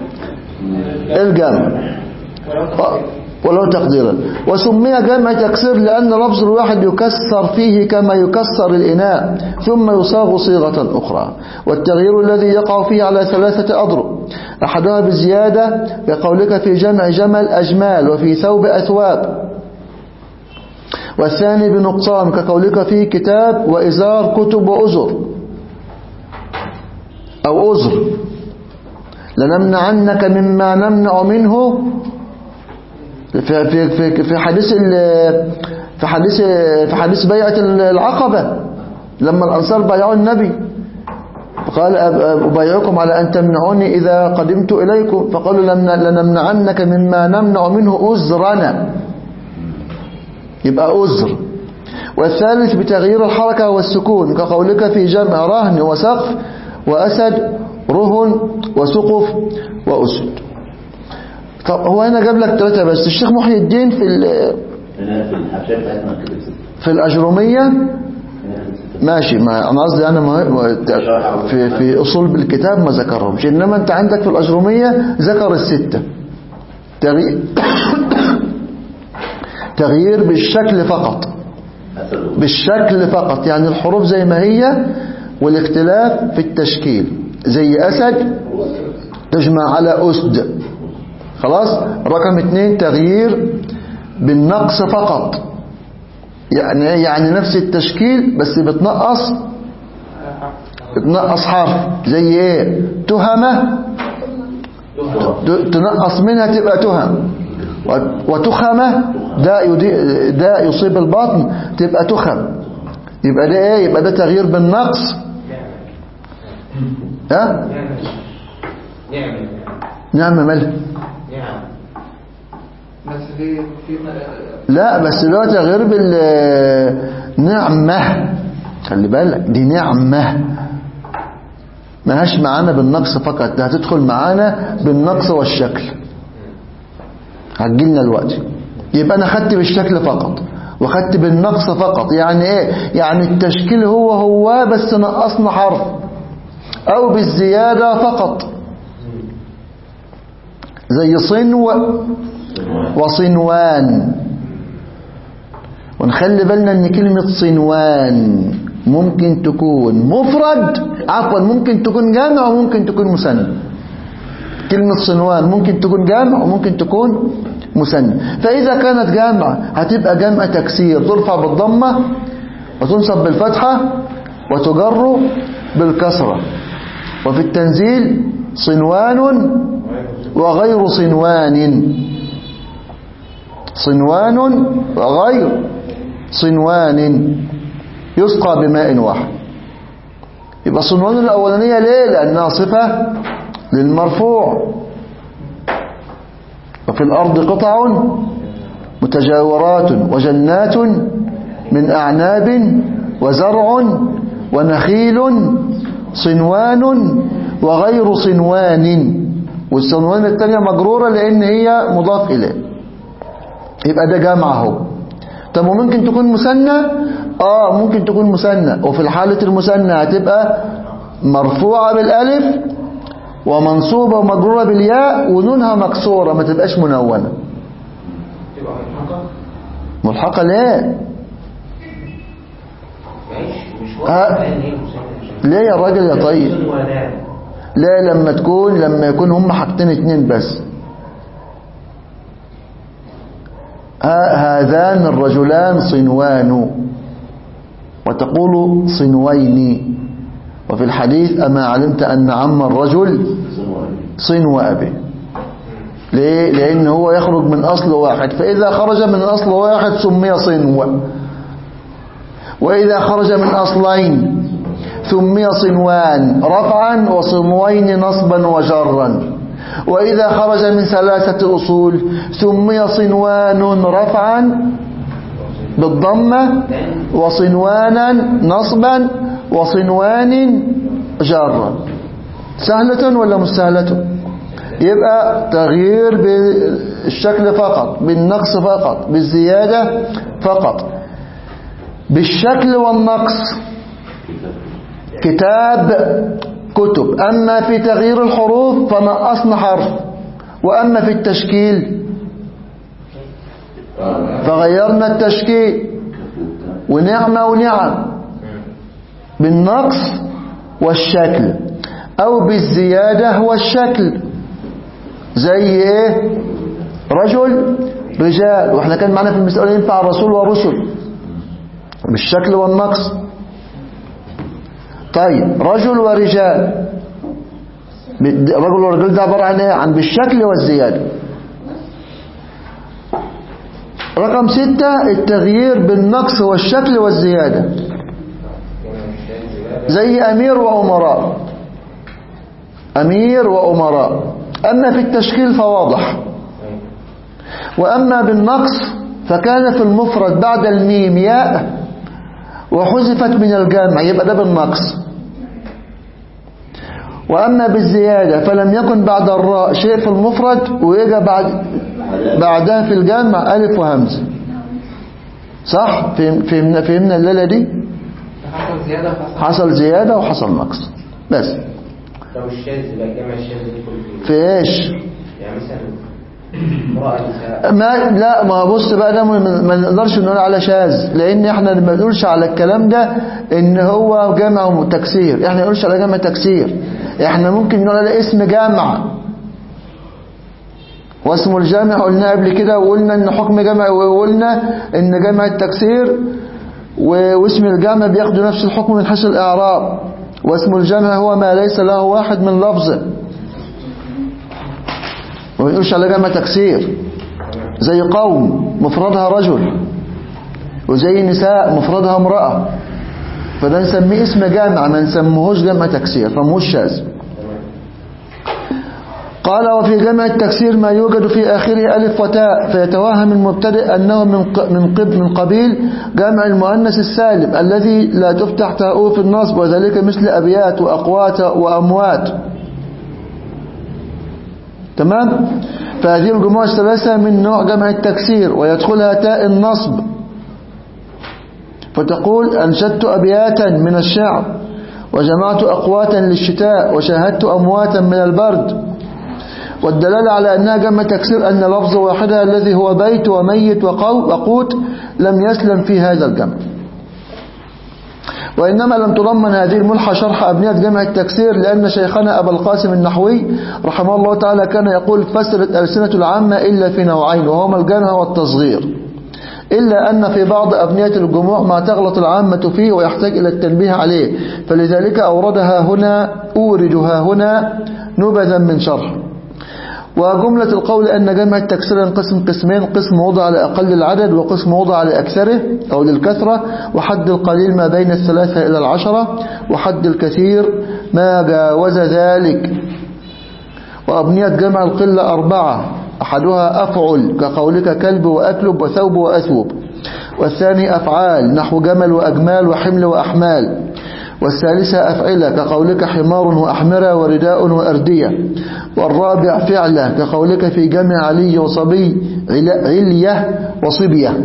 الجمع ولو تقديرا وسمي جمع تكسير لأن لفظ الواحد يكسر فيه كما يكسر الإناء ثم يصاغ صيغة أخرى والتغيير الذي يقع فيه على ثلاثة أضرب أحدها بزيادة كقولك في جمع جمل أجمال وفي ثوب أثواب والثاني بنقصان كقولك في كتاب وإزار كتب وأزر أو أزر لنمنعنك مما نمنع منه في في في في حديث ال- في حديث في حديث بيعة العقبة لما الأنصار بايعوا النبي قال أب- أبايعكم على أن تمنعوني إذا قدمت إليكم فقالوا لن- لنمنعنك مما نمنع منه أزرنا يبقى أزر والثالث بتغيير الحركة والسكون كقولك في جمع رهن وسقف وأسد رهن وسقف وأسد طب هو هنا جاب لك ثلاثة بس الشيخ محي الدين في ال- هنا في الحاشية بتاعتنا كده ستة في الأجرومية هنا كده ستة ماشي ما أنا قصدي أنا ما في في أصول بالكتاب ما ذكرهمش إنما أنت عندك في الأجرومية ذكر الستة تغيير تغيير بالشكل فقط أسد بالشكل فقط يعني الحروف زي ما هي والاختلاف في التشكيل زي أسد تجمع على أسد خلاص رقم اتنين تغيير بالنقص فقط يعني يعني نفس التشكيل بس بتنقص بتنقص حرف زي ايه تهمة ت- تنقص منها تبقى تهم و- وتخمة ده يدي- ده يصيب البطن تبقى تخم يبقى ده ايه يبقى ده تغيير بالنقص ها نعم نعم مالها نعم بس في في لا بس دلوقتي غير بالنعمة خلي بالك دي نعمة ما هاش معانا بالنقص فقط ده هتدخل معانا بالنقص والشكل هتجيلنا الوقت يبقى انا خدت بالشكل فقط وخدت بالنقص فقط يعني ايه يعني التشكيل هو هو بس نقصنا حرف او بالزيادة فقط زي صنو وصنوان ونخلي بالنا ان كلمة صنوان ممكن تكون مفرد عفوا ممكن تكون جامع وممكن تكون مثنى كلمة صنوان ممكن تكون جامع وممكن تكون مثنى فإذا كانت جامع هتبقى جمع تكسير ترفع بالضمة وتنصب بالفتحة وتجر بالكسرة وفي التنزيل صنوان وغير صنوان صنوان وغير صنوان يسقى بماء واحد يبقى صنوان الأولانية ليه لأنها صفة للمرفوع وفي الأرض قطع متجاورات وجنات من أعناب وزرع ونخيل صنوان وغير صنوان والصنوان الثانية مجرورة لأن هي مضاف إليه يبقى ده جمع اهو طب وممكن تكون مثنى اه ممكن تكون مثنى وفي الحالة المثنى هتبقى مرفوعة بالالف ومنصوبة ومجرورة بالياء ونونها مكسورة ما تبقاش منونة تبقى ملحقة ملحقة ليه ماشي مش آه. واضح ان هي مسلمة ليه يا راجل يا طيب لا لما تكون لما يكون هم حاجتين اتنين بس ها- هذان الرجلان صنوان وتقول صنوين وفي الحديث أما علمت أن عم الرجل صنو أبي ليه؟ لأن هو يخرج من أصل واحد فإذا خرج من أصل واحد سمي صنو وإذا خرج من أصلين سمي صنوان رفعا وصنوين نصبا وجرا وإذا خرج من ثلاثة أصول سمي صنوان رفعا بالضمة وصنوانا نصبا وصنوان جرا سهلة ولا مش سهلة يبقى تغيير بالشكل فقط بالنقص فقط بالزيادة فقط بالشكل والنقص كتاب كتب أما في تغيير الحروف فنقصنا حرف وأما في التشكيل فغيرنا التشكيل ونعمة ونعم بالنقص والشكل أو بالزيادة والشكل زي إيه رجل رجال وإحنا كان معنا في المسألة ينفع الرسول ورسل بالشكل والنقص طيب رجل ورجال بد- رجل ورجال ده عبارة عن ايه عن بالشكل والزيادة رقم ستة التغيير بالنقص والشكل والزيادة زي أمير وأمراء أمير وأمراء أما في التشكيل فواضح وأما بالنقص فكان في المفرد بعد الميم ياء وحذفت من الجامع يبقى ده بالنقص وأما بالزيادة فلم يكن بعد الراء شيء في المفرد ويجي بعد بعدها في الجامع ألف وهمزة صح فهم- فهمنا فهمنا الليلة دي حصل زيادة وحصل حصل زيادة وحصل نقص بس طب الشاذ بقى جمع الشاذ يدخل فيه في ايش يعني مثلا امرأة نساء ما لا ما بص بقى ده ما ما نقدرش نقول على شاذ لان احنا ما بنقولش على الكلام ده ان هو جمع تكسير احنا ما نقولش على جمع تكسير احنا ممكن نقول على اسم جامع واسم الجامع قلنا قبل كده وقلنا ان حكم جمع وقلنا ان جمع التكسير و- واسم الجامع بياخدوا نفس الحكم من حيث الاعراب واسم الجامع هو ما ليس له واحد من لفظه ما بنقولش على جمع تكسير زي قوم مفردها رجل وزي نساء مفردها امرأة فده نسميه اسم جامع ما نسميهوش جمع تكسير فمهوش شاذ قال وفي جمع التكسير ما يوجد في آخره ألف وتاء فيتوهم المبتدئ أنه من ق- من قب من قبيل جمع المؤنث السالم الذي لا تفتح تاؤه في النصب وذلك مثل أبيات وأقوات وأموات تمام فهذه الجموع الثلاثة من نوع جمع التكسير ويدخلها تاء النصب فتقول أنشدت أبياتا من الشعر وجمعت أقواتا للشتاء وشاهدت أمواتا من البرد والدلالة على أنها جمع تكسير أن لفظ واحدها الذي هو بيت وميت وقو- وقوت لم يسلم في هذا الجمع وإنما لم تضمن هذه الملحة شرح أبنية جمع التكسير لأن شيخنا أبا القاسم النحوي رحمه الله تعالى كان يقول فسرت ألسنة العامة إلا في نوعين وهما الجمع والتصغير إلا أن في بعض أبنية الجموع ما تغلط العامة فيه ويحتاج إلى التنبيه عليه فلذلك أوردها هنا أوردها هنا نبذا من شرح وجملة القول أن جمع التكسير ينقسم قسمين قسم وضع لأقل العدد وقسم وضع لأكثره أو للكثرة وحد القليل ما بين الثلاثة إلى العشرة وحد الكثير ما جاوز ذلك وأبنية جمع القلة أربعة أحدها أفعل كقولك كلب وأكلب وثوب وأثوب والثاني أفعال نحو جمل وأجمال وحمل وأحمال والثالثة أفعلة كقولك حمار وأحمرة ورداء وأردية والرابع فعلة كقولك في جمع علي وصبي عل- علية وصبية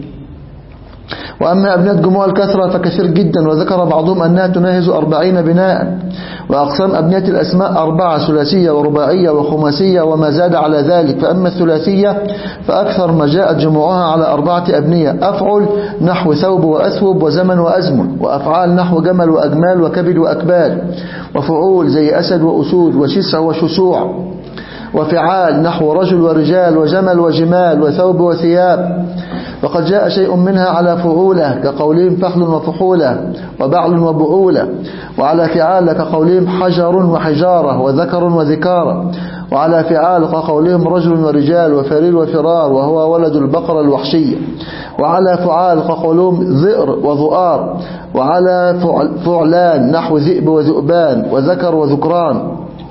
وأما أبناء جموع الكثرة فكثير جدا وذكر بعضهم أنها تناهز أربعين بناء وأقسام أبنية الأسماء أربعة ثلاثية ورباعية وخماسية وما زاد على ذلك فأما الثلاثية فأكثر ما جاءت جموعها على أربعة أبنية أفعل نحو ثوب وأثوب وزمن وأزمن وأفعال نحو جمل وأجمال وكبد وأكباد وفعول زي أسد وأسود وشسع وشسوع وفعال نحو رجل ورجال وجمل وجمال وثوب وثياب وقد جاء شيء منها على فعولة كقولهم فحل وفحولة وبعل وبعولة وعلى فعال كقولهم حجر وحجارة وذكر وذكارة وعلى فعال كقولهم رجل ورجال وفريل وفرار وهو ولد البقرة الوحشية وعلى فعال كقولهم ذئر وذؤار وعلى فعل- فعلان نحو ذئب وذؤبان وذكر وذكران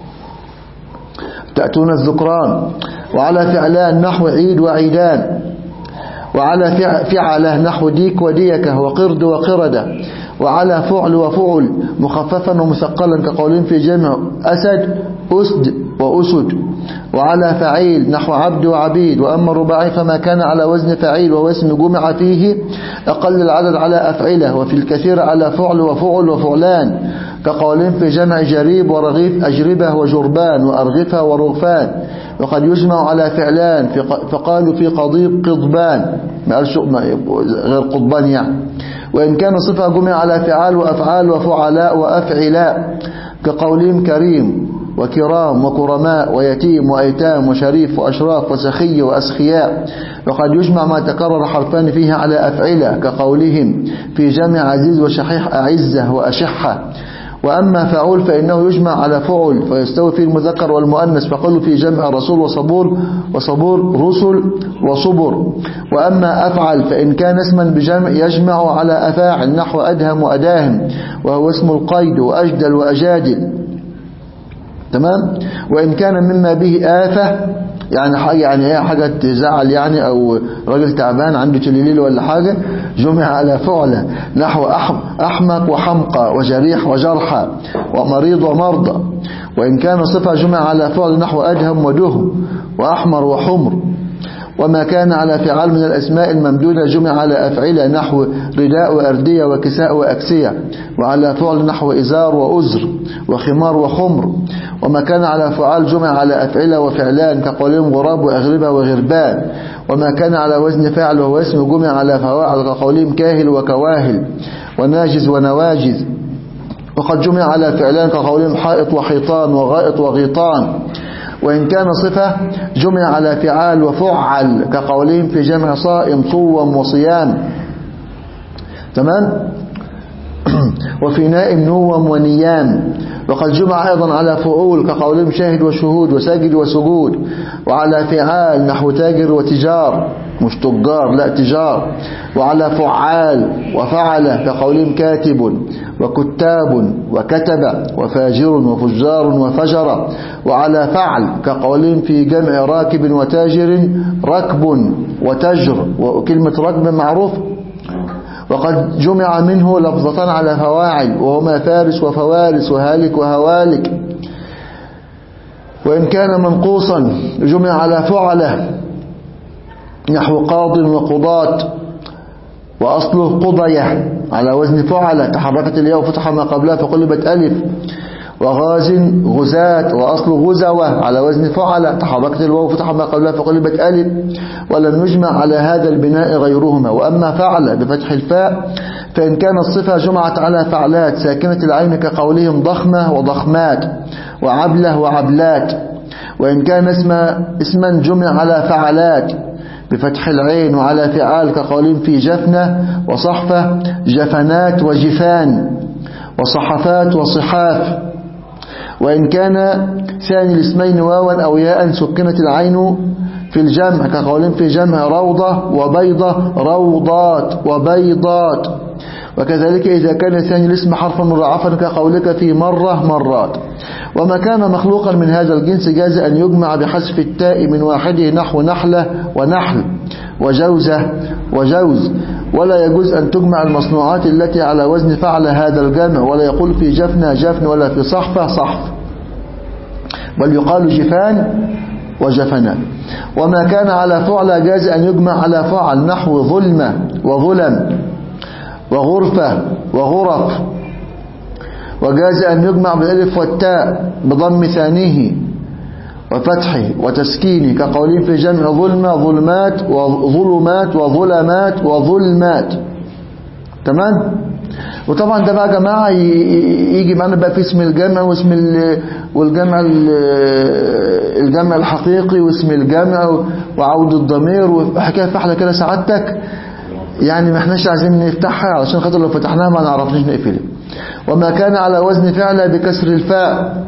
تأتون الذكران وعلى فعلان نحو عيد وعيدان وعلى فع- فعله نحو ديك وديكة وقرد وقردة وعلى فعل وفعل مخففا ومثقلا كقولين في جمع أسد أسد وأسد وعلى فعيل نحو عبد وعبيد وأما الرباعي فما كان على وزن فعيل ووزن جمع فيه أقل العدد على أفعله وفي الكثير على فعل وفعل وفعلان كقولين في جمع جريب ورغيف أجربة وجربان وأرغفة ورغفان وقد يجمع على فعلان في ق- فقالوا في قضيب قضبان ما قالش ما- غير قضبان يعني وإن كان صفة جمع على فعال وأفعال وفعلاء وأفعلاء كقولهم كريم وكرام وكرماء ويتيم وأيتام وشريف وأشراف وسخي وأسخياء وقد يجمع ما تكرر حرفان فيه على أفعلة كقولهم في جمع عزيز وشحيح أعزة وأشحة وأما فعول فإنه يجمع على فعل فيستوي فيه المذكر والمؤنث فقالوا في جمع رسول وصبور وصبور رسل وصبر وأما أفعل فإن كان اسما بجمع يجمع على أفاعل نحو أدهم وأداهم وهو اسم القيد وأجدل وأجادل تمام وإن كان مما به آفة يعني حاجة يعني ايه حاجة تزعل يعني أو راجل تعبان عنده تليليل ولا حاجة جمع على فعلة نحو أحم- أحمق وحمقى وجريح وجرحى ومريض ومرضى وإن كان صفة جمع على فعل نحو أدهم ودهم وأحمر وحمر وما كان على فعال من الأسماء الممدودة جمع على أفعلة نحو رداء وأردية وكساء وأكسية وعلى فعل نحو إزار وأزر وخمار وخمر وما كان على فعال جمع على أفعلة وفعلان كقولهم غراب وأغربة وغربان وما كان على وزن فعل وهو اسم جمع على فواعل كقولهم كاهل وكواهل وناجز ونواجز وقد جمع على فعلان كقولهم حائط وحيطان وغائط وغيطان وإن كان صفة جمع على فعال وفعل كقولهم في جمع صائم صوم وصيام تمام وفي نائم نوم ونيام وقد جمع أيضا على فعول كقولهم شاهد وشهود وساجد وسجود وعلى فعال نحو تاجر وتجار مش تجار لا تجار وعلى فعال وفعل كقولهم كاتب وكتاب وكتب وفاجر وفجار وفجر وعلى فعل كقولهم في جمع راكب وتاجر ركب وتجر وكلمة ركب معروف وقد جمع منه لفظة على فواعل وهما فارس وفوارس وهالك وهوالك وإن كان منقوصا جمع على فعله نحو قاض وقضاة وأصله قضية على وزن فعلة تحركت الياء وفتح ما قبلها فقلبت ألف وغاز غزاة وأصل غزوة على وزن فعلة تحركت الواو وفتح ما قبلها فقلبت ألف ولم يجمع على هذا البناء غيرهما وأما فعل بفتح الفاء فإن كانت صفة جمعت على فعلات ساكنة العين كقولهم ضخمة وضخمات وعبلة وعبلات وإن كان اسم اسما جمع على فعلات بفتح العين وعلى فعال كقولهم في جفنة وصحفة جفنات وجفان وصحفات وصحاف وإن كان ثاني الاسمين واوا أو ياء سكنت العين في الجمع كقولهم في جمع روضة وبيضة روضات وبيضات وكذلك إذا كان ثاني الاسم حرفا مضاعفا كقولك في مرة مرات وما كان مخلوقا من هذا الجنس جاز أن يجمع بحذف التاء من واحده نحو نحلة ونحل وجوزة وجوز ولا يجوز أن تجمع المصنوعات التي على وزن فعل هذا الجمع ولا يقول في جفنة جفن ولا في صحفة صحف بل يقال جفان وجفنان وما كان على فعل جاز أن يجمع على فعل نحو ظلمة وظلم وغرفة وغرف وجاز أن يجمع بالالف والتاء بضم ثانيه وفتحه وتسكينه كقولين في جمع ظلمة ظلمات وظلمات وظلمات وظلمات تمام وطبعا ده بقى يا جماعه يجي معانا بقى في اسم الجمع واسم ال والجمع ال الجمع الحقيقي واسم الجمع وعود الضمير وحكايه فحله كده سعادتك يعني ما احناش عايزين نفتحها علشان خاطر لو فتحناها ما نعرفناش نقفلها وما كان على وزن فعل بكسر الفاء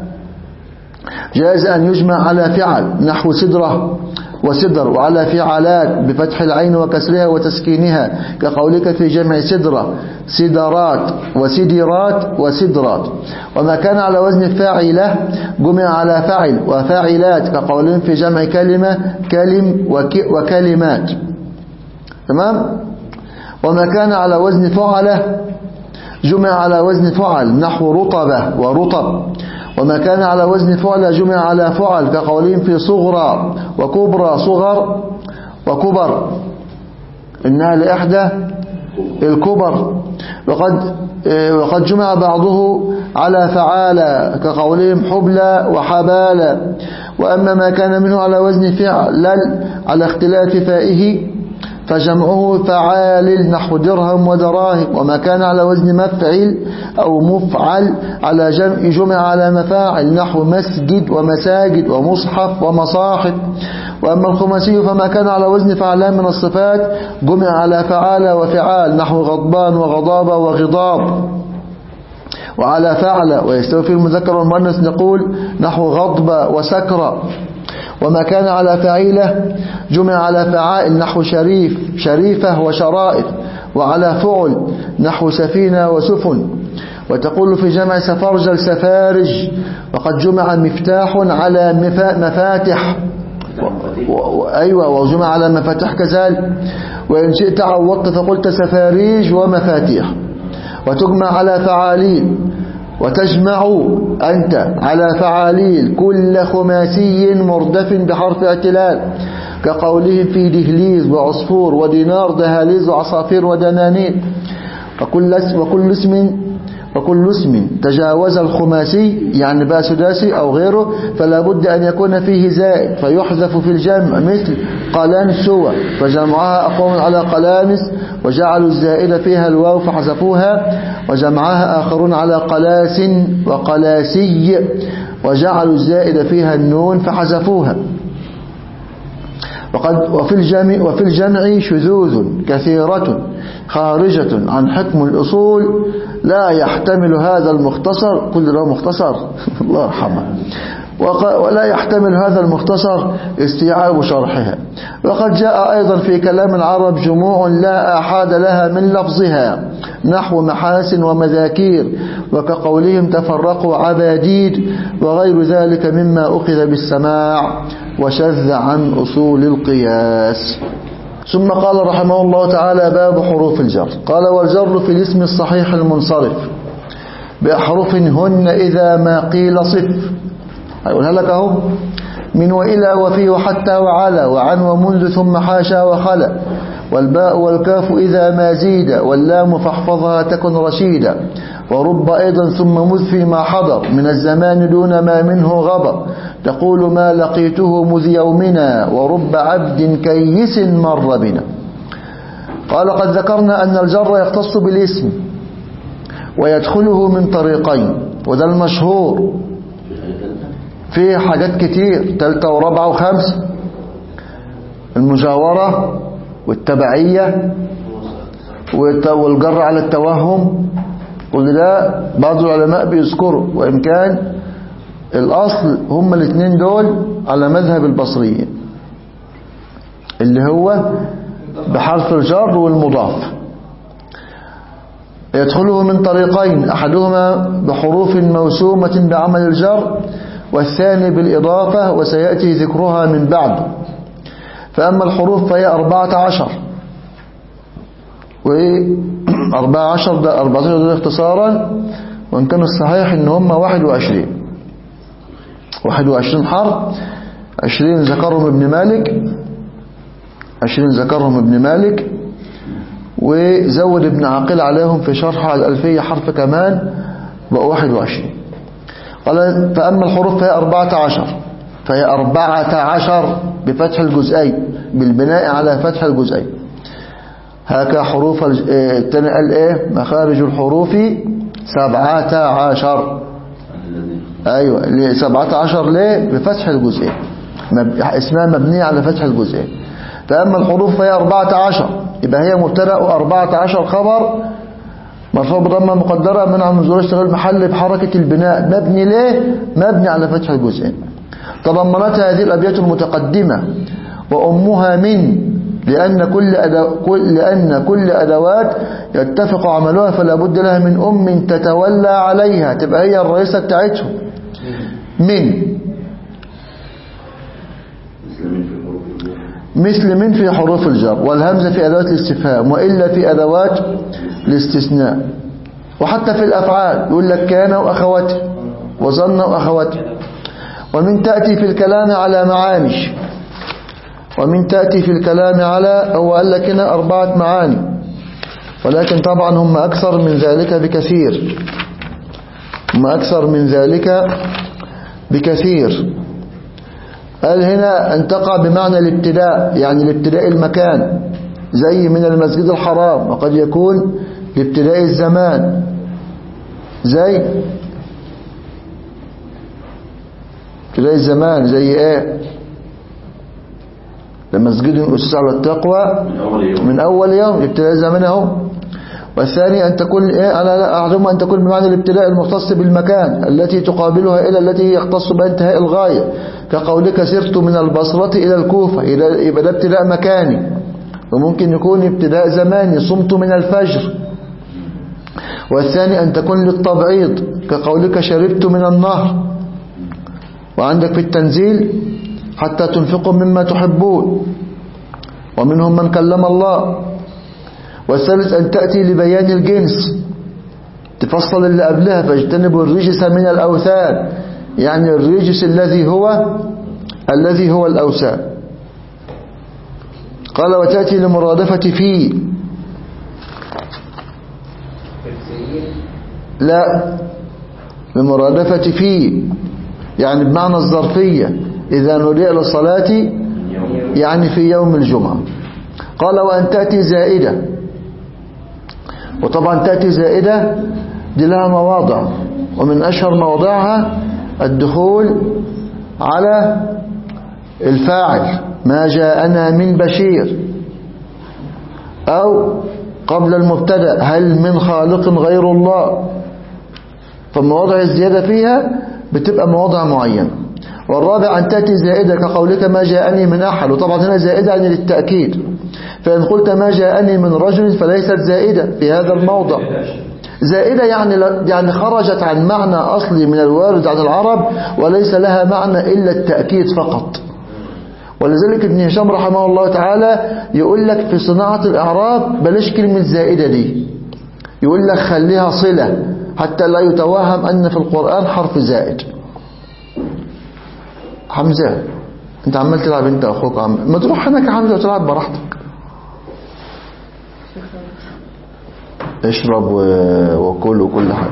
جاز أن يجمع على فعل نحو سدرة وسدر وعلى فعلات بفتح العين وكسرها وتسكينها كقولك في جمع سدرة سدرات وسدرات وسدرات وما كان على وزن فاعلة جمع على فعل وفاعلات كقولين في جمع كلمة كلم وك وكلمات تمام وما كان على وزن فعلة جمع على وزن فعل نحو رطبة ورطب وما كان على وزن فعل جمع على فعل كقولين في صغرى وكبرى صغر وكبر إنها لإحدى الكبر وقد وقد جمع بعضه على فعالة كقولهم حبلى وحبالة وأما ما كان منه على وزن فعل على اختلاف فائه فجمعه فعال نحو درهم ودراهم وما كان على وزن مفعل أو مفعل على جمع جمع على مفاعل نحو مسجد ومساجد ومصحف ومصاحف وأما الخماسي فما كان على وزن فعلان من الصفات جمع على فعال وفعال نحو غضبان وغضاب وغضاب وعلى فعل ويستوي فيه المذكر والمؤنث نقول نحو غضب وسكر وما كان على فعيلة جمع على فعائل نحو شريف شريفة وشرائف وعلى فعل نحو سفينة وسفن وتقول في جمع سفرجل سفارج وقد جمع مفتاح على مفاتح و... و... أيوة وجمع على مفاتيح كذلك وإن شئت عوضت فقلت سفاريج ومفاتيح وتجمع على فعالين وتجمع أنت على فعاليل كل خماسي مردف بحرف اعتلال كقولهم في دهليز وعصفور ودينار دهاليز وعصافير ودنانير وكل اسم, وكل اسم وكل اسم تجاوز الخماسي يعني بقى سداسي أو غيره فلا بد أن يكون فيه زائد فيحذف في الجمع مثل قلانس سوى فجمعها أقوم على قلانس وجعلوا الزائد فيها الواو فحذفوها وجمعها آخرون على قلاس وقلاسي وجعلوا الزائد فيها النون فحذفوها وقد وفي الجمع وفي الجمع شذوذ كثيرة خارجة عن حكم الأصول لا يحتمل هذا المختصر كل له مختصر الله يرحمه وق- ولا يحتمل هذا المختصر استيعاب شرحها وقد جاء أيضا في كلام العرب جموع لا أحاد لها من لفظها نحو محاسن ومذاكير وكقولهم تفرقوا عباديد وغير ذلك مما أخذ بالسماع وشذ عن أصول القياس ثم قال رحمه الله تعالى باب حروف الجر قال والجر في الاسم الصحيح المنصرف بأحرف هن إذا ما قيل صف هيقولها لك اهو من وإلى وفي وحتى وعلى وعن ومنذ ثم حاشا وخلا والباء والكاف إذا ما زيد واللام فاحفظها تكن رشيدا ورب أيضا ثم مذ فيما حضر من الزمان دون ما منه غبر تقول ما لقيته مذ يومنا ورب عبد كيس مر بنا قال قد ذكرنا أن الجر يختص بالاسم ويدخله من طريقين وده المشهور في حاجة ثالثة في حاجات كتير تالتة ورابعة وخمسة المجاورة والتبعية والت- والجر على التوهم كل ده بعض العلماء بيذكروا وإن كان الأصل هما الاثنين دول على مذهب البصريين اللي هو بحرف الجر والمضاف يدخله من طريقين أحدهما بحروف موسومة بعمل الجر والثاني بالإضافة وسيأتي ذكرها من بعد فأما الحروف فهي أربعة عشر وأربعة عشر ده أربعة عشر ده اختصارا وإن كان الصحيح إن هم واحد وعشرين واحد وعشرين حرف عشرين ذكرهم ابن مالك عشرين ذكرهم ابن مالك وزود ابن عقيل عليهم في شرح على الألفية حرف كمان بقى واحد وعشرين قال فأما الحروف فهي أربعة عشر فهي أربعة عشر بفتح الجزئين بالبناء على فتح الجزئين هكا حروف الج- آه، التاني قال ايه مخارج الحروف سبعة عشر الذي ايوه ليه سبعة عشر ليه بفتح الجزئين مب... اسمها مبنية على فتح الجزئين فأما الحروف فهي أربعة عشر يبقى هي مبتدأ وأربعة عشر خبر مرفوع بضمة مقدرة من عن نزول اشتغل محل بحركة البناء مبني ليه مبني على فتح الجزئين تضمنتها هذه الأبيات المتقدمة وأمها من لأن كل, أدو... كل لأن كل أدوات يتفق عملها فلا بد لها من أم تتولى عليها تبقى هي الرئيسة بتاعتهم من مسلمين في حروف الجر مثل من في حروف الجر والهمزة في أدوات الاستفهام وإلا في أدوات الاستثناء وحتى في الأفعال يقول لك كان وأخواته وظن وأخواته ومن تأتي في الكلام على معاني ومن تأتي في الكلام على هو قال لك هنا أربعة معاني ولكن طبعا هم أكثر من ذلك بكثير هم أكثر من ذلك بكثير قال هنا أن تقع بمعنى الابتداء يعني الابتداء المكان زي من المسجد الحرام وقد يكون لابتداء الزمان زي ابتداء الزمان زي ايه لمسجد أسس على التقوى من أول يوم من أول يوم ابتداء الزمان اهو والثاني أن تكون إيه على لا أعظم أن تكون بمعنى الابتداء المختص بالمكان التي تقابلها إلى التي يختص بها انتهاء الغاية كقولك سرت من البصرة إلى الكوفة إلى- يبقى ده ابتداء مكاني وممكن يكون ابتداء زماني صمت من الفجر والثاني أن تكون للتبعيض كقولك شربت من النهر وعندك في التنزيل حتى تنفقوا مما تحبون ومنهم من كلم الله والثالث أن تأتي لبيان الجنس تفصل اللي قبلها فاجتنبوا الرجس من الأوثان يعني الرجس الذي هو الذي هو الأوثان قال وتأتي لمرادفة في لا لمرادفة في يعني بمعنى الظرفية إذا نودي للصلاة من يوم يعني في يوم الجمعة قال وأن تأتي زائدة وطبعا تأتي زائدة دي لها مواضع ومن أشهر مواضعها الدخول على الفاعل ما جاءنا من بشير أو قبل المبتدا هل من خالق غير الله فمواضع الزيادة فيها بتبقى مواضع معينة والرابع أن تأتي زائدة كقولك ما جاءني من أحد وطبعا هنا زائدة يعني للتأكيد فإن قلت ما جاءني من رجل فليست زائدة في هذا الموضع زائدة يعني يعني خرجت عن معنى أصلي من الوارد عن العرب وليس لها معنى إلا التأكيد فقط ولذلك ابن هشام رحمه الله تعالى يقول لك في صناعة الإعراب بلاش كلمة زائدة دي يقول لك خليها صلة حتى لا يتوهم أن في القرآن حرف زائد حمزة انت عمال تلعب انت واخوك عم ما تروح هناك يا حمزة وتلعب براحتك اشرب و- وكل وكل حاجة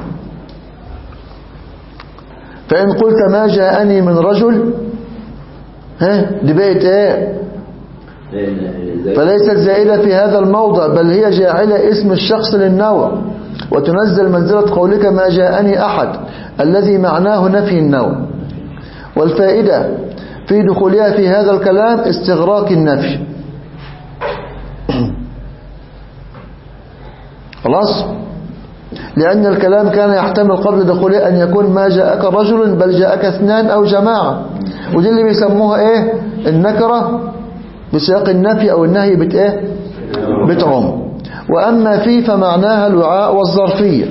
فإن قلت ما جاءني من رجل ها دي بقت ايه لأن زي فليست زائدة في هذا الموضع بل هي جاعلة اسم الشخص للنوع وتنزل منزلة قولك ما جاءني أحد الذي معناه نفي النوع والفائدة في دخولها في هذا الكلام استغراق النفي خلاص لأن الكلام كان يحتمل قبل دخوله أن يكون ما جاءك رجل بل جاءك اثنان أو جماعة ودي اللي بيسموها إيه النكرة بسياق النفي أو النهي بت إيه بتعم وأما في فمعناها الوعاء والظرفية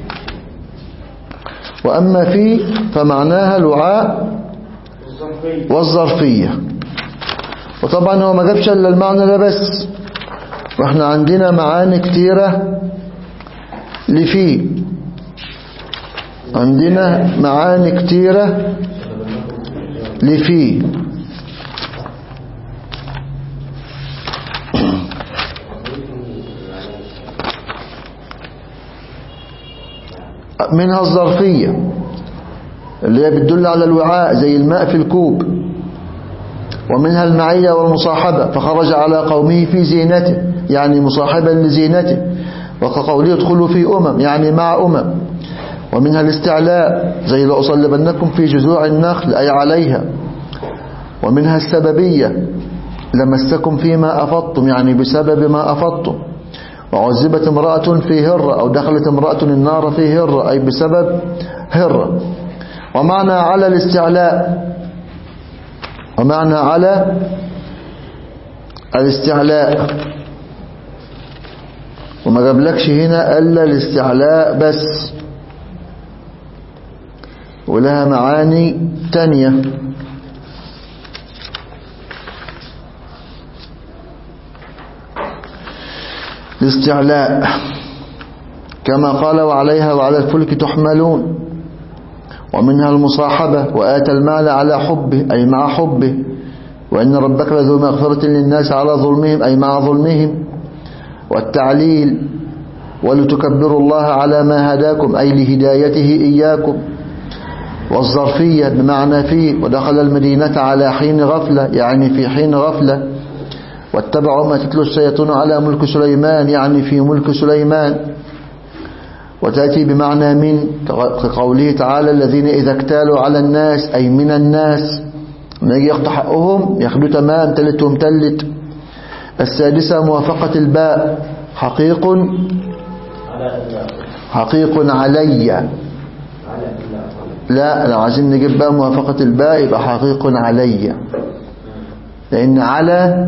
وأما في فمعناها الوعاء والظرفية وطبعا هو ما جابش إلا المعنى ده بس واحنا عندنا معاني كتيرة لفي عندنا معاني كتيرة لفي منها الظرفية اللي هي بتدل على الوعاء زي الماء في الكوب ومنها المعية والمصاحبة فخرج على قومه في زينته يعني مصاحبا لزينته وكقوله ادخلوا في أمم يعني مع أمم ومنها الاستعلاء زي لأصلبنكم في جذوع النخل أي عليها ومنها السببية لمستكم فيما أفضتم يعني بسبب ما أفضتم وعذبت امرأة في هرة أو دخلت امرأة النار في هرة أي بسبب هرة ومعنى على الاستعلاء ومعنى على الاستعلاء وما جابلكش هنا إلا الاستعلاء بس ولها معاني تانية الاستعلاء كما قال وعليها وعلى الفلك تحملون ومنها المصاحبة وآتى المال على حبه أي مع حبه وإن ربك لذو مغفرة للناس على ظلمهم أي مع ظلمهم والتعليل ولتكبروا الله على ما هداكم أي لهدايته إياكم والظرفية بمعنى فيه ودخل المدينة على حين غفلة يعني في حين غفلة واتبعوا ما تتلو الشياطين على ملك سليمان يعني في ملك سليمان وتأتي بمعنى من كقوله تعالى الذين إذا اكتالوا على الناس أي من الناس ما يجي ياخدوا حقهم ياخدوا تمام تلت ومتلت السادسة موافقة الباء حقيق حقيق علي لا لو عايزين نجيب بقى موافقة الباء يبقى حقيق علي لأن على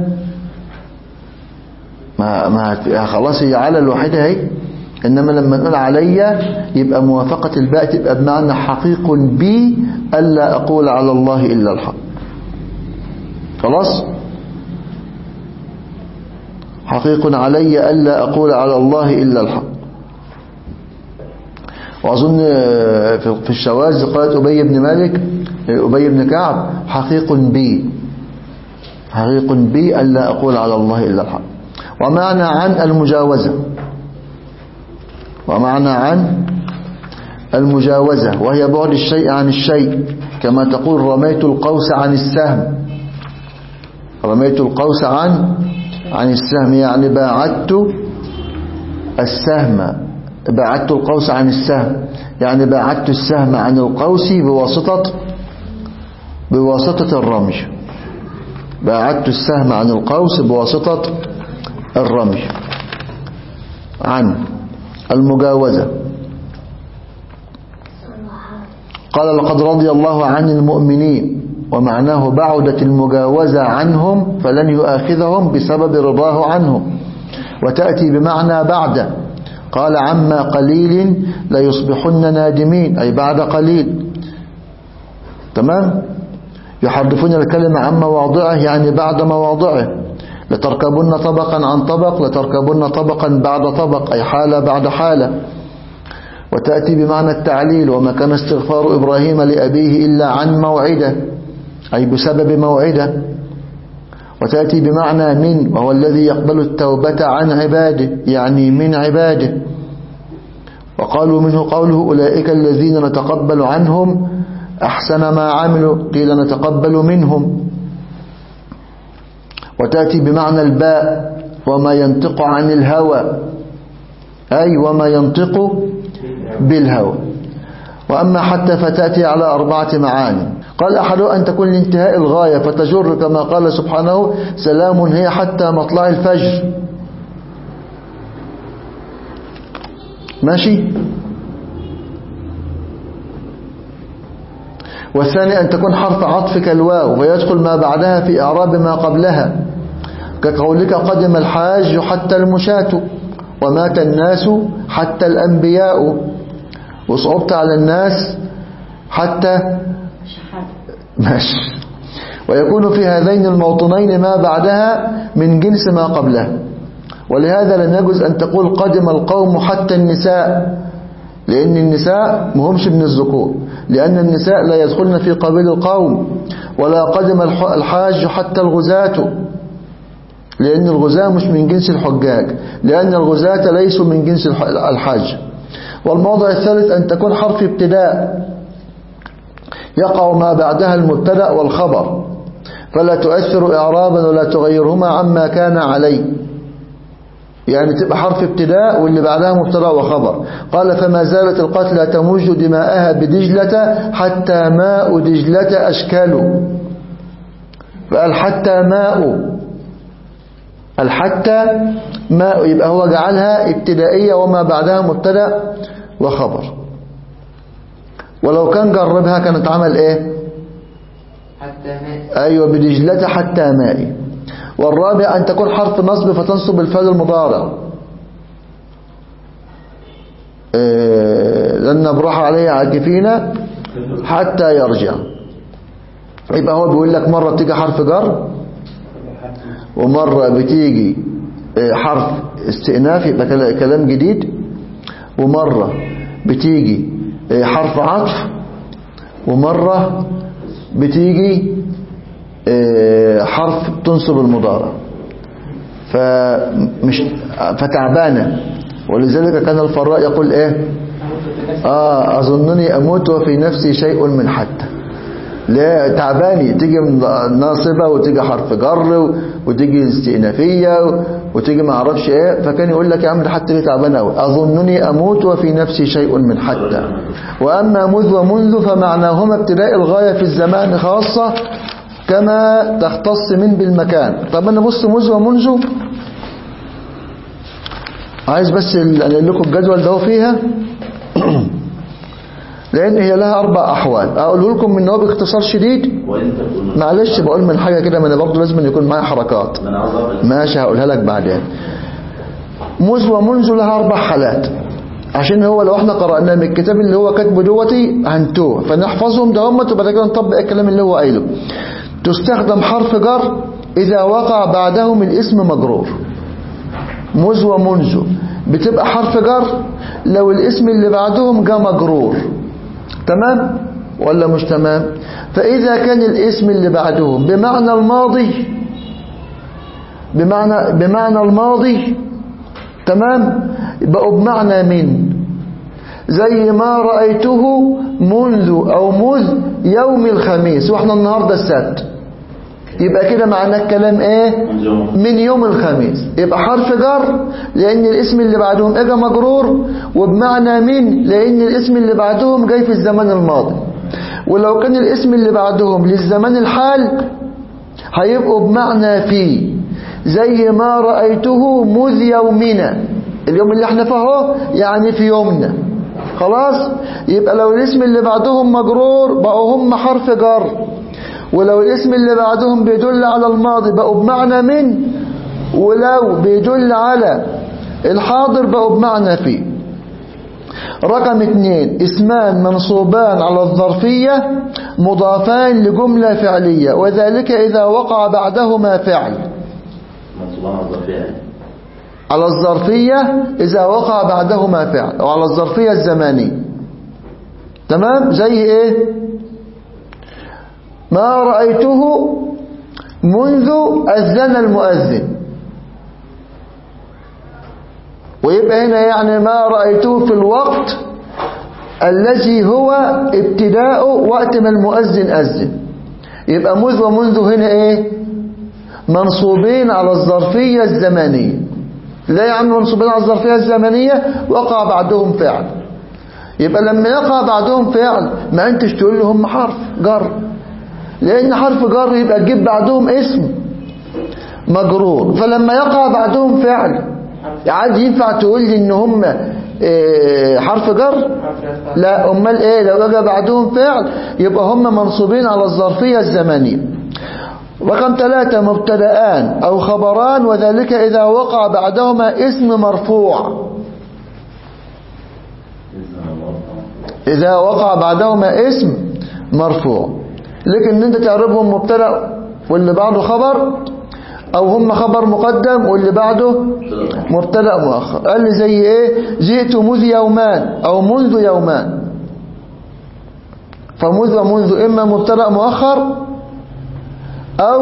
ما ما خلاص هي على الوحيدة اهي إنما لما نقول علي يبقى موافقة الباء تبقى بمعنى حقيق بي ألا أقول على الله إلا الحق خلاص حقيق علي ألا أقول على الله إلا الحق وأظن في الشواذ قالت أبي بن مالك أبي بن كعب حقيق بي حقيق بي ألا أقول على الله إلا الحق ومعنى عن المجاوزة ومعنى عن المجاوزة وهي بعد الشيء عن الشيء كما تقول رميت القوس عن السهم رميت القوس عن عن السهم يعني باعدت السهم باعدت القوس عن السهم يعني باعدت السهم عن القوس بواسطة بواسطة الرمي باعدت السهم عن القوس بواسطة الرمي عن المجاوزة قال لقد رضي الله عن المؤمنين ومعناه بعدت المجاوزة عنهم فلن يؤاخذهم بسبب رضاه عنهم وتأتي بمعنى بعد قال عما قليل ليصبحن نادمين أي بعد قليل تمام يحرفون الكلمة عن مواضعه يعني بعد مواضعه لتركبن طبقا عن طبق لتركبن طبقا بعد طبق أي حالة بعد حالة وتأتي بمعنى التعليل وما كان استغفار إبراهيم لأبيه إلا عن موعدة أي بسبب موعدة وتأتي بمعنى من وهو الذي يقبل التوبة عن عباده يعني من عباده وقالوا منه قوله أولئك الذين نتقبل عنهم أحسن ما عملوا قيل نتقبل منهم وتأتي بمعنى الباء وما ينطق عن الهوى أي وما ينطق بالهوى وأما حتى فتأتي على أربعة معاني قال أحدها أن تكون لانتهاء الغاية فتجر كما قال سبحانه سلام هي حتى مطلع الفجر ماشي والثاني أن تكون حرف عطف كالواو ويدخل ما بعدها في إعراب ما قبلها كقولك قدم الحاج حتى المشاة ومات الناس حتى الأنبياء وصعبت على الناس حتى ماشي ويكون في هذين الموطنين ما بعدها من جنس ما قبلها ولهذا لم يجوز أن تقول قدم القوم حتى النساء لأن النساء مهمش من الذكور لأن النساء لا يدخلن في قبيل القوم ولا قدم الحاج حتى الغزاة لأن الغزاة مش من جنس الحجاج لأن الغزاة ليسوا من جنس الحاج والموضع الثالث أن تكون حرف ابتداء يقع ما بعدها المبتدا والخبر فلا تؤثر إعرابا ولا تغيرهما عما كان عليه يعني تبقى حرف ابتداء واللي بعدها مبتدا وخبر قال فما زالت القتلى تمج دماءها بدجلة حتى ماء دجلة أشكال فقال حتى ماء الحتى ماء يبقى هو جعلها ابتدائية وما بعدها مبتدا وخبر ولو كان جربها كانت عمل ايه حتى ماء ايوه بدجلة حتى ماء والرابع ان تكون حرف نصب فتنصب الفعل المضارع إيه لن نبرح عليه عاكفين حتى يرجع يبقى هو بيقول لك مرة بتيجي حرف جر ومرة بتيجي إيه حرف استئناف يبقى كلام جديد ومرة بتيجي إيه حرف عطف ومرة بتيجي حرف تنصب المضارع فمش فتعبانة ولذلك كان الفراء يقول ايه اه اظنني اموت وفي نفسي شيء من حتى لا تعباني تيجي ناصبة وتيجي حرف جر وتيجي استئنافية وتيجي ما اعرفش ايه فكان يقول لك يا عم ده حتى ليه تعبان قوي اظنني اموت وفي نفسي شيء من حتى واما مذ ومنذ فمعناهما ابتداء الغاية في الزمان خاصة كما تختص من بالمكان طب انا بص مذ ومنذ عايز بس انقل لكم الجدول ده فيها لان هي لها اربع احوال اقوله لكم من هو باختصار شديد وانت تقول معلش بقول من حاجه كده ما انا برضه لازم يكون معايا حركات ما انا عاوز اعرف ماشي هقولها لك بعدين مذ ومنذ لها اربع حالات عشان هو لو احنا قرأناه من الكتاب اللي هو كاتبه دوتي هنتوه فنحفظهم ده هم تبقى كده نطبق الكلام اللي هو قايله تستخدم حرف جر إذا وقع بعدهم الاسم مجرور مذ ومنذ بتبقى حرف جر لو الاسم اللي بعدهم جاء مجرور تمام ولا مش تمام فإذا كان الاسم اللي بعدهم بمعنى الماضي بمعنى بمعنى الماضي تمام بقوا بمعنى من زي ما رأيته منذ أو مذ يوم الخميس واحنا النهاردة السبت يبقى كده معناه الكلام ايه من يوم الخميس يبقى حرف جر لان الاسم اللي بعدهم اجى مجرور وبمعنى من لان الاسم اللي بعدهم جاي في الزمن الماضي ولو كان الاسم اللي بعدهم للزمن الحال هيبقوا بمعنى في زي ما رأيته مذ يومنا اليوم اللي احنا فيه اهو يعني في يومنا خلاص يبقى لو الاسم اللي بعدهم مجرور بقوا هم حرف جر ولو الاسم اللي بعدهم بيدل على الماضي بقوا بمعنى من ولو بيدل على الحاضر بقوا بمعنى في رقم اتنين اسمان منصوبان على الظرفية مضافان لجملة فعلية وذلك إذا وقع بعدهما فعل منصوبان على الظرفية على الظرفية إذا وقع بعدهما فعل أو على الظرفية الزمانية تمام زي إيه ما رأيته منذ أذن المؤذن ويبقى هنا يعني ما رأيته في الوقت الذي هو ابتداء وقت ما المؤذن أذن يبقى مذ ومنذ هنا ايه منصوبين على الظرفية الزمنية لا يعني منصوبين على الظرفية الزمنية وقع بعدهم فعل يبقى لما يقع بعدهم فعل ما انتش تقول لهم حرف جر لان حرف جر يبقى تجيب بعدهم اسم مجرور فلما يقع بعدهم فعل عادي ينفع تقول لي ان هم إيه، حرف جر حرف رفع لا امال ايه لو اجى بعدهم فعل يبقى هم منصوبين على الظرفية الزمنية رقم ثلاثة مبتدآن أو خبران وذلك إذا وقع بعدهما اسم مرفوع إذن الله إذا وقع بعدهما اسم مرفوع لكن أنت تعرفهم مبتدأ واللي بعده خبر أو هم خبر مقدم واللي بعده مبتدأ مؤخر قال لي زي إيه جئت مذ يومان أو منذ يومان فمذ ومنذ إما مبتدأ مؤخر أو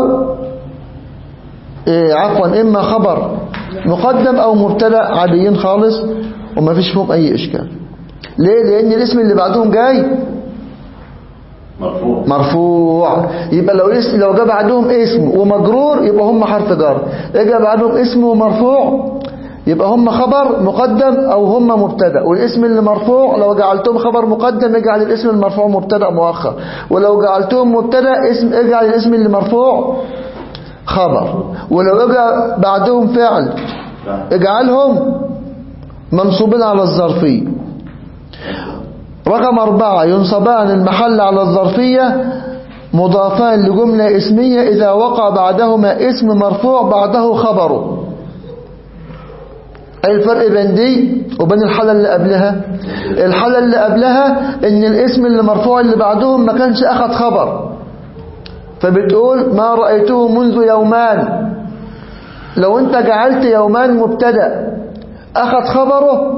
إيه عفوا إما خبر مقدم أو مبتدأ عاديين خالص وما فيش فيهم أي إشكال ليه لأن الاسم اللي بعدهم جاي مرفوع مرفوع يبقى لو اسم لو جاء بعدهم اسم ومجرور يبقى هم حرف جر جاء بعدهم اسم ومرفوع يبقى هم خبر مقدم او هم مبتدا والاسم اللي مرفوع لو جعلتهم خبر مقدم اجعل الاسم المرفوع مبتدا مؤخر ولو جعلتهم مبتدا اسم اجعل الاسم اللي مرفوع خبر ولو اجى بعدهم فعل اجعلهم منصوبين على الظرفيه رقم أربعة ينصبان المحل على الظرفية مضافان لجملة اسمية إذا وقع بعدهما اسم مرفوع بعده خبره أي الفرق بين دي وبين الحالة اللي قبلها الحالة اللي قبلها إن الاسم اللي مرفوع اللي بعدهم ما كانش أخد خبر فبتقول ما رأيته منذ يومان لو أنت جعلت يومان مبتدأ أخد خبره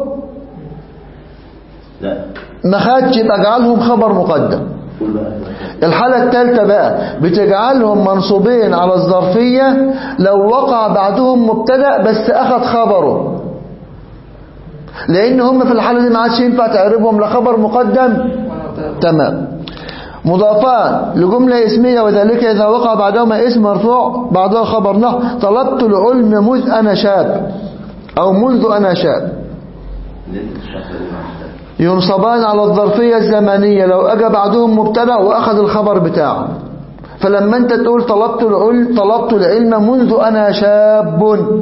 لا ما خدش يبقى اجعلهم خبر مقدم قول بقى الحالة الثالثة بقى بتجعلهم منصوبين على الظرفية لو وقع بعدهم مبتدأ بس أخذ خبره لأن هم في الحالة دي ما عادش ينفع تعربهم لا خبر مقدم ولا مبتدأ. تمام مضافان لجملة اسمية وذلك إذا وقع بعدهما اسم مرفوع بعدها خبر نحو طلبت العلم مذ أنا شاب أو منذ أنا شاب اللي انت تشرح لي مع الشاب. ينصبان على الظرفية الزمنية لو أجى بعدهم مبتدأ وأخذ الخبر بتاعه فلما أنت تقول طلبت العلم طلبت العلم منذ أنا شاب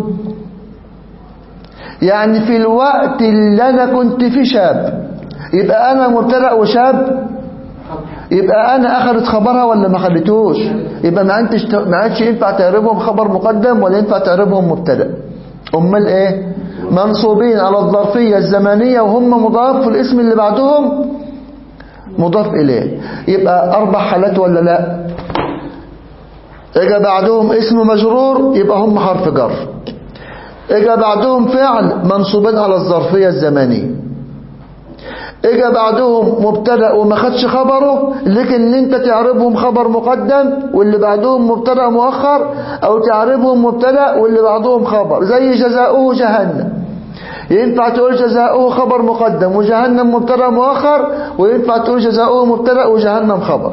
يعني في الوقت اللي أنا كنت فيه شاب يبقى أنا مبتدأ وشاب يبقى أنا أخذت خبرها ولا ما خدتوش يبقى ما أنتش ما عادش ينفع تعربهم خبر مقدم ولا ينفع تعربهم مبتدأ أمال إيه منصوبين على الظرفية الزمنية وهم مضاف والاسم اللي بعدهم مضاف إليه يبقى أربع حالات ولا لا إجا بعدهم اسم مجرور يبقى هم حرف جر إجا بعدهم فعل منصوبين على الظرفية الزمنية إجا بعدهم مبتدأ وما خدش خبره لكن انت تعربهم خبر مقدم واللي بعدهم مبتدأ مؤخر او تعربهم مبتدأ واللي بعدهم خبر زي جزاؤه جهنم ينفع تقول جزاؤه خبر مقدم وجهنم مبتدأ مؤخر وينفع تقول جزاؤه مبتدأ وجهنم خبر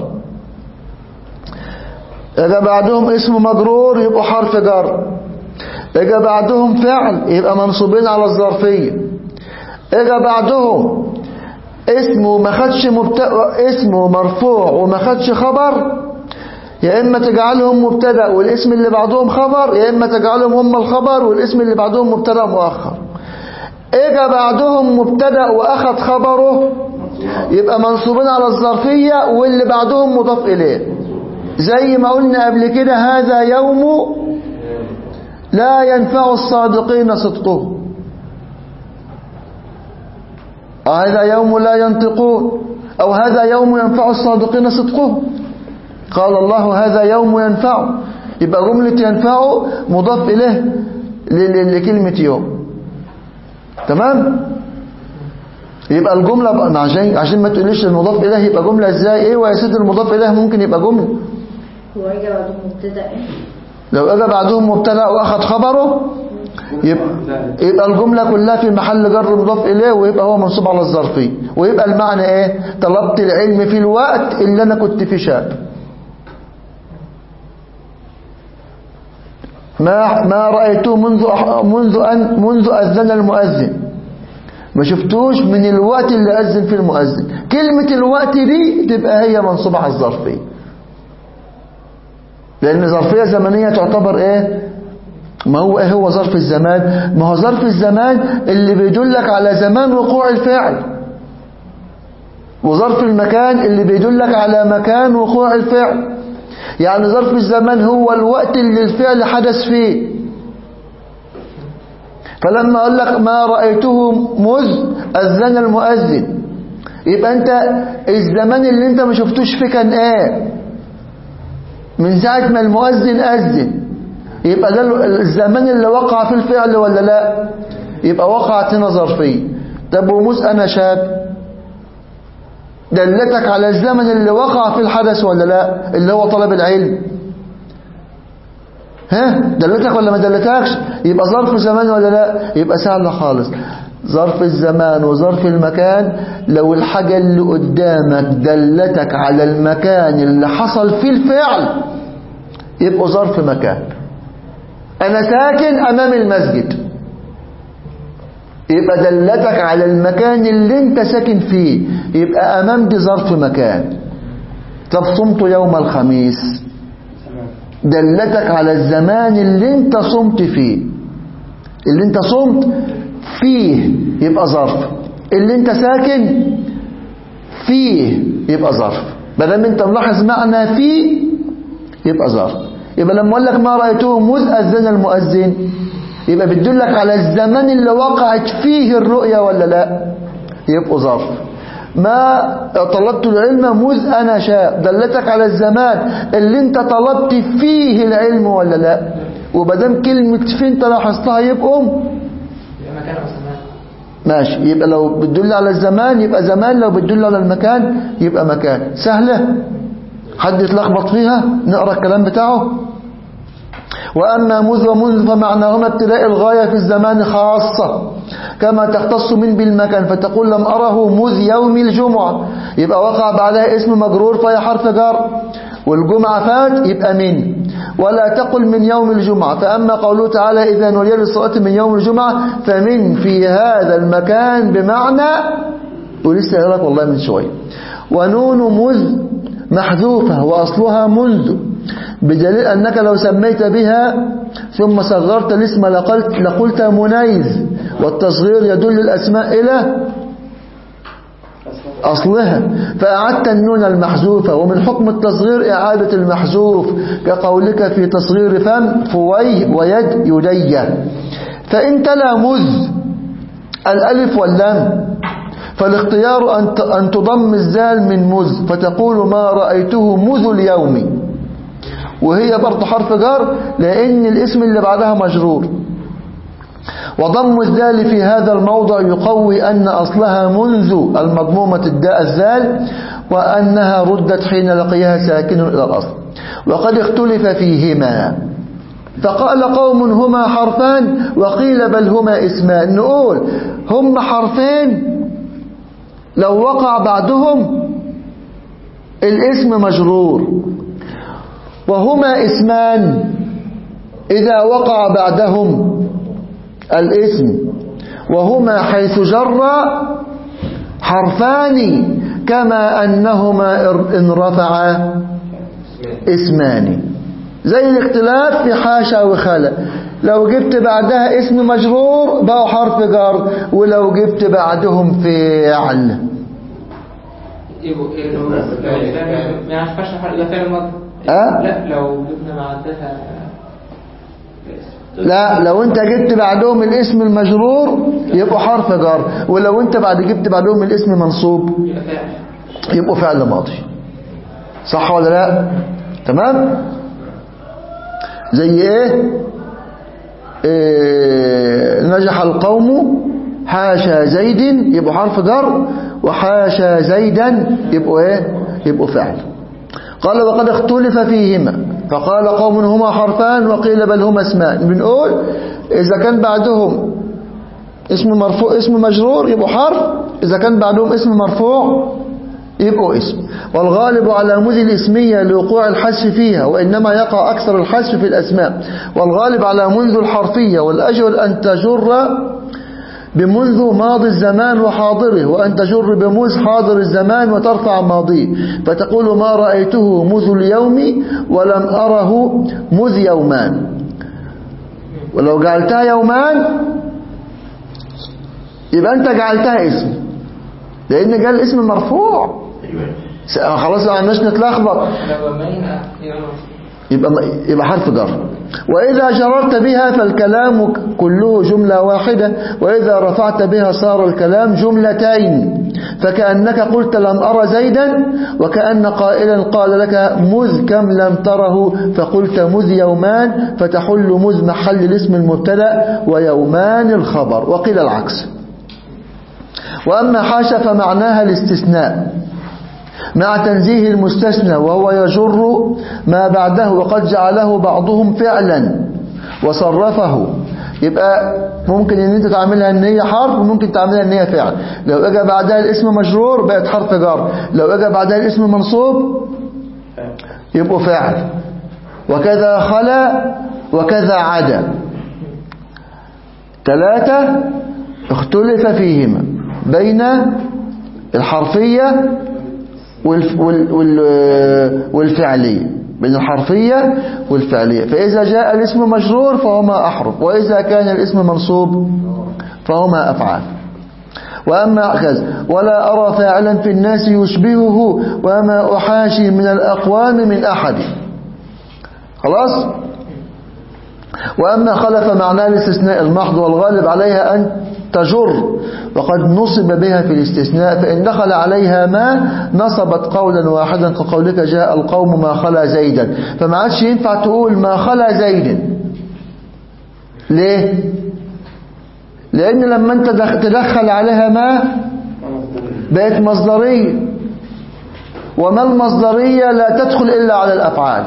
إذا بعدهم اسم مجرور يبقوا حرف جر إذا بعدهم فعل يبقى منصوبين على الظرفية إذا بعدهم اسمه ما خدش مبت... اسمه مرفوع وما خدش خبر يا إما تجعلهم مبتدا والاسم اللي بعدهم خبر يا إما تجعلهم هم الخبر والاسم اللي بعدهم مبتدا مؤخر إجا بعدهم مبتدا وأخذ خبره يبقى منصوبين على الظرفية واللي بعدهم مضاف إليه زي ما قلنا قبل كده هذا يوم لا ينفع الصادقين صدقهم هذا يوم لا ينطقون أو هذا يوم ينفع الصادقين صدقهم قال الله هذا يوم ينفع يبقى جملة ينفع مضاف إليه ل- ل- لكلمة يوم تمام يبقى الجملة بقى عشان عشان ما تقوليش المضاف إليه يبقى جملة ازاي ايه ويا سيدي المضاف إليه ممكن يبقى جملة هو يجي بعد مبتدا ايه لو اجى بعدهم مبتدا واخد خبره يبقى, يبقى الجملة كلها في محل جر مضاف إليه ويبقى هو منصوب على الظرفية ويبقى المعنى ايه طلبت العلم في الوقت اللي انا كنت فيه شاب ما ما رأيته منذ أح- منذ أن منذ أذن المؤذن ما شفتوش من الوقت اللي أذن فيه المؤذن كلمة الوقت دي تبقى هي منصوبة على الظرفية لأن ظرفية زمنية تعتبر إيه ما هو إيه هو ظرف الزمان ما هو ظرف الزمان اللي بيدلك على زمان وقوع الفعل وظرف المكان اللي بيدلك على مكان وقوع الفعل يعني ظرف الزمان هو الوقت اللي الفعل حدث فيه فلما أقول لك ما رأيته مذ أذن المؤذن يبقى أنت الزمان اللي أنت ما شفتوش فيه كان إيه من ساعة ما المؤذن أذن يبقى ده الزمان اللي وقع في الفعل ولا لا يبقى وقعت هنا ظرفية طب وموس أنا شاب دلتك على الزمن اللي وقع في الحدث ولا لا اللي هو طلب العلم ها دلتك ولا ما دلتكش يبقى ظرف زمان ولا لا يبقى سهل خالص ظرف الزمان وظرف المكان لو الحاجة اللي قدامك دلتك على المكان اللي حصل فيه الفعل يبقى ظرف مكان أنا ساكن أمام المسجد يبقى دلتك على المكان اللي انت ساكن فيه يبقى أمام دي ظرف مكان طب صمت يوم الخميس دلتك على الزمان اللي انت صمت فيه اللي انت صمت فيه يبقى ظرف اللي انت ساكن فيه يبقى ظرف بدل انت ملاحظ معنى فيه يبقى ظرف يبقى لما اقول لك ما رايته مذ اذن المؤذن يبقى بتدلك على الزمان اللي وقعت فيه الرؤيا ولا لا يبقى ظرف ما طلبت العلم مذ أنا شاب دلتك على الزمان اللي انت طلبت فيه العلم ولا لا وبدام كلمة في انت لاحظتها يبقوا يبقى مكان أو زمان ماشي يبقى لو بتدل على الزمان يبقى زمان لو بتدل على المكان يبقى مكان سهلة حد يتلخبط فيها نقرأ الكلام بتاعه وأما مذ ومنذ فمعناهما ابتداء الغاية في الزمان خاصة كما تختص من بالمكان فتقول لم أره مذ يوم الجمعة يبقى وقع بعدها اسم مجرور فهي حرف جر والجمعة فات يبقى من ولا تقل من يوم الجمعة فأما قوله تعالى إذا نودي للصلاة من يوم الجمعة فمن في هذا المكان بمعنى ولسه يقولك والله من شوية ونون مذ محذوفة وأصلها منذ بدليل أنك لو سميت بها ثم صغرت الاسم لقلت, لقلت منيز والتصغير يدل الأسماء إلى أصلها فأعدت النون المحذوفة ومن حكم التصغير إعادة المحذوف كقولك في تصغير فم فوي ويد يدي فإن تلا مذ الألف واللام فالاختيار أن أن تضم الزال من مذ فتقول ما رأيته مذ اليوم وهي برضه حرف جر لأن الاسم اللي بعدها مجرور وضم الذال في هذا الموضع يقوي أن أصلها منذ المضمومة الداء الذال وأنها ردت حين لقيها ساكن إلى الأصل وقد اختلف فيهما فقال قوم هما حرفان وقيل بل هما اسمان نقول هم حرفين لو وقع بعدهم الاسم مجرور وهما اسمان إذا وقع بعدهم الاسم وهما حيث جر حرفان كما أنهما إن رفعا اسمان زي الاختلاف في حاشا وخلا لو جبت بعدها اسم مجرور بقوا حرف جر ولو جبت بعدهم فعل يبقوا يبقوا ما ينفعش حرف ده فعل ماضي أه؟ لا لو جبنا بعدها اسم لا لو انت جبت بعدهم الاسم المجرور يبقوا حرف جر ولو انت بعد جبت بعدهم الاسم منصوب يبقى فاعل يبقوا فعل ماضي صح ولا لا تمام زي ايه, إيه نجح القوم حاشا زيد يبقوا حرف جر وحاشا زيدا يبقوا ايه يبقوا فعل قال وقد اختلف فيهما فقال قوم هما حرفان وقيل بل هما اسمان بنقول اذا كان بعدهم اسم مرفوع اسم مجرور يبقوا حرف اذا كان بعدهم اسم مرفوع يبقوا اسم والغالب على مذ الاسمية لوقوع الحذف فيها وإنما يقع أكثر الحذف في الأسماء والغالب على منذ الحرفية والأجل أن تجر بمنذ ماضي الزمان وحاضره وأن تجر بمذ حاضر الزمان وترفع ماضيه فتقول ما رأيته مذ اليوم ولم أره مذ يومان ولو جعلتها يومان يبقى أنت جعلتها اسم لأن جاء الاسم مرفوع ايوه خلاص ما عندناش نتلخبط لو بين يبقى يبقى يبقى حرف جر وإذا جررت بها فالكلام كله جملة واحدة وإذا رفعت بها صار الكلام جملتين فكأنك قلت لم أرى زيدا وكأن قائلا قال لك مذ كم لم تره فقلت مذ يومان فتحل مذ محل الاسم المبتدا ويومان الخبر وقيل العكس وأما حاشا فمعناها الاستثناء مع تنزيه المستثنى وهو يجر ما بعده وقد جعله بعضهم فعلا وصرفه يبقى ممكن ان انت تعملها ان هي حرف وممكن تعملها ان هي فعل لو اجى بعدها الاسم مجرور بقت حرف جر لو اجى بعدها الاسم منصوب يبقوا فاعل وكذا خلا وكذا عدا ثلاثة اختلف فيهما بين الحرفية والف وال وال والفعلية بين الحرفية والفعلية فإذا جاء الاسم مجرور فهما أحرف وإذا كان الاسم منصوب فهما أفعال وأما كذا ولا أرى فاعلا في الناس يشبهه وما أحاشي من الأقوام من أحد خلاص وأما خلف معناه الاستثناء المحض والغالب عليها أن تجر وقد نصب بها في الاستثناء فإن دخل عليها ما نصبت قولا واحدا كقولك جاء القوم ما خلا زيدا فما عادش ينفع تقول ما خلا زيد ليه لأن لما أنت دخ- تدخل عليها ما بقت مصدرية وما المصدرية لا تدخل إلا على الأفعال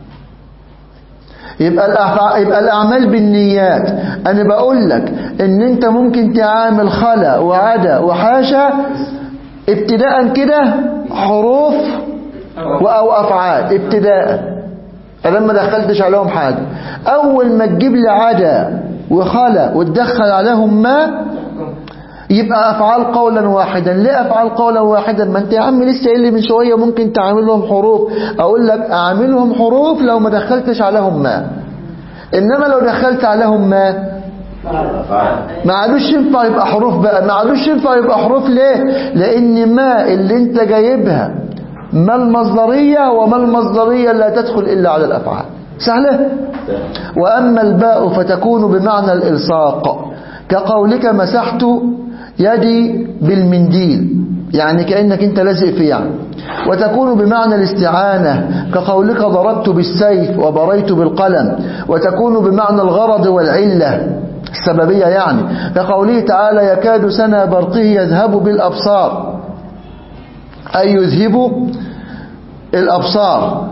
يبقى الأفع... يبقى الأعمال بالنيات أنا بقول لك إن أنت ممكن تعامل خلا وعدا وحاشا ابتداء كده حروف و- أو أفعال ابتداء أنا ما دخلتش عليهم حاجة أول ما تجيب لي عدا وخلا وتدخل عليهم ما يبقى أفعال قولا واحدا ليه أفعال قولا واحدا ما أنت يا عم لسه قايل لي من شوية ممكن تعاملهم حروف أقول لك أعاملهم حروف لو ما دخلتش عليهم ما إنما لو دخلت عليهم ما ما عادوش ينفع يبقى حروف بقى ما عادوش ينفع يبقى حروف ليه لأن ما اللي أنت جايبها ما المصدرية وما المصدرية لا تدخل إلا على الأفعال سهلة وأما الباء فتكون بمعنى الإلصاق كقولك مسحت يدي بالمنديل يعني كأنك انت لازق فيه يعني وتكون بمعنى الاستعانة كقولك ضربت بالسيف وبريت بالقلم وتكون بمعنى الغرض والعلة السببية يعني كقوله تعالى يكاد سنا برقه يذهب بالأبصار أي يذهب الأبصار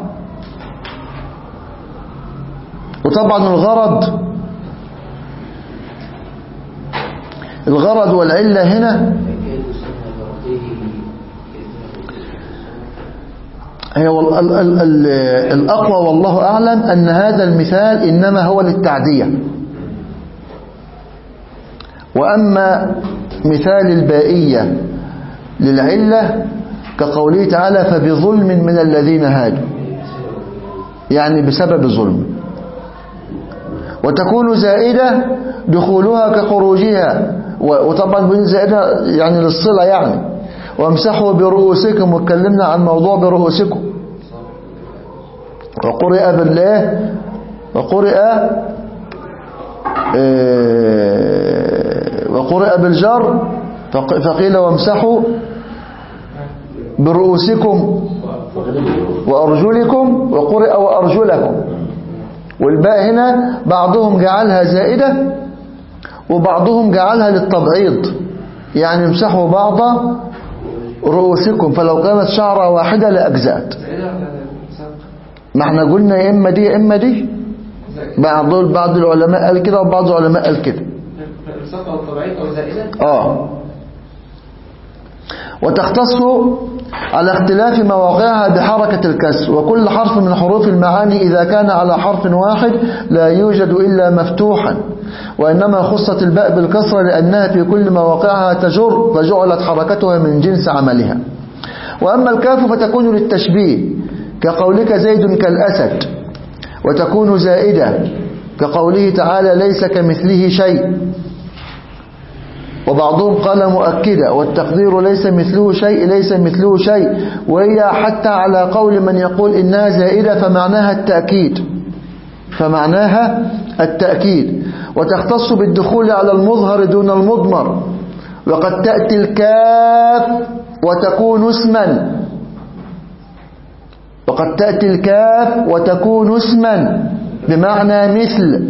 وطبعا الغرض الغرض والعلة هنا هي وال- ال- ال- ال- الأقوى والله أعلم أن هذا المثال إنما هو للتعدية وأما مثال البائية للعلة كقوله تعالى فبظلم من الذين هادوا يعني بسبب ظلم وتكون زائدة دخولها كخروجها و- وطبعا بين زائدة يعني للصلة يعني وامسحوا برؤوسكم واتكلمنا عن موضوع برؤوسكم وقرئ بالله وقرئ آه، وقرئ بالجر فق- فقيل وامسحوا برؤوسكم وأرجلكم وقرئ وأرجلكم والباء هنا بعضهم جعلها زائدة وبعضهم جعلها للتبعيض يعني امسحوا بعض رؤوسكم فلو كانت شعرة واحدة لأجزأت زائدة ولا سبق؟ ما احنا قلنا يا إما دي يا إما دي زائدة. بعض بعض العلماء قال كده وبعض العلماء قال كده السبق أو الطبيعية أو زائدة آه وتختص على اختلاف مواقعها بحركة الكسر وكل حرف من حروف المعاني إذا كان على حرف واحد لا يوجد إلا مفتوحا وإنما خصت الباء بالكسرة لأنها في كل مواقعها تجر فجعلت حركتها من جنس عملها وأما الكاف فتكون للتشبيه كقولك زيد كالأسد وتكون زائدة كقوله تعالى ليس كمثله شيء وبعضهم قال مؤكدة والتقدير ليس مثله شيء ليس مثله شيء وهي حتى على قول من يقول إنها زائدة فمعناها التأكيد فمعناها التأكيد وتختص بالدخول على المظهر دون المضمر وقد تأتي الكاف وتكون اسما وقد تأتي الكاف وتكون اسما بمعنى مثل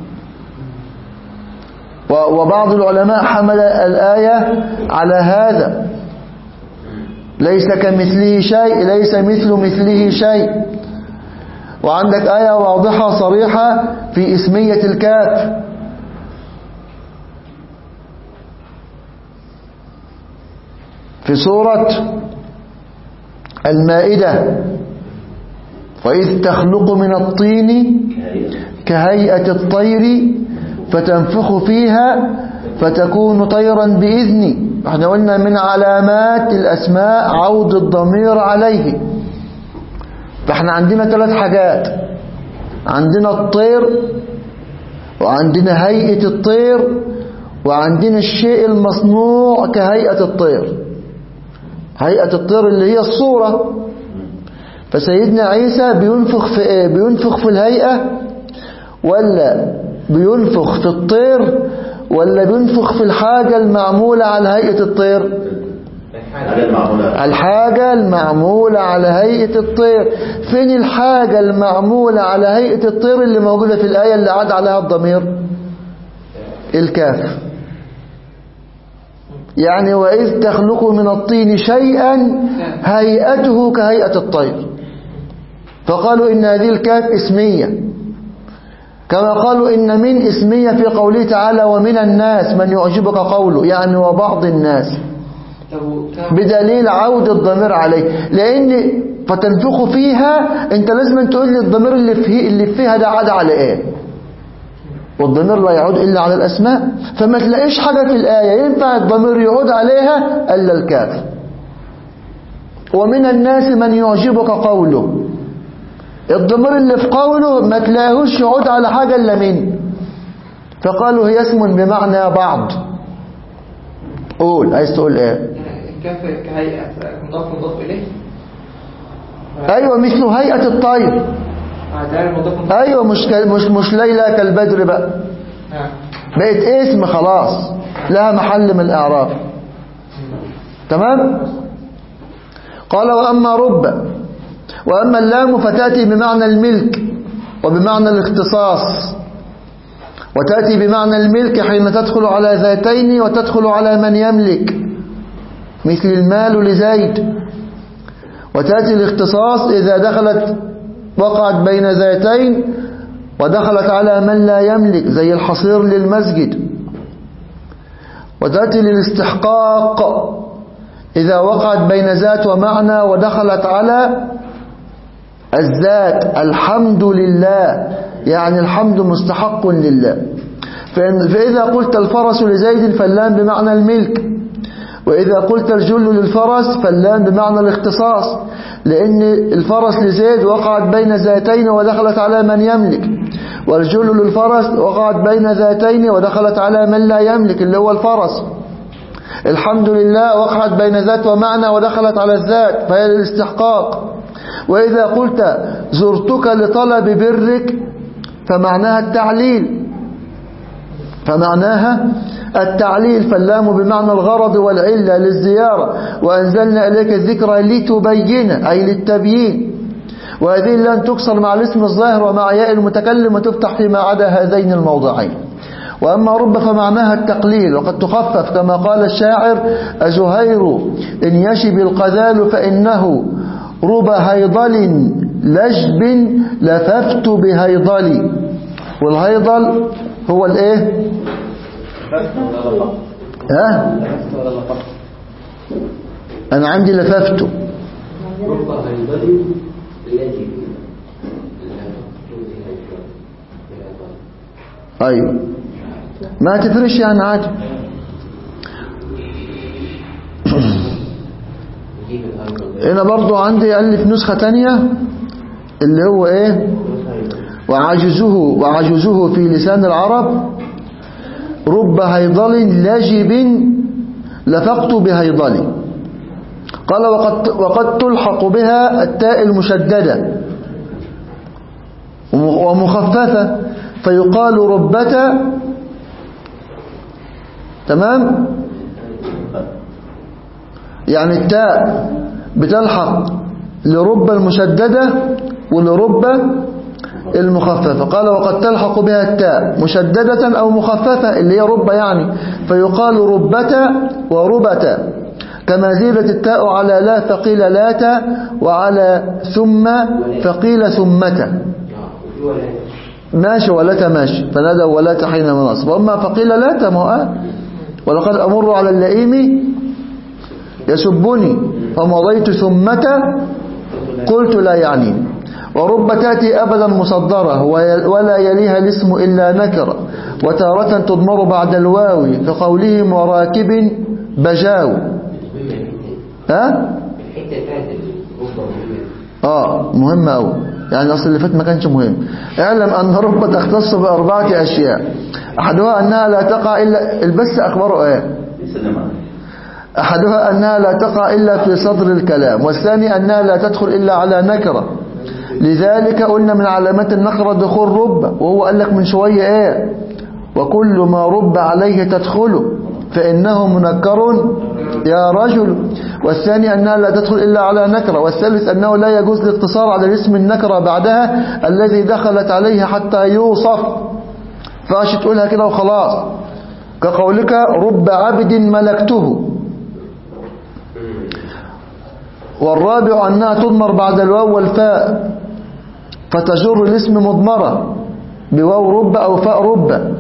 و- وبعض العلماء حمل الآية على هذا ليس كمثله شيء ليس مثل مثله شيء وعندك آية واضحة صريحة في اسمية الكاف في سورة المائدة وإذ تخلق من الطين كهيئة الطير فتنفخ فيها فتكون طيرا بإذني احنا قلنا من علامات الأسماء عود الضمير عليه فاحنا عندنا ثلاث حاجات عندنا الطير وعندنا هيئة الطير وعندنا الشيء المصنوع كهيئة الطير هيئة الطير اللي هي الصورة فسيدنا عيسى بينفخ في ايه بينفخ في الهيئة ولا بينفخ في الطير ولا بينفخ في الحاجة المعمولة على هيئة الطير حاجة معمولة الحاجة المعمولة على هيئة الطير فين الحاجة المعمولة على هيئة الطير اللي موجودة في الآية اللي عاد عليها الضمير الكاف يعني وإذ تخلق من الطين شيئا هيئته كهيئة الطير فقالوا إن هذه الكاف اسمية كما قالوا إن من اسمية في قوله تعالى ومن الناس من يعجبك قوله يعني وبعض الناس طب و- طب- بدليل عود الضمير عليه لان فتنفخ فيها انت لازم تقول لي الضمير اللي فيه اللي فيها ده عاد على ايه والضمير لا يعود الا على الاسماء فما تلاقيش حاجه في الايه ينفع الضمير يعود عليها الا الكاف ومن الناس من يعجبك قوله الضمير اللي في قوله ما تلاقيهوش يعود على حاجه الا من فقالوا هي اسم بمعنى بعض قول عايز تقول ايه الكاف كهيئة مضاف مضاف إليه ايوه مثل هيئة الطير هتعمل مضاف مضاف ايوه مش ك- مش مش ليلى كالبدر بقى ها. بقت اسم خلاص لها محل من الاعراب تمام قال واما رب واما اللام فتاتي بمعنى الملك وبمعنى الاختصاص وتاتي بمعنى الملك حين تدخل على ذاتين وتدخل على من يملك مثل المال لزيد وتأتي الاختصاص إذا دخلت وقعت بين ذاتين ودخلت على من لا يملك زي الحصير للمسجد وتأتي للاستحقاق إذا وقعت بين ذات ومعنى ودخلت على الذات الحمد لله يعني الحمد مستحق لله فإن- فإذا قلت الفرس لزيد فاللام بمعنى الملك وإذا قلت الجل للفرس فاللام بمعنى الاختصاص لأن الفرس لزيد وقعت بين ذاتين ودخلت على من يملك والجل للفرس وقعت بين ذاتين ودخلت على من لا يملك اللي هو الفرس الحمد لله وقعت بين ذات ومعنى ودخلت على الذات فهي للاستحقاق وإذا قلت زرتك لطلب برك فمعناها التعليل فمعناها التعليل فاللام بمعنى الغرض والعلة للزيارة وأنزلنا إليك الذكرى لتبين أي للتبيين وهذه اللام تكسر مع الاسم الظاهر ومع ياء المتكلم وتفتح فيما عدا هذين الموضعين وأما رب فمعناها التقليل وقد تخفف كما قال الشاعر أزهير إن يشب القذال فإنه رب هيضل لجب لففت بهيضلي والهيضل هو الايه ها انا عندي لففته رب هيبدي يجب ايوه ما تفرش يعني عادي هنا برضو عندي ألف نسخة تانية اللي هو ايه وعجزه وعجزه في لسان العرب رب هيضل لجب لفقت بهيضل قال وقد, وقد تلحق بها التاء المشددة ومخففة فيقال ربة تمام يعني التاء بتلحق لرب المشددة ولرب المخففة قال وقد تلحق بها التاء مشددة أو مخففة اللي هي رب يعني فيقال ربة وربة كما زيدت التاء على لا فقيل لات وعلى ثم فقيل ثمة ماشي ولات ماشي فنادى ولات حينما نصب وأما فقيل لات ما هو ولقد أمر على اللئيم يسبني فمضيت ثمة قلت لا يعني ورب تأتي أبدا مصدرة ولا يليها الاسم إلا نكرة وتارة تضمر بعد الواو كقولهم وراكب بجاو ها؟ اه مهم أوي يعني أصل اللي فات ما كانش مهم اعلم أن رب تختص بأربعة أشياء أحدها أنها لا تقع إلا البس أخباره إيه أحدها أنها لا تقع إلا في صدر الكلام والثاني أنها لا تدخل إلا على نكرة لذلك قلنا من علامات النكرة دخول رب وهو قال لك من شوية إيه وكل ما رب عليه تدخله فإنه منكر يا رجل والثاني أنها لا تدخل إلا على نكرة والثالث أنه لا يجوز الاقتصار على الاسم النكرة بعدها الذي دخلت عليه حتى يوصف فاش تقولها كده وخلاص كقولك رب عبد ملكته والرابع أنها تضمر بعد الواو والفاء فتجر الاسم مضمرة بواو رب أو فاء رب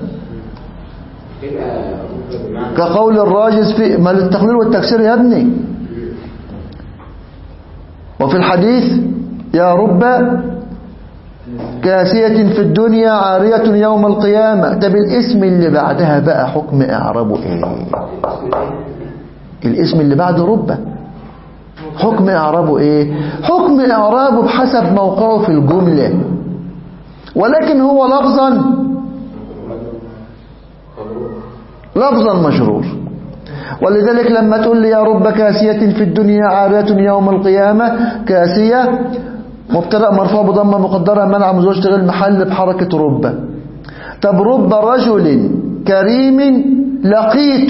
كقول الراجز في ما للتقليل والتكسير يا ابني وفي الحديث يا رب كاسية في الدنيا عارية يوم القيامة ده بالاسم اللي بعدها بقى حكم إعرابه إيه الاسم اللي بعد رب حكم إعرابه إيه حكم إعرابه بحسب موقعه في الجملة ولكن هو لفظا لفظا مجرور ولذلك لما تقول لي يا رب كاسية في الدنيا عارية يوم القيامة كاسية مبتدا مرفوع بضمه مقدره منع من زوج تغير المحل بحركه رب طب رب رجل كريم لقيت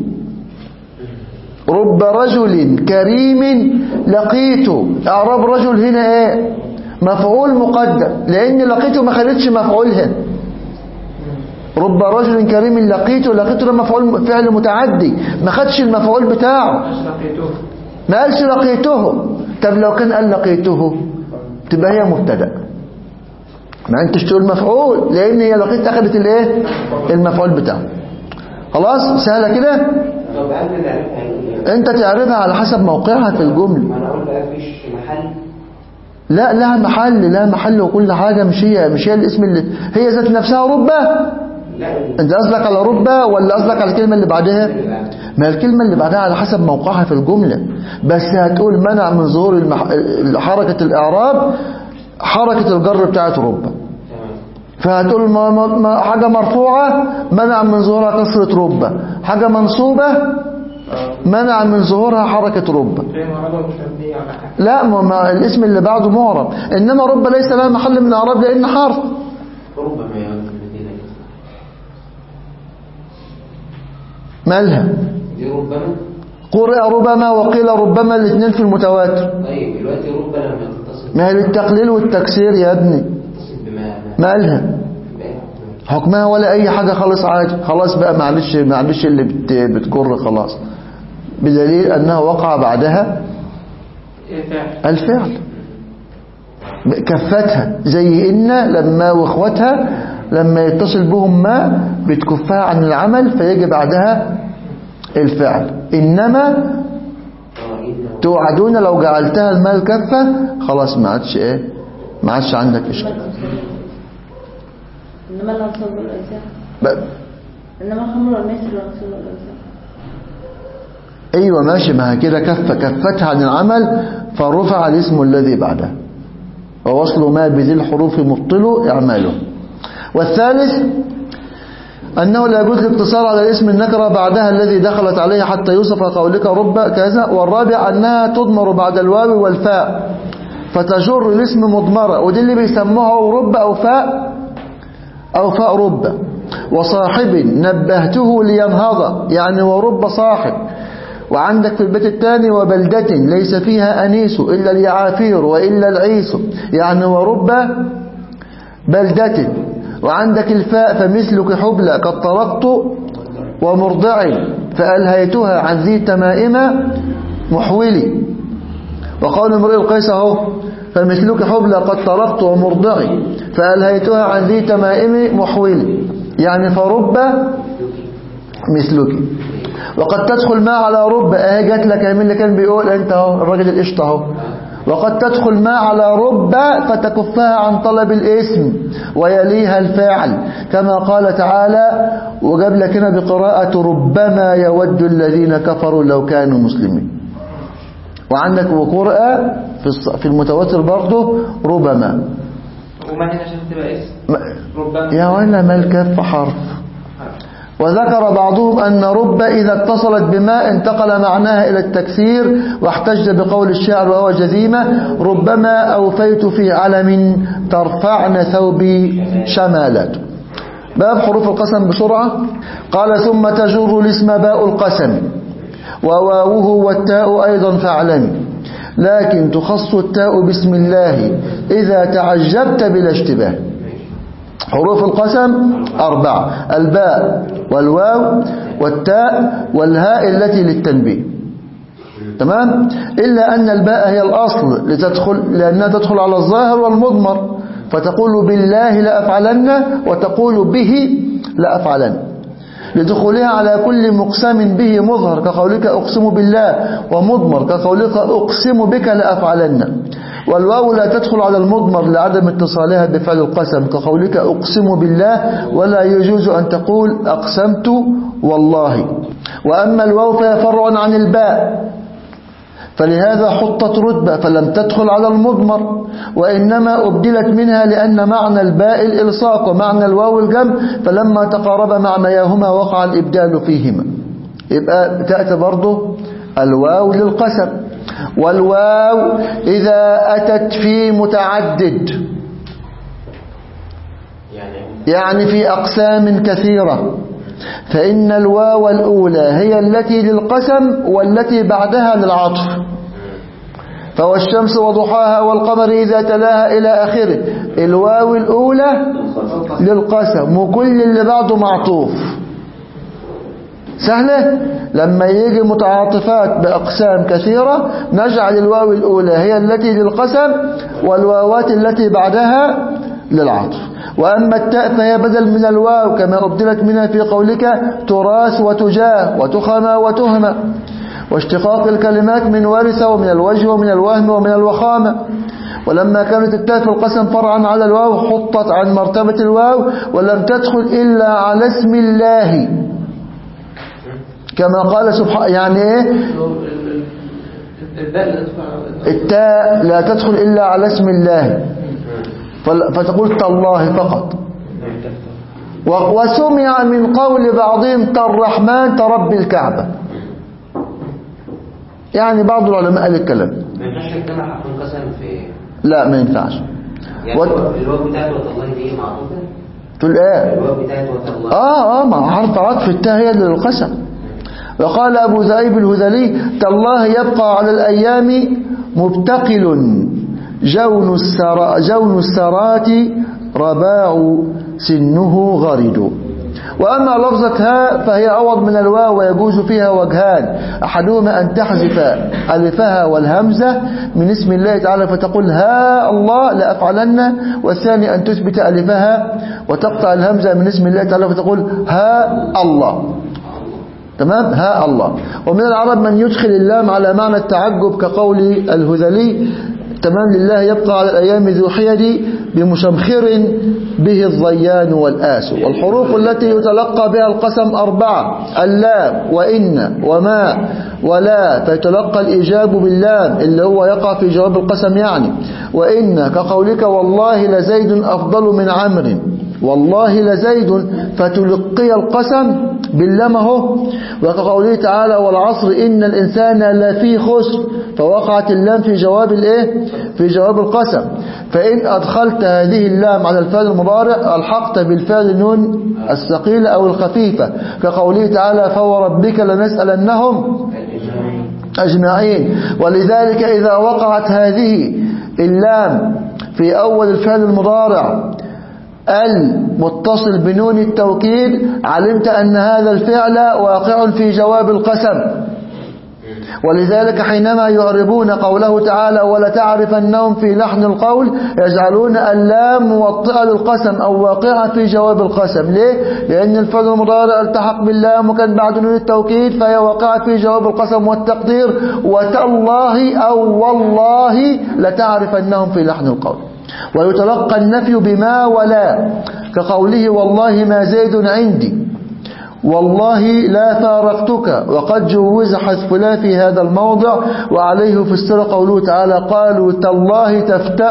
رب رجل كريم لقيت اعراب رجل هنا ايه مفعول مقدم لان لقيته ما خدتش مفعول هنا رب رجل كريم لقيته لقيته ده مفعول فعل متعدي ما خدش المفعول بتاعه ما قالش لقيته طب لو كان قال لقيته تبقى هي مبتدا ما انتش تقول مفعول لان هي لقيت اخذت الايه المفعول بتاعه خلاص سهله كده طب قبل نعرفها انت تعرفها على حسب موقعها في الجمله ما انا اقول بقى مفيش محل لا لها محل لها محل وكل حاجه مش هي مش هي الاسم اللي هي ذات نفسها ربه لا انت قصدك على ربه ولا قصدك على الكلمه اللي بعدها ما الكلمه اللي بعدها على حسب موقعها في الجمله بس هتقول منع من ظهور المح... حركه الاعراب حركه الجر بتاعت ربه تمام فهتقول ما ما ما حاجة مرفوعة منع من ظهورها كسرة ربة حاجة منصوبة منع من ظهورها حركة رب زي ما ربع مش مبنية على حاجة لا ما ما الاسم اللي بعده معرب إنما رب ليس لها محل من الإعراب لأن حرف ربما يعود المدينة مالها دي ربما قرئ ربما وقيل ربما الاثنين في المتواتر طيب دلوقتي ربما لما تتصل ما هي للتقليل والتكسير يا ابني تتصل بما مالها بقى حكمها ولا أي حاجة خالص عادي خلاص بقى معلش معلش اللي بت بتجر خلاص بدليل أنها وقع بعدها إيه فعل الفعل كفتها زي إن لما واخواتها لما يتصل بهم ما بتكفها عن العمل فيجي بعدها الفعل إنما اه إنه توعدون لو جعلتها المال كفة خلاص ما عادش إيه ما عادش عندك إشكال إنما الأنصاب والأجزاء ب- إنما الخمر والميسر والأنصاب والأجزاء أيوة ماشي ما هي كده كفة كفتها عن العمل فرفع الاسم الذي بعده ووصل ما بذي الحروف مبطل إعماله والثالث أنه لا يجوز الاقتصار على الاسم النكرة بعدها الذي دخلت عليه حتى يوصف قولك رب كذا والرابع أنها تضمر بعد الواو والفاء فتجر الاسم مضمرة ودي اللي بيسموها رب أو فاء أو فاء رب وصاحب نبهته لينهض يعني ورب صاحب وعندك في البيت الثاني وبلدة ليس فيها أنيس إلا اليعافير وإلا العيس يعني ورب بلدة وعندك الفاء فمثلك حبلى قد طرقت ومرضع فألهيتها عن ذي تمائم محولي وقول امرئ القيس اهو فمثلك حبلى قد طرقت ومرضعي فألهيتها عن ذي تمائم محولي يعني فرب مثلك وقد تدخل ما على رب اهي جات لك مين اللي كان بيقول انت اهو الراجل القشطه اهو وقد تدخل ما على رب فتكفها عن طلب الاسم ويليها الفاعل كما قال تعالى وجاب لك هنا بقراءة ربما يود الذين كفروا لو كانوا مسلمين وعندك وقرأ في الص- في المتواتر برضه ربما وما هنا عشان تبقى اسم ما- ربما يا ولا ما الكف حرف وذكر بعضهم أن رب إذا اتصلت بما انتقل معناها إلى التكسير واحتج بقول الشاعر وهو جزيمة ربما أوفيت في علم ترفعن ثوبي شمالات باب حروف القسم بسرعة قال ثم تجر الاسم باء القسم وواوه والتاء أيضا فاعلم لكن تخص التاء بسم الله إذا تعجبت بلا اشتباه حروف القسم أربعة الباء والواو والتاء والهاء التي للتنبيه تمام إلا أن الباء هي الأصل لتدخل لأنها تدخل على الظاهر والمضمر فتقول بالله لأفعلن وتقول به لأفعلن لدخولها على كل مقسم به مظهر كقولك أقسم بالله ومضمر كقولك أقسم بك لأفعلن والواو لا تدخل على المضمر لعدم اتصالها بفعل القسم كقولك أقسم بالله ولا يجوز أن تقول أقسمت والله وأما الواو فهي فرع عن الباء فلهذا حطت رتبة فلم تدخل على المضمر وإنما أبدلت منها لأن معنى الباء الإلصاق ومعنى الواو الجمع فلما تقارب معنياهما وقع الإبدال فيهما يبقى تأتي برضه الواو للقسم والواو إذا أتت في متعدد يعني يعني في أقسام كثيرة فإن الواو الأولى هي التي للقسم والتي بعدها للعطف فهو الشمس وضحاها والقمر إذا تلاها إلى آخره الواو الأولى للقسم وكل اللي بعده معطوف سهلة لما يجي متعاطفات بأقسام كثيرة نجعل الواو الأولى هي التي للقسم والواوات التي بعدها للعطف وأما التاء فهي بدل من الواو كما أبدلت منها في قولك تراث وتجاه وتخمى وتهمى واشتقاق الكلمات من ورث ومن الوجه ومن الوهم ومن الوخامة ولما كانت التاء في القسم فرعا على الواو حطت عن مرتبة الواو ولم تدخل إلا على اسم الله كما قال سبحانه يعني ايه الباء اللي تدخل على التاء لا تدخل إلا على اسم الله فل- فتقول تالله فقط و- وسمع من قول بعضهم تالرحمن تربي الكعبة يعني بعض العلماء قال الكلام ما ينفعش يجتمع حرفين قسم في لا ما ينفعش يعني وات- الواو بتاعت والله دي معطوفة تقول ايه الواو بتاعت والله اه اه ما حرف عطف التاء هي للقسم وقال أبو ذئيب الهذلي تالله يبقى على الأيام مبتقل جون, السرا جون السرات رباع سنه غرد وأما لفظة ها فهي عوض من الواو ويجوز فيها وجهان أحدهما أن تحذف ألفها والهمزة من اسم الله تعالى فتقول ها الله لأفعلن والثاني أن تثبت ألفها وتقطع الهمزة من اسم الله تعالى فتقول ها الله تمام ها الله ومن العرب من يدخل اللام على معنى التعجب كقول الهذلي تمام لله يبقى على الأيام ذو حيد بمشمخر به الضيان والآس والحروف التي يتلقى بها القسم أربعة اللام وإن وما ولا فيتلقى الإجاب باللام اللي هو يقع في جواب القسم يعني وإن كقولك والله لزيد أفضل من عمرو والله لزيد فتلقي القسم باللام اهو وكقوله تعالى والعصر إن الإنسان لفي خسر فوقعت اللام في جواب الايه في جواب القسم فإن أدخلت هذه اللام على الفعل المضارع ألحقت بالفعل النون الثقيلة أو الخفيفة كقوله تعالى فوربك لنسألنهم أجمعين ولذلك إذا وقعت هذه اللام في أول الفعل المضارع المتصل بنون التوكيد علمت أن هذا الفعل واقع في جواب القسم ولذلك حينما يعربون قوله تعالى ولتعرفنهم في لحن القول يجعلون اللام موطئة للقسم أو واقعة في جواب القسم ليه؟ لأن الفعل المضارع التحق باللام وكان بعد نون التوكيد فهي واقعة في جواب القسم والتقدير وتالله أو والله لتعرفنهم في لحن القول ويتلقى النفي بما ولا كقوله والله ما زيد عندي والله لا فارقتك وقد جوز حذف لا في هذا الموضع وعليه فسر قوله تعالى قالوا تالله تفتأ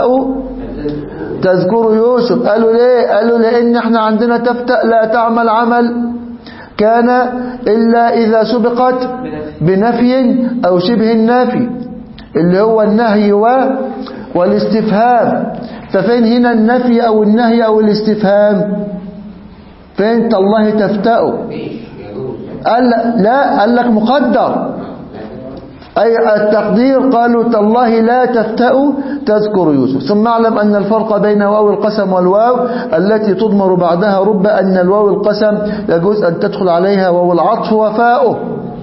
تذكر يوسف قالوا ليه قالوا لأن احنا عندنا تفتأ لا تعمل عمل كان إلا إذا سبقت بنفي أو شبه النافي اللي هو النهي و والاستفهام ففين هنا النفي أو النهي أو الاستفهام فين تالله تفتأ قال لا قال لك مقدر أي التقدير قالوا تالله لا تفتأ تذكر يوسف ثم اعلم أن الفرق بين واو القسم والواو التي تضمر بعدها رب أن الواو القسم يجوز أن تدخل عليها واو العطف وفاؤه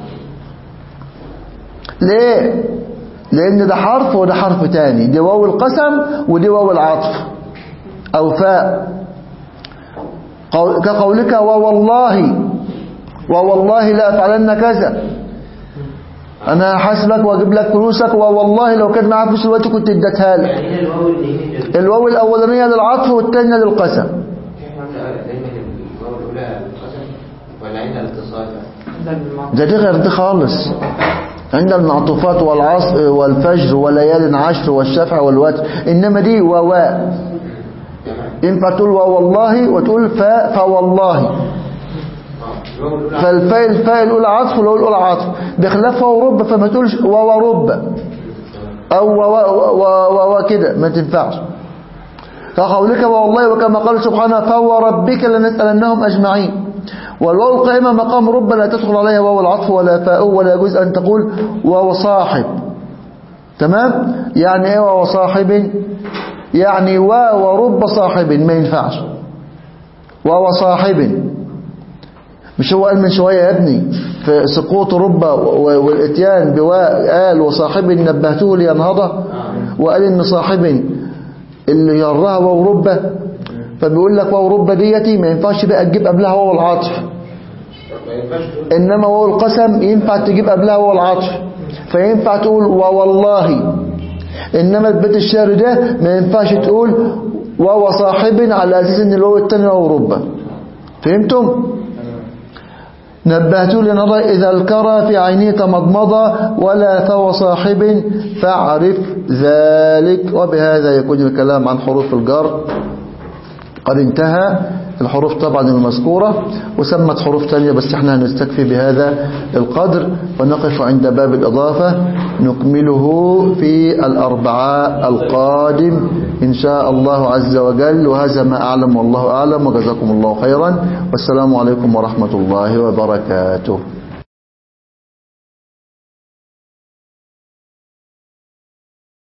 ليه لأن ده حرف وده حرف تاني دي واو القسم ودي واو العطف أو فاء قول- كقولك ووالله ووالله لا أفعلن كذا أنا هحاسبك وأجيب لك فلوسك ووالله لو كان معايا فلوس دلوقتي كنت اديتها لك يعني هنا الواو اللي هي لل- الواو الأولانية للعطف والثانية للقسم احنا دايما الواو الأولى القسم ولا عند الاتصال ده المعطوف ده دي غير دي خالص عند المعطوفات والعصر والفجر وليال عشر والشفع والوتر إنما دي وواء ينفع تقول والله وتقول فا فوالله الواو الأولى فالفاء الفاء الأولى عطف والواو الأولى عطف بخلاف ورب فما تقولش وورب أو و كده ما تنفعش كقولك والله وكما قال سبحانه فوربك لنسألنهم أجمعين والواو القائمة مقام رب لا تدخل عليها واو العطف ولا فاء ولا يجوز أن تقول واو صاحب تمام يعني ايه واو صاحب يعني واو ورب صاحب ما ينفعش واو صاحب مش هو قال من شوية يا ابني في سقوط ربة و- والاتيان بواء قال وصاحب نبهته لينهضه وقال ان صاحب اللي يراها واو ربة فبيقول لك واو ربة ديتي ما ينفعش بقى تجيب قبلها واو العطف ما ينفعش تقول انما واو القسم ينفع تجيب قبلها واو العطف فينفع تقول ووالله انما البيت الشعر ده ما ينفعش تقول واو صاحب على اساس ان الواو الثاني واو ربة فهمتم نبهت لنظر إذا الكرى في عينه تمضمض ولا ثوى صاحب فاعرف ذلك وبهذا يكون الكلام عن حروف الجر قد انتهى الحروف طبعا المذكورة وسمت حروف تانية بس احنا هنستكفي بهذا القدر ونقف عند باب الإضافة نكمله في الأربعاء القادم إن شاء الله عز وجل وهذا ما أعلم والله أعلم وجزاكم الله خيرا والسلام عليكم ورحمة الله وبركاته